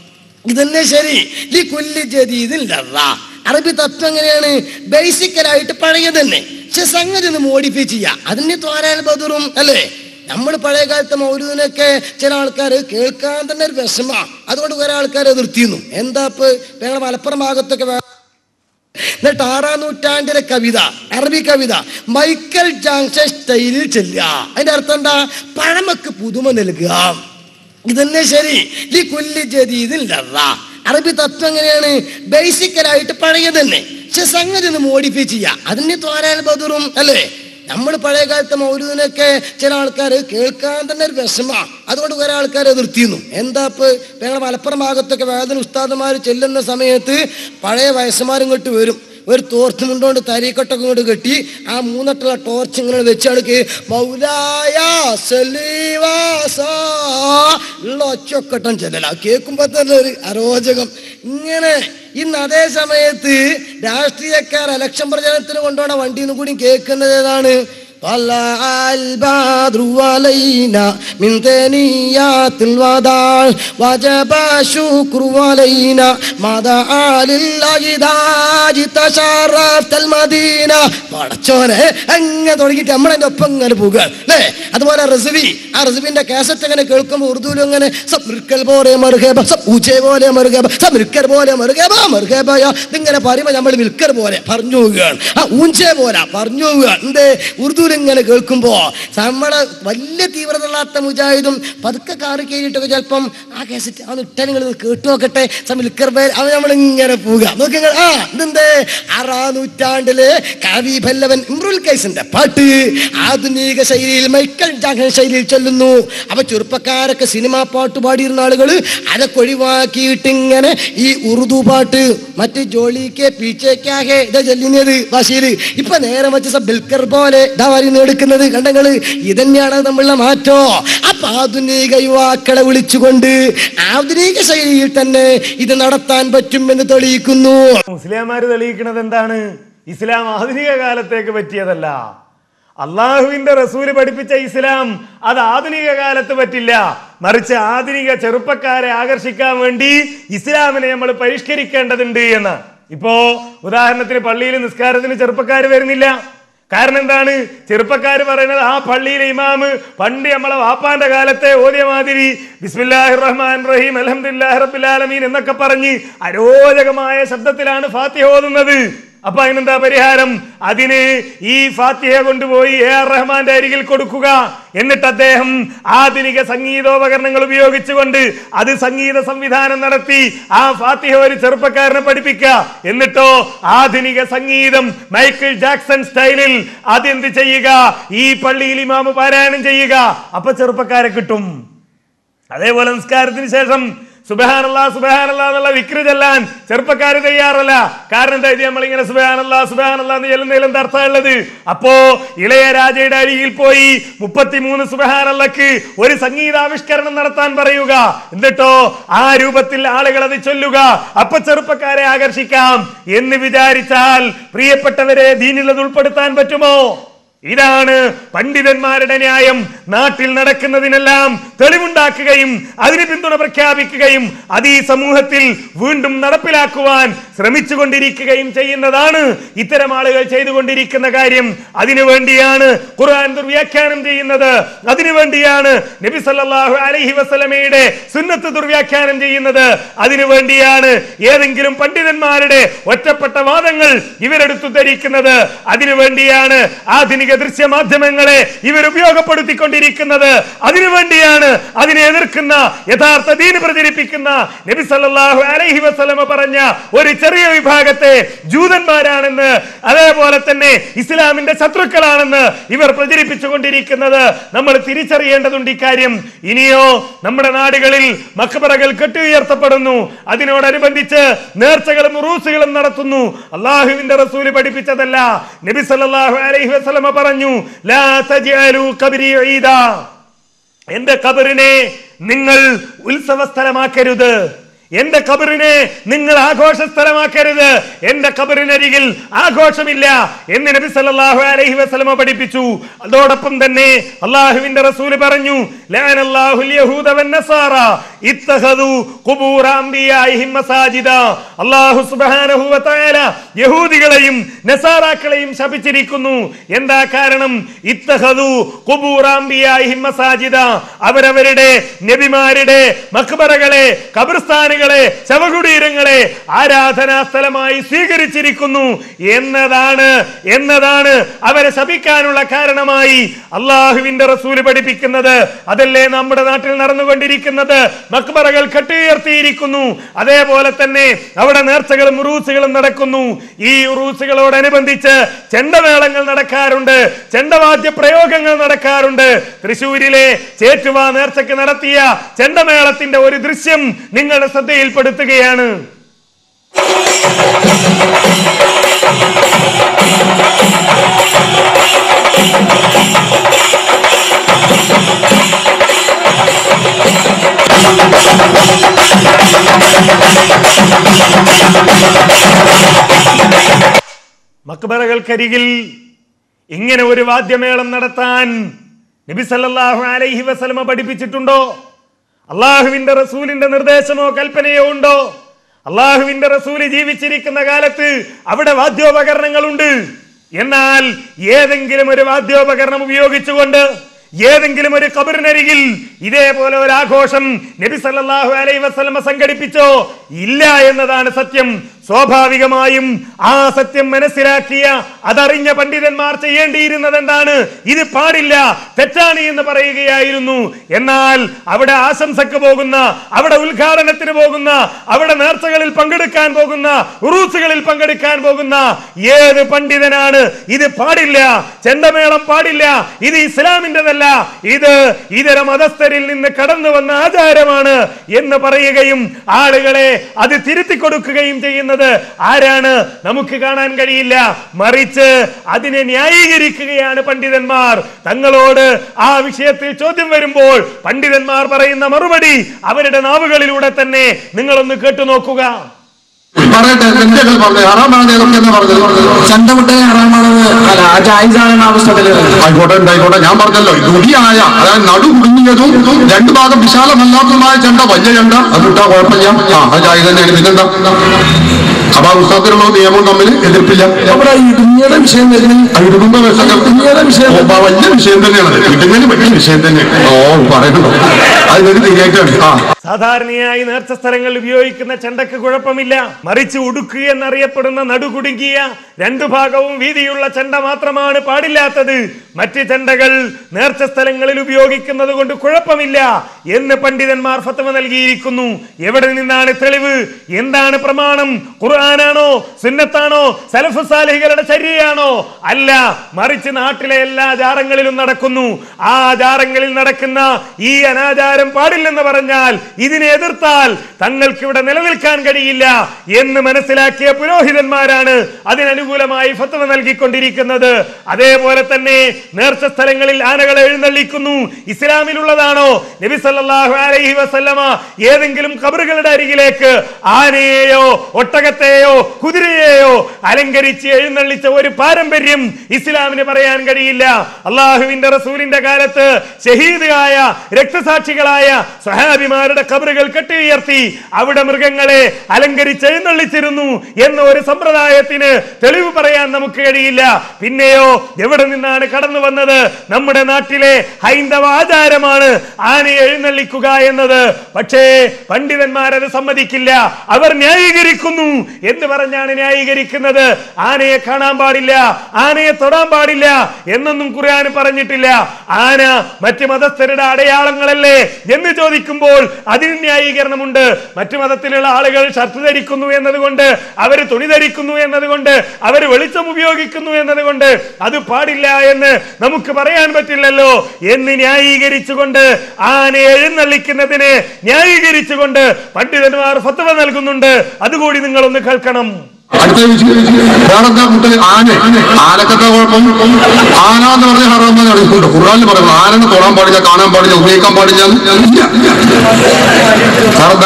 ഇതന്നെ ശരി ഈ കൊല്ലി ജദീദില്ല അറബി തത്വം എങ്ങനെയാണ് ബേസിക്കലായിട്ട് പഴയ തന്നെ പക്ഷെ സംഗതി ഒന്ന് മോഡിഫൈ ചെയ്യുക അതിന്റെ ത്വാരാൽ ബദറും അല്ലേ നമ്മൾ പഴയ കാലത്തെ മൗലൂദിനൊക്കെ ചില ആൾക്കാർ കേൾക്കാൻ തന്നെ ഒരു വിഷമ അതുകൊണ്ട് കുറെ ആൾക്കാർ എതിർത്തിരുന്നു എന്താ ഇപ്പൊ ഞങ്ങളുടെ മലപ്പുറം ഭാഗത്തൊക്കെ വേ- എന്നിട്ട് ആറാം നൂറ്റാണ്ടിലെ കവിത അറബി കവിത മൈക്കൽ ജാങ്സൺ സ്റ്റൈലിൽ ചെല്ലുക അതിന്റെ അർത്ഥം എന്താ പഴമക്ക് പുതുമ നൽകുക ഇതന്നെ ശരി ഈ കൊല്ലി ജദീദില്ല അറബി തത്വം എങ്ങനെയാണ് ബേസിക്കലായിട്ട് പഴയ തന്നെ പക്ഷെ സംഗതി ഒന്ന് മോഡിഫൈ ചെയ്യുക അതിന്റെ ത്വാരാൽ ബദറും അല്ലേ നമ്മൾ പഴയ കാലത്തെ മൗലൂദിനൊക്കെ ചില ആൾക്കാർ കേൾക്കാൻ തന്നെ ഒരു വിഷമ അതുകൊണ്ട് കുറെ ആൾക്കാർ എതിർത്തിരുന്നു എന്താ ഇപ്പൊ ഞങ്ങളുടെ മലപ്പുറം ഭാഗത്തൊക്കെ വേദന ഉസ്താദുമാർ ചെല്ലുന്ന സമയത്ത് പഴയ വയസ്സന്മാരും ഇങ്ങോട്ട് വരും ഒരു തോർത്ത് മുണ്ടോണ്ട് തരീക്കൊട്ടൊക്കെ ഇങ്ങോട്ട് കെട്ടി ആ മൂന്നട്ടുള്ള ടോർച്ച് ഇങ്ങനെ വെച്ചാണ് കേ മൗലായ സലീവാസ ഉള്ള ഒച്ചൊക്കെട്ടം ചെല്ലല കേൾക്കുമ്പോ തന്നെ ഒരു അരോചകം ഇങ്ങനെ ഇന്ന് അതേ സമയത്ത് രാഷ്ട്രീയക്കാർ ഇലക്ഷൻ പ്രചരണത്തിന് കൊണ്ടുപോണ വണ്ടിയിൽ നിന്ന് കൂടി കേൾക്കുന്നത് ഏതാണ് طلع البدر علينا من ثنيات الوداع وجب الشكر علينا ما دعا لله داع ജിത്തശാറഫ്തൽ മദീന. പടച്ചോനെ അങ്ങനെ തുടങ്ങിയിട്ട് നമ്മളതിന്റെ ഒപ്പം ഇങ്ങനെ പോകുക അല്ലേ അതുപോലെ റസിബി ആ റസിബിന്റെ കാസറ്റ് അങ്ങനെ കേൾക്കുമ്പോൾ ഉറുദുവിലും അങ്ങനെ സബ് മിർക്കൽ പോലെ മറുകേബ സബ് ഊച്ചെ പോലെ മറുകേബ സബ് മിർക്കൽ പോലെ മറുകേബ മറുകേബയ ഇതിങ്ങനെ പറയുമ്പോൾ നമ്മൾ മിൽക്കർ പോലെ പറഞ്ഞു പോവുകയാണ് ആ ഊഞ്ചെ പോലെ പറഞ്ഞു പോവുകയാണ് എന്തേ ഉറുദുവിൽ ഇങ്ങനെ കേൾക്കുമ്പോ നമ്മളെ വലിയ തീവ്രത ഇല്ലാത്ത മുജാഹിദും പതുക്കെ കാറി കയറിയിട്ടൊക്കെ ചിലപ്പം ആ കേസറ്റ് ആ ഇട്ടാ നിങ്ങൾ കേട്ടു നോക്കട്ടെ മിൽക്കർ പേര് അത് നമ്മളിങ്ങനെ പോവുക നോക്കി നിങ്ങൾ, ആ ഇതെന്തേ ആറാം നൂറ്റാണ്ടിലെ കവി പല്ലവൻ ഇമ്രുൽ കൈസിന്റെ പാട്ട് ആധുനിക ശൈലിയിൽ മൈക്കൽ ജാക്സൺ ശൈലിയിൽ ചൊല്ലുന്നു അപ്പൊ ചെറുപ്പക്കാരൊക്കെ സിനിമാ പാട്ട് പാടിയിരുന്ന ആളുകൾ അതൊക്കെ ഒഴിവാക്കിയിട്ട് ഇങ്ങനെ ഈ ഉറുദു പാട്ട് മറ്റ് ജോലിക്ക് പീച്ചേക്കാകെ ഇതാ ചൊല്ലുന്നത് ഭാഷയില് ഇപ്പൊ നേരെ വെച്ച സ ബിൽക്കർ പോലെ ഇതാ പറയുന്നത് എടുക്കുന്നത് കണ്ടങ്ങള് ഇതന്നെയാണ് നമ്മളുടെ മാറ്റോ അപ്പൊ ആധുനിക യുവാക്കളെ വിളിച്ചുകൊണ്ട് ആധുനിക ശൈലിയിൽ തന്നെ ഇത് നടത്താൻ പറ്റുമെന്ന് തെളിയിക്കുന്നു മുസ്ലിംമാര് തെളിയിക്കുന്നത് എന്താണ് ഇസ്ലാം ആധുനിക കാലത്തേക്ക് പറ്റിയതല്ല അള്ളാഹുവിന്റെ റസൂല് പഠിപ്പിച്ച ഇസ്ലാം അത് ആധുനിക കാലത്ത് പറ്റില്ല മറിച്ച് ആധുനിക ചെറുപ്പക്കാരെ ആകർഷിക്കാൻ വേണ്ടി ഇസ്ലാമിനെ നമ്മൾ പരിഷ്കരിക്കേണ്ടതുണ്ട് എന്ന് ഇപ്പോ ഉദാഹരണത്തിന് പള്ളിയിൽ നിസ്കാരത്തിന് ചെറുപ്പക്കാർ വരുന്നില്ല കാരണം എന്താണ് ചെറുപ്പക്കാർ പറയുന്നത് ആ പള്ളിയിലെ ഇമാമ് പണ്ട് നമ്മളെ വാപ്പാന്റെ കാലത്തെ ഓതിയ മാതിരി ബിസ്മില്ലാഹി റഹ്മാൻ റഹീം അലഹമുല്ലാഹി റബ്ബിലാലമീൻ എന്നൊക്കെ പറഞ്ഞ് അരോചകമായ ശബ്ദത്തിലാണ് ഫാത്തിഹ ഓതുന്നത് അപ്പൊ അതിനെന്താ പരിഹാരം അതിന് ഈ ഫാത്തിഹ കൊണ്ടുപോയി എ ആർ റഹ്മാന്റെ അരികിൽ കൊടുക്കുക എന്നിട്ട് അദ്ദേഹം ആധുനിക സംഗീതോപകരണങ്ങൾ ഉപയോഗിച്ചുകൊണ്ട് അത് സംഗീത സംവിധാനം നടത്തി ആ ഫാത്തിഹ ഒരു ചെറുപ്പക്കാരനെ പഠിപ്പിക്കുക എന്നിട്ടോ ആധുനിക സംഗീതം മൈക്കിൾ ജാക്സൺ സ്റ്റൈലിൽ അതെന്ത് ചെയ്യുക ഈ പള്ളിയിൽ ഇമാമ് പാരായണം ചെയ്യുക അപ്പൊ ചെറുപ്പക്കാരെ കിട്ടും അതേപോലെ നിസ്കാരത്തിന് ശേഷം സുബഹാനല്ലാ സുബഹാനല്ലാ എന്നുള്ള വിക്രി ചെല്ലാൻ ചെറുപ്പക്കാർ തയ്യാറല്ല കാരണം എന്താ ഇത് നമ്മളിങ്ങനെ സുബഹാനല്ലാ സുബഹാനല്ലാ എന്ന് ചെല്ലുന്നതിൽ എന്താ അർത്ഥമുള്ളത് അപ്പോ ഇളയ രാജയുടെ അരികിൽ പോയി മുപ്പത്തിമൂന്ന് സുബഹാനല്ലക്ക് ഒരു സംഗീതാവിഷ്കരണം നടത്താൻ പറയുക എന്നിട്ടോ ആ രൂപത്തിൽ ആളുകൾ അത് ചൊല്ലുക അപ്പൊ ചെറുപ്പക്കാരെ ആകർഷിക്കാം എന്ന് വിചാരിച്ചാൽ പ്രിയപ്പെട്ടവരെ ദീനിലത് ഉൾപ്പെടുത്താൻ പറ്റുമോ ഇതാണ് പണ്ഡിതന്മാരുടെ ന്യായം നാട്ടിൽ നടക്കുന്നതിനെല്ലാം തെളിവുണ്ടാക്കുകയും അതിന് പിന്തുണ പ്രഖ്യാപിക്കുകയും അത് ഈ സമൂഹത്തിൽ വീണ്ടും നടപ്പിലാക്കുവാൻ ശ്രമിച്ചുകൊണ്ടിരിക്കുകയും ചെയ്യുന്നതാണ് ഇത്തരം ആളുകൾ ചെയ്തുകൊണ്ടിരിക്കുന്ന കാര്യം അതിനുവേണ്ടിയാണ് ഖുർആൻ ദുർവ്യാഖ്യാനം ചെയ്യുന്നത് അതിനുവേണ്ടിയാണ് നബി സല്ലല്ലാഹു അലൈഹി വസല്ലമയുടെ സുന്നത്ത് ദുർവ്യാഖ്യാനം ചെയ്യുന്നത് അതിനുവേണ്ടിയാണ് ഏതെങ്കിലും പണ്ഡിതന്മാരുടെ ഒറ്റപ്പെട്ട വാദങ്ങൾ ഇവരെടുത്തു ധരിക്കുന്നത് അതിനുവേണ്ടിയാണ് ആധുനിക ദൃശ്യമാധ്യമങ്ങളെ ഇവർ ഉപയോഗപ്പെടുത്തിക്കൊണ്ടിരിക്കുന്നത് അതിനുവേണ്ടിയാണ് അതിനെ എതിർക്കുന്ന യഥാർത്ഥ ദീന് പ്രചരിപ്പിക്കുന്ന നബി സല്ലല്ലാഹു അലൈഹി വസല്ലമ പറഞ്ഞ ഒരു ചെറിയ വിഭാഗത്തെ ജൂതന്മാരാണെന്ന് അതേപോലെ തന്നെ ഇസ്ലാമിന്റെ ശത്രുക്കളാണെന്ന് ഇവർ പ്രചരിപ്പിച്ചുകൊണ്ടിരിക്കുന്നത് നമ്മൾ തിരിച്ചറിയേണ്ടതുണ്ട് ഇക്കാര്യം ഇനിയോ നമ്മുടെ നാടുകളിൽ മക്ബറകൾ കെട്ടുയർത്തപ്പെടുന്നു അതിനോടനുബന്ധിച്ച് നേർച്ചകളും റൂസുകളും നടത്തുന്നു അള്ളാഹുവിന്റെ റസൂല് പഠിപ്പിച്ചതല്ല നബി സല്ലല്ലാഹു അലൈഹി വസല്ലമ പറഞ്ഞു ലാ തജ്അലു ഖബ്രി ഈദാ എന്റെ കബറിനെ നിങ്ങൾ ഉത്സവ സ്ഥലമാക്കരുത് എന്റെ കബറിനെ നിങ്ങൾ ആഘോഷ സ്ഥലമാക്കരുത് എന്റെ കബറിനരികിൽ ആഘോഷമില്ല എന്ന് നബി സല്ലല്ലാഹു അലൈഹി വസല്ലമ പഠിപ്പിച്ചു അതോടൊപ്പം തന്നെ അള്ളാഹുവിന്റെ റസൂല് പറഞ്ഞു ലഅനല്ലാഹുൽ യഹൂദ വന്നസാറ ഇത്തഖദു ഖുബൂറ അംബിയാഇഹിം മസാജിദ അല്ലാഹു സുബ്ഹാനഹു വ തആല യഹൂദികളെയും നസാറാക്കളെയും ശപിച്ചിരിക്കുന്നു എന്താ കാരണം ഇത്തഖദു ഖുബൂറ അംബിയാഇഹിം മസാജിദ അവരവരുടെ നബിമാരുടെ മക്ബറകളെ ഖബർസ്ഥാനുകളെ ശവകുടീരങ്ങളെ ആരാധനാ സ്ഥലമായി സ്വീകരിച്ചിരിക്കുന്നു എന്നതാണ് എന്നതാണ് അവരെ ശപിക്കാനുള്ള കാരണമായി അള്ളാഹുവിന്റെ റസൂല് പഠിപ്പിക്കുന്നത് അതല്ലേ നമ്മുടെ നാട്ടിൽ നടന്നുകൊണ്ടിരിക്കുന്നത് മക്ബറകൾ കെട്ടുയർത്തിയിരിക്കുന്നു അതേപോലെ തന്നെ അവിടെ നേർച്ചകളും ഉറൂസുകളും നടക്കുന്നു ഈ ഉറൂസുകളോടനുബന്ധിച്ച് ചെണ്ടമേളങ്ങൾ നടക്കാറുണ്ട് ചെണ്ടവാദ്യ പ്രയോഗങ്ങൾ നടക്കാറുണ്ട് തൃശൂരിലെ ചേറ്റുവ നേർച്ചയ്ക്ക് നടത്തിയ ചെണ്ടമേളത്തിന്റെ ഒരു ദൃശ്യം നിങ്ങളുടെ ശ്രദ്ധയിൽപ്പെടുത്തുകയാണ് മക്ബറകൾക്കരികിൽ ഇങ്ങനെ ഒരു വാദ്യമേളം നടത്താൻ നബി സല്ലല്ലാഹു അലൈഹി വസല്ലമ പഠിപ്പിച്ചിട്ടുണ്ടോ അള്ളാഹുവിന്റെ റസൂലിന്റെ നിർദ്ദേശമോ കൽപ്പനയോ ഉണ്ടോ അള്ളാഹുവിന്റെ റസൂല് ജീവിച്ചിരിക്കുന്ന കാലത്ത് അവിടെ വാദ്യോപകരണങ്ങളുണ്ട് എന്നാൽ ഏതെങ്കിലും ഒരു വാദ്യോപകരണം ഉപയോഗിച്ചുകൊണ്ട് ഏതെങ്കിലും ഒരു കബറിനരികിൽ ഇതേപോലെ ഒരു ആഘോഷം നബി സല്ലല്ലാഹു അലൈഹി വസല്ലമ സംഘടിപ്പിച്ചോ ഇല്ല എന്നതാണ് സത്യം സ്വാഭാവികമായും ആ സത്യം മനസ്സിലാക്കിയ അതറിഞ്ഞ പണ്ഡിതന്മാർ ചെയ്യേണ്ടിയിരുന്നത് എന്താണ് ഇത് പാടില്ല തെറ്റാണ് എന്ന് പറയുകയായിരുന്നു എന്നാൽ അവിടെ ആശംസക്ക് പോകുന്ന അവിടെ ഉദ്ഘാടനത്തിന് പോകുന്ന അവിടെ നേർച്ചകളിൽ പങ്കെടുക്കാൻ പോകുന്ന ഉറൂസുകളിൽ പങ്കെടുക്കാൻ പോകുന്ന ഏത് പണ്ഡിതനാണ് ഇത് പാടില്ല ചെണ്ടമേളം പാടില്ല ഇത് ഇസ്ലാമിൻ്റെതല്ല ഇത് ഇതര മതസ്ഥരിൽ നിന്ന് കടന്നു വന്ന ആചാരമാണ് എന്ന് പറയുകയും ആളുകളെ അത് തിരുത്തി കൊടുക്കുകയും ചെയ്യുന്നത് ആരാണ് നമുക്ക് കാണാൻ കഴിയില്ല മറിച്ച് അതിനെ ന്യായീകരിക്കുകയാണ് പണ്ഡിതന്മാർ തങ്ങളോട് ആ വിഷയത്തിൽ ചോദ്യം വരുമ്പോൾ പണ്ഡിതന്മാർ പറയുന്ന മറുപടി അവരുടെ നാവുകളിലൂടെ തന്നെ നിങ്ങളൊന്ന് കേട്ടു നോക്കുക പറയട്ടെ എന്തൊക്കെ പറഞ്ഞു ഹറാമാണ് ഏതൊക്കെ എന്നാ പറഞ്ഞത് ചന്തമുട്ടനെ ഹറാമാണെന്ന് അല്ല ആ ജായിസാണെന്ന ആവശ്യത്തില് ആയിക്കോട്ടെ ഉണ്ടായിക്കോട്ടെ ഞാൻ പറഞ്ഞല്ലോ ദുടിയായ അതായത് നടു കുടുങ്ങിയതും രണ്ടു ഭാഗം വിശാലമല്ലാത്തതുമായ ചെണ്ട വലിയ ചെണ്ട അത് വിട്ടാ കുഴപ്പമില്ല ആ അത് ജായി തന്നെയാണ് പിന്നെന്താ അപ്പൊ ആ പുസ്തകത്തിലുള്ള നിയമം തമ്മിൽ എതിർപ്പില്ല അവിടെ ഇടുങ്ങിയുടെ വിഷയം വരുന്നത് ആ ഇടുമ്പോ ഇടുങ്ങിയുടെ വിഷയം ഓ, വലിയ വിഷയം തന്നെയാണ് ഇടുങ്ങനെ വലിയ വിഷയം തന്നെ ഓ പറയണ്ടോ അത് നിങ്ങൾക്ക് തിരിയായിട്ടാണ് ആ സാധാരണയായി നേർച്ച സ്ഥലങ്ങളിൽ ഉപയോഗിക്കുന്ന ചെണ്ടക്ക് കുഴപ്പമില്ല മറിച്ച് ഉടുക്ക് എന്നറിയപ്പെടുന്ന നടുകുടുങ്ങിയ രണ്ടു ഭാഗവും വീതിയുള്ള ചെണ്ട മാത്രമാണ് പാടില്ലാത്തത് മറ്റ് ചെണ്ടകൾ നേർച്ച സ്ഥലങ്ങളിൽ ഉപയോഗിക്കുന്നത് കൊണ്ട് കുഴപ്പമില്ല എന്ന് പണ്ഡിതന്മാർ ഫത്വ നൽകിയിരിക്കുന്നു എവിടെ നിന്നാണ് തെളിവ് എന്താണ് പ്രമാണം ഖുർആനാണോ സുന്നത്താണോ സലഫ് സാലിഹികളുടെ ചര്യയാണോ അല്ല മറിച്ച് നാട്ടിലെ എല്ലാ ജാറങ്ങളിലും നടക്കുന്നു ആ ജാറങ്ങളിൽ നടക്കുന്ന ഈ അനാചാരം പാടില്ലെന്ന് പറഞ്ഞാൽ ഇതിനെ എതിർത്താൽ തങ്ങൾക്ക് ഇവിടെ നിലനിൽക്കാൻ കഴിയില്ല എന്ന് മനസ്സിലാക്കിയ പുരോഹിതന്മാരാണ് അതിനനുകൂലമായി ഫത്വ നൽകിക്കൊണ്ടിരിക്കുന്നത് അതേപോലെ തന്നെ നേർച്ച സ്ഥലങ്ങളിൽ ആനകളെ എഴുന്നള്ളിക്കുന്നു ഇസ്ലാമിലുള്ളതാണോ നബി സല്ലല്ലാഹു അലൈഹി വസല്ലമ ഏതെങ്കിലും കബറുകളുടെ അരികിലേക്ക് ആനയെയോ ഒട്ടകത്തെയോ കുതിരയെയോ അലങ്കരിച്ച് എഴുന്നള്ളിച്ച ഒരു പാരമ്പര്യം ഇസ്ലാമിന് പറയാൻ കഴിയില്ല അള്ളാഹുവിന്റെ റസൂലിന്റെ കാലത്ത് ഷഹീദായ രക്തസാക്ഷികളായ സഹാബിമാരുടെ കബറുകൾ കെട്ടിയുയർത്തി അവിടെ മൃഗങ്ങളെ അലങ്കരിച്ച് എഴുന്നള്ളിച്ചിരുന്നു എന്ന ഒരു സമ്പ്രദായത്തിന് തെളിവ് പറയാൻ നമുക്ക് കഴിയില്ല പിന്നെയോ എവിടെ നിന്നാണ് കടന്നു വന്നത് നമ്മുടെ നാട്ടിലെ ഹൈന്ദവ ആചാരമാണ് ആനയെ എഴുന്നള്ളിക്കുക എന്നത് പക്ഷേ പണ്ഡിതന്മാരത് സമ്മതിക്കില്ല അവർ ന്യായീകരിക്കുന്നു എന്ന് പറഞ്ഞാണ് ന്യായീകരിക്കുന്നത് ആനയെ കാണാൻ പാടില്ല ആനയെ തൊടാൻ പാടില്ല എന്നൊന്നും ഖുർആൻ പറഞ്ഞിട്ടില്ല ആന മറ്റ് മതസ്ഥരുടെ അടയാളങ്ങളല്ലേ എന്ന് ചോദിക്കുമ്പോൾ അതിന് ന്യായീകരണമുണ്ട് മറ്റു മതത്തിലുള്ള ആളുകൾ ഷർട്ട് ധരിക്കുന്നു എന്നതുകൊണ്ട് അവർ തുണി ധരിക്കുന്നു എന്നതുകൊണ്ട് അവർ വെളിച്ചം ഉപയോഗിക്കുന്നു എന്നതുകൊണ്ട് അത് പാടില്ല എന്ന് നമുക്ക് പറയാൻ പറ്റില്ലല്ലോ എന്ന് ന്യായീകരിച്ചുകൊണ്ട് ആനയെ എഴുന്നള്ളിക്കുന്നതിന് ന്യായീകരിച്ചുകൊണ്ട് പണ്ഡിതന്മാർ ഫത്വ നൽകുന്നുണ്ട് അതുകൂടി നിങ്ങളൊന്ന് കേൾക്കണം അടുത്ത വിഷയം വേറെന്താ കുട്ടി ആന ആനക്കത്തെ കുഴപ്പം ആന എന്ന് പറഞ്ഞ ഹറാമെന്ന് അറിയിട്ടുണ്ട് ഖുർആാനിൽ പറയുന്നു ആനനെ തൊടാൻ പാടില്ല കാണാൻ പാടില്ല ഉപയോഗിക്കാൻ പാടില്ല എന്ന് ഇല്ല വേറെന്താ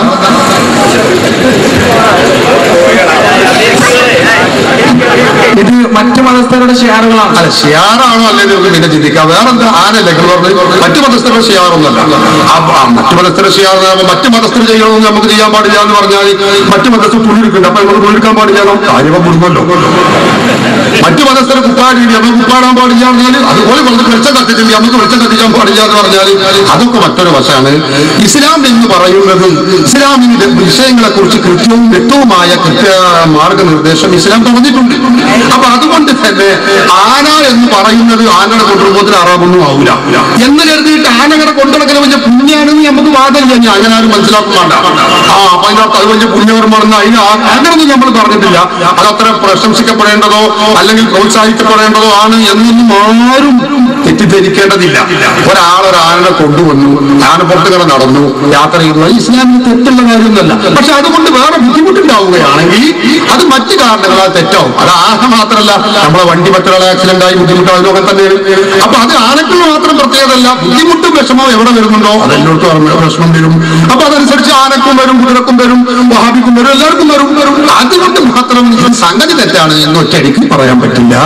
ഇത് മറ്റു മതസ്ഥരുടെ ഷെയറുകളാണ് അല്ല ഷിയാറാണോ അല്ലെങ്കിൽ നമുക്ക് പിന്നെ ചിന്തിക്കാം വേറെന്താ ആനല്ലേ നിങ്ങൾ പറഞ്ഞു മറ്റു മതസ്ഥരുടെ ഷിയാറൊന്നല്ല അപ്പൊ ആ മറ്റു മതസ്ഥരുടെ ഷിയാർ മറ്റു മതസ്ഥർ ചെയ്യണമെന്ന് നമുക്ക് ചെയ്യാൻ പാടില്ല എന്ന് പറഞ്ഞാൽ മറ്റു മതസ്ഥർ പുള്ളിരിക്കുന്നുണ്ട് അപ്പൊ നമുക്ക് പുള്ളിരിക്കാൻ പാടില്ല കാര്യം പുടുങ്ങല്ലോ മറ്റു മതസ്ഥർ കുപ്പാടി നമുക്ക് കുപ്പാടാൻ പാടില്ല എന്ന് പറഞ്ഞാൽ അതുപോലെ നമുക്ക് വെളിച്ചം കത്തിച്ചില്ല നമുക്ക് വെളിച്ചം കത്തിക്കാൻ പാടില്ല എന്ന് പറഞ്ഞാൽ അതൊക്കെ മറ്റൊരു വശമാണ് ഇസ്ലാം എന്ന് പറയുന്നത് ഇസ്ലാമിന്റെ വിഷയങ്ങളെ കുറിച്ച് കൃത്യവും വ്യക്തവുമായ കൃത്യ മാർഗനിർദ്ദേശം ഇസ്ലാം പറഞ്ഞിട്ടുണ്ട് അപ്പൊ അതുകൊണ്ട് തന്നെ ആന എന്ന് പറയുന്നത് ആനയുടെ കൊണ്ടുപോകുന്നതിന് അറാമൊന്നും ആവില്ല എന്ന് കരുതിയിട്ട് ആനകളെ കൊണ്ടുനടക്കുന്ന വലിയ പുണ്യാണെന്ന് നമുക്ക് വാദമില്ല ഞാൻ അങ്ങനെ ആരും മനസ്സിലാക്കും വേണ്ട ആ അപ്പൊ അതിനകത്ത് അത് വലിയ പുണ്യകർമാണെന്ന് അതിന് ആ- അങ്ങനൊന്നും നമ്മൾ പറഞ്ഞിട്ടില്ല അതത്ര പ്രശംസിക്കപ്പെടേണ്ടതോ അല്ലെങ്കിൽ പ്രോത്സാഹിക്കപ്പെടേണ്ടതോ ആണ് എന്നൊന്നും ആരും തെറ്റിദ്ധരിക്കേണ്ടതില്ല ഒരാളൊരു ആനനെ കൊണ്ടുവന്നു ആന പുറത്ത് കിടന്ന് നടന്നു യാത്ര ചെയ്യുന്നു അത് ഇസ്ലാമിന് തെറ്റുള്ള കാര്യമൊന്നുമല്ല പക്ഷെ അതുകൊണ്ട് വേറെ ബുദ്ധിമുട്ടുണ്ടാവുകയാണെങ്കിൽ അത് മറ്റു കാരണങ്ങളാൽ തെറ്റാവും അത് ആന മാത്രമല്ല നമ്മളെ വണ്ടി മറ്റൊരാളെ ആക്സിഡന്റ് ആയി ബുദ്ധിമുട്ടാവുന്നതും ഒക്കെ തന്നെയാണ് അപ്പൊ അത് ആനക്കുള്ള മാത്രം പ്രത്യേകതല്ല ബുദ്ധിമുട്ടും വിഷമവും എവിടെ വരുന്നുണ്ടോ അതെല്ലാവർക്കും അറിഞ്ഞ പ്രശ്നം വരും അപ്പൊ അതനുസരിച്ച് ആനക്കും വരും കുതിരക്കും വരും വഹാബിക്കും വരും എല്ലാവർക്കും വരും വരും അതുകൊണ്ട് മാത്രം ഈ സംഗതി തെറ്റാണ് എന്ന് ഒറ്റയടിക്ക് പറയാൻ പറ്റില്ല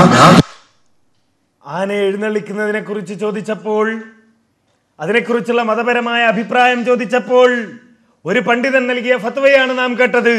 ആന എഴുന്നള്ളിക്കുന്നതിനെ കുറിച്ച് ചോദിച്ചപ്പോൾ അതിനെക്കുറിച്ചുള്ള മതപരമായ അഭിപ്രായം ചോദിച്ചപ്പോൾ ഒരു പണ്ഡിതൻ നൽകിയ ഫത്വയാണ് നാം കേട്ടത്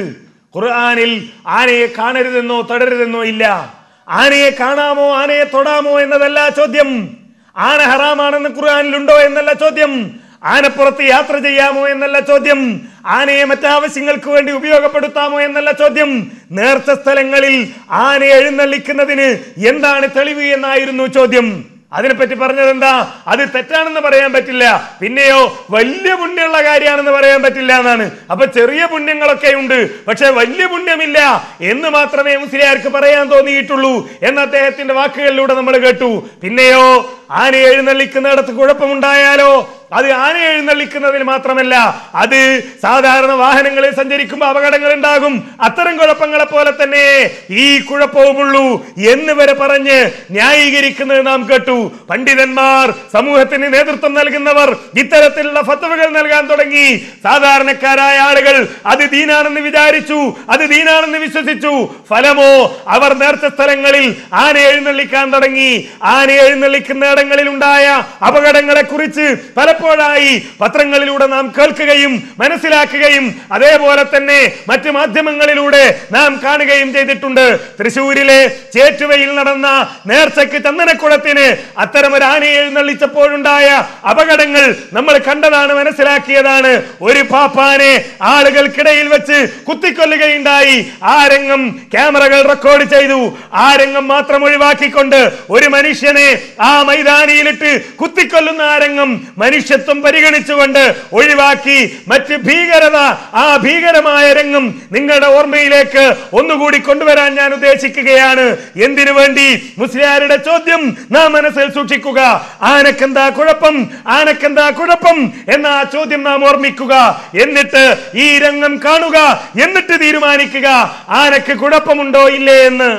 ഖുർആനിൽ ആനയെ കാണരുതെന്നോ തൊടരുതെന്നോ ഇല്ല ആനയെ കാണാമോ ആനയെ തൊടാമോ എന്നതല്ല ചോദ്യം ആന ഹറാമാണെന്ന് ഖുർആനിലുണ്ടോ എന്നല്ല ചോദ്യം ആനപ്പുറത്ത് യാത്ര ചെയ്യാമോ എന്നല്ല ചോദ്യം ആനയെ മറ്റാവശ്യങ്ങൾക്ക് വേണ്ടി ഉപയോഗപ്പെടുത്താമോ എന്നല്ല ചോദ്യം നേർച്ച സ്ഥലങ്ങളിൽ ആന എഴുന്നള്ളിക്കുന്നതിന് എന്താണ് തെളിവ് എന്നായിരുന്നു ചോദ്യം അതിനെപ്പറ്റി പറഞ്ഞത് എന്താ അത് തെറ്റാണെന്ന് പറയാൻ പറ്റില്ല പിന്നെയോ വലിയ പുണ്യമുള്ള കാര്യമാണെന്ന് പറയാൻ പറ്റില്ല എന്നാണ് അപ്പൊ ചെറിയ പുണ്യങ്ങളൊക്കെ ഉണ്ട് പക്ഷെ വലിയ പുണ്യമില്ല എന്ന് മാത്രമേ മുസ്ലിയാർക്ക് പറയാൻ തോന്നിയിട്ടുള്ളൂ എന്ന് അദ്ദേഹത്തിന്റെ വാക്കുകളിലൂടെ നമ്മൾ കേട്ടു പിന്നെയോ ആന എഴുന്നള്ളിക്കുന്നിടത്ത് കുഴപ്പമുണ്ടായാലോ അത് ആന എഴുന്നള്ളിക്കുന്നതിൽ മാത്രമല്ല അത് സാധാരണ വാഹനങ്ങളിൽ സഞ്ചരിക്കുമ്പോൾ അപകടങ്ങൾ ഉണ്ടാകും അത്തരം കുഴപ്പങ്ങളെ പോലെ തന്നെ ഈ കുഴപ്പവുമുള്ളൂ എന്ന് വരെ പറഞ്ഞ് ന്യായീകരിക്കുന്നത് നാം കേട്ടു പണ്ഡിതന്മാർ സമൂഹത്തിന് നേതൃത്വം നൽകുന്നവർ ഇത്തരത്തിലുള്ള ഫത്തവകൾ നൽകാൻ തുടങ്ങി സാധാരണക്കാരായ ആളുകൾ അത് ദീനാണെന്ന് വിചാരിച്ചു അത് ദീനാണെന്ന് വിശ്വസിച്ചു ഫലമോ അവർ നേർച്ച സ്ഥലങ്ങളിൽ ആന എഴുന്നള്ളിക്കാൻ തുടങ്ങി ആന എഴുന്നള്ളിക്കുന്ന ഇടങ്ങളിൽ ഉണ്ടായ അപകടങ്ങളെ കുറിച്ച് പലപ്പോഴായി പത്രങ്ങളിലൂടെ നാം കേൾക്കുകയും മനസ്സിലാക്കുകയും അതേപോലെ തന്നെ മറ്റു മാധ്യമങ്ങളിലൂടെ നാം കാണുകയും ചെയ്തിട്ടുണ്ട് തൃശൂരിലെ ചേറ്റുവയിൽ നടന്ന നേർച്ചയ്ക്ക് ചന്ദനക്കുളത്തിന് അത്തരമൊരു ആനയെ എഴുന്നള്ളിച്ചപ്പോഴുണ്ടായ അപകടങ്ങൾ നമ്മൾ കണ്ടതാണ് മനസ്സിലാക്കിയതാണ് ഒരു പാപ്പാനെ ആളുകൾക്കിടയിൽ വെച്ച് കുത്തിക്കൊല്ലുകയുണ്ടായി ആ രംഗം ക്യാമറകൾ റെക്കോർഡ് ചെയ്തു ആ രംഗം മാത്രം ഒഴിവാക്കിക്കൊണ്ട് ഒരു മനുഷ്യനെ ആ മൈതാനിയിലിട്ട് കുത്തിക്കൊല്ലുന്ന ആ രംഗം മനുഷ്യത്വം പരിഗണിച്ചുകൊണ്ട് ഒഴിവാക്കി മറ്റ് ഭീകരത ആ ഭീകരമായ രംഗം നിങ്ങളുടെ ഓർമ്മയിലേക്ക് ഒന്നുകൂടി കൊണ്ടുവരാൻ ഞാൻ ഉദ്ദേശിക്കുകയാണ് എന്തിനു വേണ്ടി മുസ്ലിയാരുടെ ചോദ്യം നാം മനസ്സിൽ സൂക്ഷിക്കുക ആനക്കെന്താ കുഴപ്പം ആനക്കെന്താ കുഴപ്പം എന്ന ആ ചോദ്യം നാം ഓർമ്മിക്കുക എന്നിട്ട് ഈ രംഗം കാണുക എന്നിട്ട് തീരുമാനിക്കുക ആനക്ക് കുഴപ്പമുണ്ടോ ഇല്ലേ എന്ന്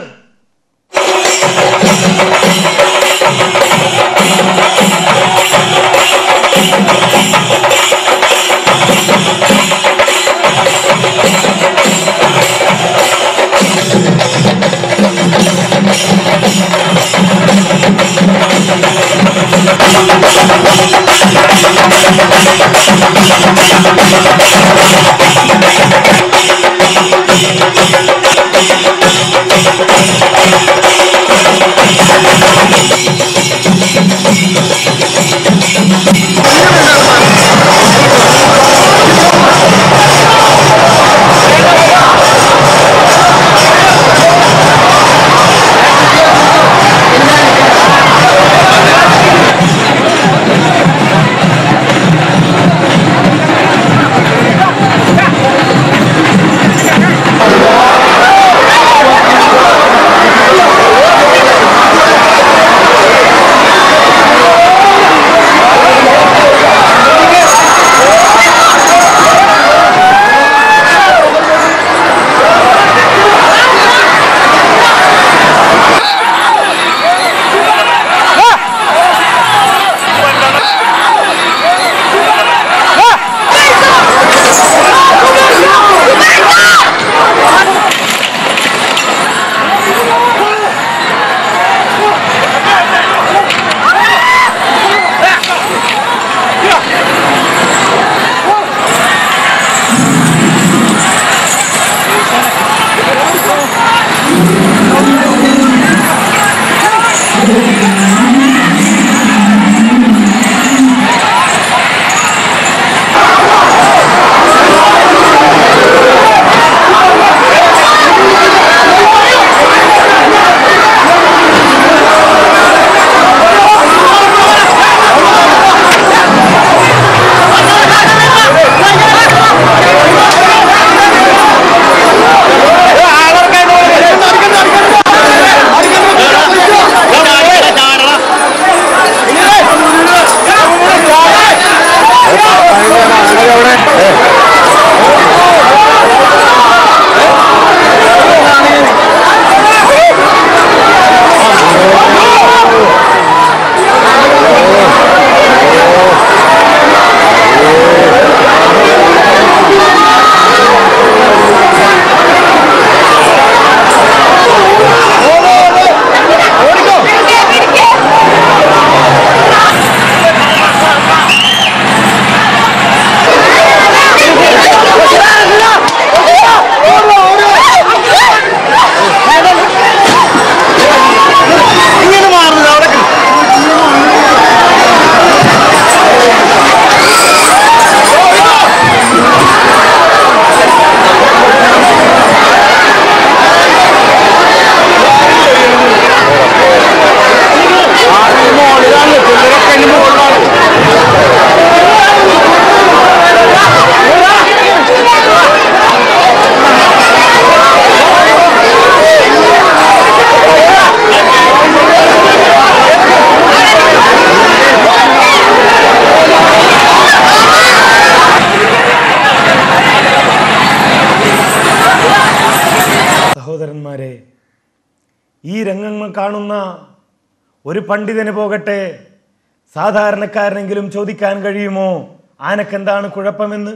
ഈ രംഗങ്ങൾ കാണുന്ന ഒരു പണ്ഡിതന് പോകട്ടെ സാധാരണക്കാരനെങ്കിലും ചോദിക്കാൻ കഴിയുമോ ആനക്കെന്താണ് കുഴപ്പമെന്ന്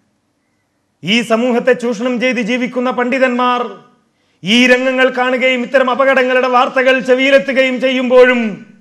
ഈ സമൂഹത്തെ ചൂഷണം ചെയ്ത് ജീവിക്കുന്ന പണ്ഡിതന്മാർ ഈ രംഗങ്ങൾ കാണുകയും ഇത്തരം അപകടങ്ങളുടെ വാർത്തകൾ ചെവിയിലെത്തുകയും ചെയ്യുമ്പോഴും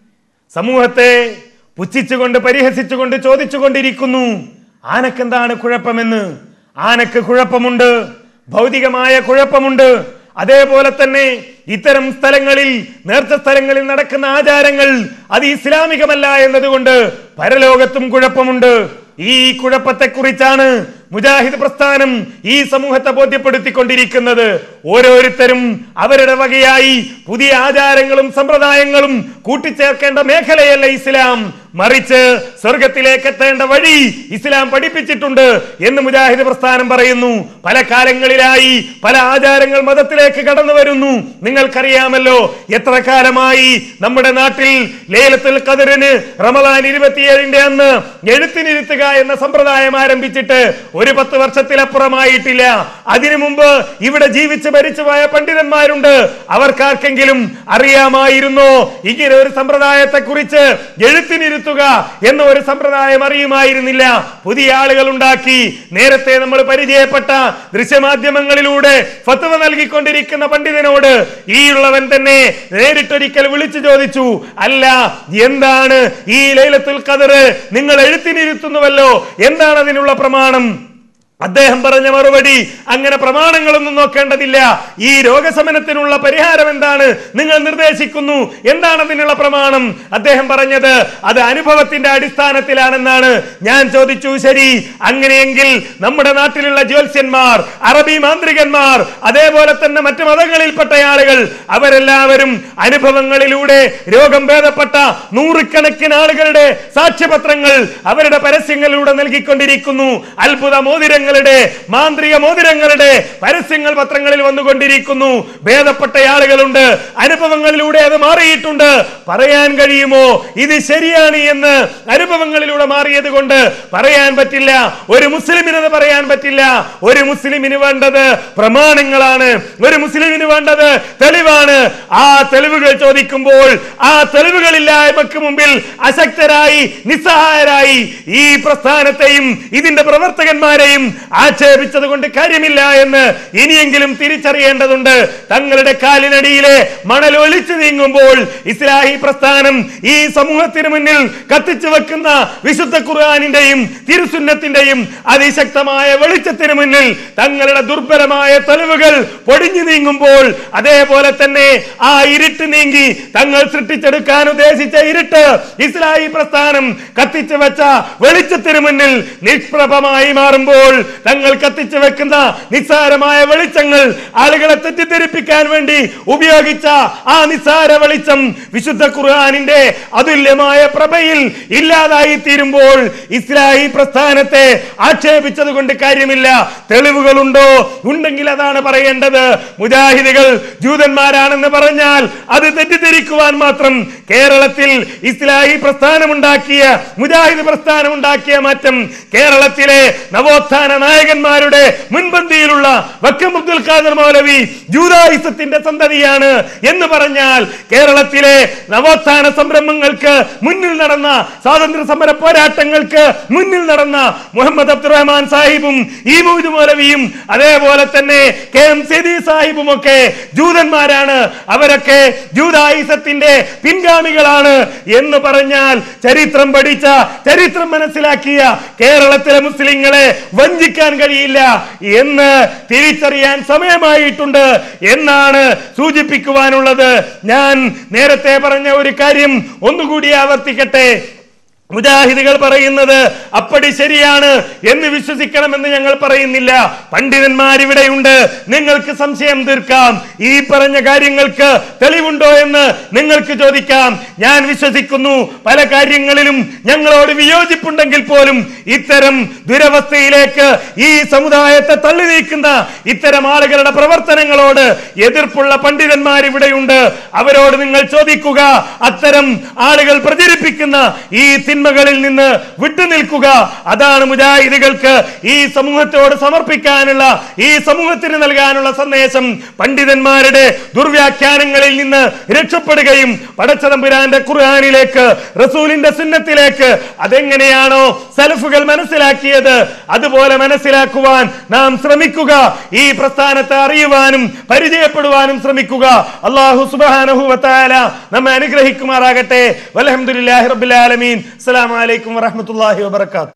സമൂഹത്തെ പുച്ഛിച്ചുകൊണ്ട് പരിഹസിച്ചുകൊണ്ട് ചോദിച്ചുകൊണ്ടിരിക്കുന്നു ആനക്കെന്താണ് കുഴപ്പമെന്ന് ആനക്ക് കുഴപ്പമുണ്ട് ഭൗതികമായ കുഴപ്പമുണ്ട് അതേപോലെ തന്നെ ഇത്തരം സ്ഥലങ്ങളിൽ നേർച്ച സ്ഥലങ്ങളിൽ നടക്കുന്ന ആചാരങ്ങൾ അത് ഇസ്ലാമികമല്ല എന്നതുകൊണ്ട് പരലോകത്തും കുഴപ്പമുണ്ട് ഈ കുഴപ്പത്തെക്കുറിച്ചാണ് മുജാഹിദ് പ്രസ്ഥാനം ഈ സമൂഹത്തെ ബോധ്യപ്പെടുത്തിക്കൊണ്ടിരിക്കുന്നത് ഓരോരുത്തരും അവരുടെ വകയായി പുതിയ ആചാരങ്ങളും സമ്പ്രദായങ്ങളും കൂട്ടിച്ചേർക്കേണ്ട മേഖലയല്ല ഇസ്ലാം മറിച്ച് സ്വർഗത്തിലേക്ക് എത്തേണ്ട വഴി ഇസ്ലാം പഠിപ്പിച്ചിട്ടുണ്ട് എന്ന് മുജാഹിദ് പ്രസ്ഥാനം പറയുന്നു പല കാലങ്ങളിലായി പല ആചാരങ്ങൾ മതത്തിലേക്ക് കടന്നു വരുന്നു നിങ്ങൾക്കറിയാമല്ലോ എത്ര കാലമായി നമ്മുടെ നാട്ടിൽ ലേലത്തിൽ കതിറിന് റമദാൻ ഇരുപത്തിയേഴിന്റെ അന്ന് എഴുത്തിനിരുത്തുക എന്ന സമ്പ്രദായം ആരംഭിച്ചിട്ട് ഒരു പത്ത് വർഷത്തിലപ്പുറമായിട്ടില്ല അതിനു മുമ്പ് ഇവിടെ ജീവിച്ച് മരിച്ചുപോയ പണ്ഡിതന്മാരുണ്ട് അവർക്കാർക്കെങ്കിലും അറിയാമായിരുന്നോ ഇങ്ങനെ ഒരു സമ്പ്രദായത്തെ കുറിച്ച് എഴുത്തിനിരുത്തുക എന്ന ഒരു സമ്പ്രദായം അറിയുമായിരുന്നില്ല പുതിയ ആളുകൾ ഉണ്ടാക്കി നേരത്തെ നമ്മൾ പരിചയപ്പെട്ട ദൃശ്യമാധ്യമങ്ങളിലൂടെ ഫത്വ നൽകിക്കൊണ്ടിരിക്കുന്ന പണ്ഡിതനോട് ഈ ഉള്ളവൻ തന്നെ നേരിട്ടൊരിക്കൽ വിളിച്ചു ചോദിച്ചു അല്ല എന്താണ് ഈ ലൈലത്തുൽ ഖദർ നിങ്ങൾ എഴുത്തിനിരുത്തുന്നുവല്ലോ എന്താണ് അതിനുള്ള പ്രമാണം അദ്ദേഹം പറഞ്ഞ മറുപടി അങ്ങനെ പ്രമാണങ്ങളൊന്നും നോക്കേണ്ടതില്ല ഈ രോഗശമനത്തിനുള്ള പരിഹാരം എന്താണ് നിങ്ങൾ നിർദ്ദേശിക്കുന്നു എന്താണ് അതിനുള്ള പ്രമാണം അദ്ദേഹം പറഞ്ഞത് അത് അനുഭവത്തിന്റെ അടിസ്ഥാനത്തിലാണെന്നാണ് ഞാൻ ചോദിച്ചു ശരി അങ്ങനെയെങ്കിൽ നമ്മുടെ നാട്ടിലുള്ള ജ്യോത്സ്യന്മാർ അറബി മാന്ത്രികന്മാർ അതേപോലെ തന്നെ മറ്റു മതങ്ങളിൽപ്പെട്ട ആളുകൾ അവരെല്ലാവരും അനുഭവങ്ങളിലൂടെ രോഗം ഭേദപ്പെട്ട നൂറുകണക്കിന് ആളുകളുടെ സാക്ഷ്യപത്രങ്ങൾ അവരുടെ പരസ്യങ്ങളിലൂടെ നൽകിക്കൊണ്ടിരിക്കുന്നു അത്ഭുത മോതിരങ്ങളുടെ മാന്ത്രിക മോതിരങ്ങളുടെ പരസ്യങ്ങൾ പത്രങ്ങളിൽ വന്നുകൊണ്ടിരിക്കുന്നു ഭേദപ്പെട്ട ആളുകളുണ്ട് അനുഭവങ്ങളിലൂടെ അത് മാറിയിട്ടുണ്ട് പറയാൻ കഴിയുമോ ഇത് ശരിയാണ് എന്ന് അനുഭവങ്ങളിലൂടെ മാറിയത് കൊണ്ട് പറയാൻ പറ്റില്ല ഒരു മുസ്ലിമിന് അത് പറയാൻ പറ്റില്ല ഒരു മുസ്ലിമിന് വേണ്ടത് പ്രമാണങ്ങളാണ് ഒരു മുസ്ലിമിന് വേണ്ടത് തെളിവാണ് ആ തെളിവുകൾ ചോദിക്കുമ്പോൾ ആ തെളിവുകളില്ലായ്മക്ക് മുമ്പിൽ അശക്തരായി നിസ്സഹായരായി ഈ പ്രസ്ഥാനത്തെയും ഇതിന്റെ പ്രവർത്തകന്മാരെയും ആക്ഷേപിച്ചത് കൊണ്ട് കാര്യമില്ല എന്ന് ഇനിയെങ്കിലും തിരിച്ചറിയേണ്ടതുണ്ട് തങ്ങളുടെ കാലിനടിയിലെ മണൽ ഒലിച്ചു നീങ്ങുമ്പോൾ ഇസ്ലാഹി പ്രസ്ഥാനം ഈ സമൂഹത്തിന് മുന്നിൽ കത്തിച്ചു വെക്കുന്ന വിശുദ്ധ ഖുർആാനിന്റെയും തിരുസുന്നത്തിന്റെയും അതിശക്തമായ വെളിച്ചത്തിന് മുന്നിൽ തങ്ങളുടെ ദുർബലമായ തെളിവുകൾ പൊടിഞ്ഞു നീങ്ങുമ്പോൾ അതേപോലെ തന്നെ ആ ഇരുട്ട് നീങ്ങി തങ്ങൾ സൃഷ്ടിച്ചെടുക്കാൻ ഉദ്ദേശിച്ച ഇരുട്ട് ഇസ്ലാഹി പ്രസ്ഥാനം കത്തിച്ചു വെച്ച വെളിച്ചത്തിന് മുന്നിൽ നിഷ്പ്രഭമായി മാറുമ്പോൾ തങ്ങൾ കത്തിച്ചു വെക്കുന്ന നിസ്സാരമായ വെളിച്ചങ്ങൾ ആളുകളെ തെറ്റിദ്ധരിപ്പിക്കാൻ വേണ്ടി ഉപയോഗിച്ച ആ നിസ്സാര വെളിച്ചം വിശുദ്ധ ഖുർആാനിന്റെ അതുല്യമായ പ്രഭയിൽ ഇല്ലാതായി തീരുമ്പോൾ ഇസ്ലാഹി പ്രസ്ഥാനത്തെ ആക്ഷേപിച്ചത് കൊണ്ട് കാര്യമില്ല തെളിവുകളുണ്ടോ ഉണ്ടെങ്കിൽ അതാണ് പറയേണ്ടത് മുജാഹിദുകൾ ജൂതന്മാരാണെന്ന് പറഞ്ഞാൽ അത് തെറ്റിദ്ധരിക്കുവാൻ മാത്രം കേരളത്തിൽ ഇസ്ലാഹി പ്രസ്ഥാനമുണ്ടാക്കിയ മുജാഹിദ് പ്രസ്ഥാനമുണ്ടാക്കിയ മാറ്റം കേരളത്തിലെ നവോത്ഥാന നായകന്മാരുടെ മുൻപന്തിയിലുള്ള വക്കം അബ്ദുൽ ഖാദർ മൗലവി ജൂതായുസത്തിന്റെ സന്തതിയാണ് എന്ന് പറഞ്ഞാൽ കേരളത്തിലെ നവോത്ഥാന സംരംഭങ്ങൾക്ക് മുന്നിൽ നടന്ന സ്വാതന്ത്ര്യ സമര പോരാട്ടങ്ങൾക്ക് മുന്നിൽ നടന്ന മുഹമ്മദ് അബ്ദുറഹ്മാൻ സാഹിബും ഈ മൊയ്ദ് മൗലവിയും അതേപോലെ തന്നെ കെ എം സെദി സാഹിബും ഒക്കെ ജൂതന്മാരാണ് അവരൊക്കെ ജൂതായുസത്തിന്റെ പിൻഗാമികളാണ് എന്ന് പറഞ്ഞാൽ ചരിത്രം പഠിച്ച ചരിത്രം മനസ്സിലാക്കിയ കേരളത്തിലെ മുസ്ലിങ്ങളെ വഞ്ചിക്കാൻ കഴിയില്ല എന്ന് തിരിച്ചറിയാൻ സമയമായിട്ടുണ്ട് എന്നാണ് സൂചിപ്പിക്കുവാനുള്ളത് ഞാൻ നേരത്തെ പറഞ്ഞ ഒരു കാര്യം ഒന്നുകൂടി ആവർത്തിക്കട്ടെ മുജാഹിദുകൾ പറയുന്നത് അപ്പടി ശരിയാണ് എന്ന് വിശ്വസിക്കണമെന്ന് ഞങ്ങൾ പറയുന്നില്ല പണ്ഡിതന്മാർ ഇവിടെയുണ്ട് നിങ്ങൾക്ക് സംശയം തീർക്കാം ഈ പറഞ്ഞ കാര്യങ്ങൾക്ക് തെളിവുണ്ടോ എന്ന് നിങ്ങൾക്ക് ചോദിക്കാം ഞാൻ വിശ്വസിക്കുന്നു പല കാര്യങ്ങളിലും ഞങ്ങളോട് വിയോജിപ്പുണ്ടെങ്കിൽ പോലും ഇത്തരം ദുരവസ്ഥയിലേക്ക് ഈ സമുദായത്തെ തള്ളി നീക്കുന്ന ഇത്തരം ആളുകളുടെ പ്രവർത്തനങ്ങളോട് എതിർപ്പുള്ള പണ്ഡിതന്മാർ ഇവിടെയുണ്ട് അവരോട് നിങ്ങൾ ചോദിക്കുക അത്തരം ആളുകൾ പ്രചരിപ്പിക്കുന്ന ഈ തിന്മ തിന്മകളിൽ നിന്ന് വിട്ടുനിൽക്കുക അതാണ് മുജാഹിദുകൾക്ക് ഈ സമൂഹത്തോട് സമർപ്പിക്കാനുള്ള ഈ സമൂഹത്തിന് നൽകാനുള്ള സന്ദേശം പണ്ഡിതന്മാരുടെ ദുർവ്യാഖ്യാനങ്ങളിൽ നിന്ന് രക്ഷപ്പെടുകയും പടച്ചതമ്പുരാന്റെ ഖുർആാനിലേക്ക് റസൂലിന്റെ സുന്നത്തിലേക്ക് അതെങ്ങനെയാണോ സലഫുകൾ മനസ്സിലാക്കിയത് അതുപോലെ മനസ്സിലാക്കുവാൻ നാം ശ്രമിക്കുക ഈ പ്രസ്ഥാനത്തെ അറിയുവാനും പരിചയപ്പെടുവാനും ശ്രമിക്കുക അള്ളാഹു സുബാനഹുവത്തായ നമ്മെ അനുഗ്രഹിക്കുമാറാകട്ടെ വലഹമുല്ലാഹി റബുലാലമീൻ അസ്സലാമലൈക്കും വറഹമത്തല്ലാഹി വബർക്കാത്തു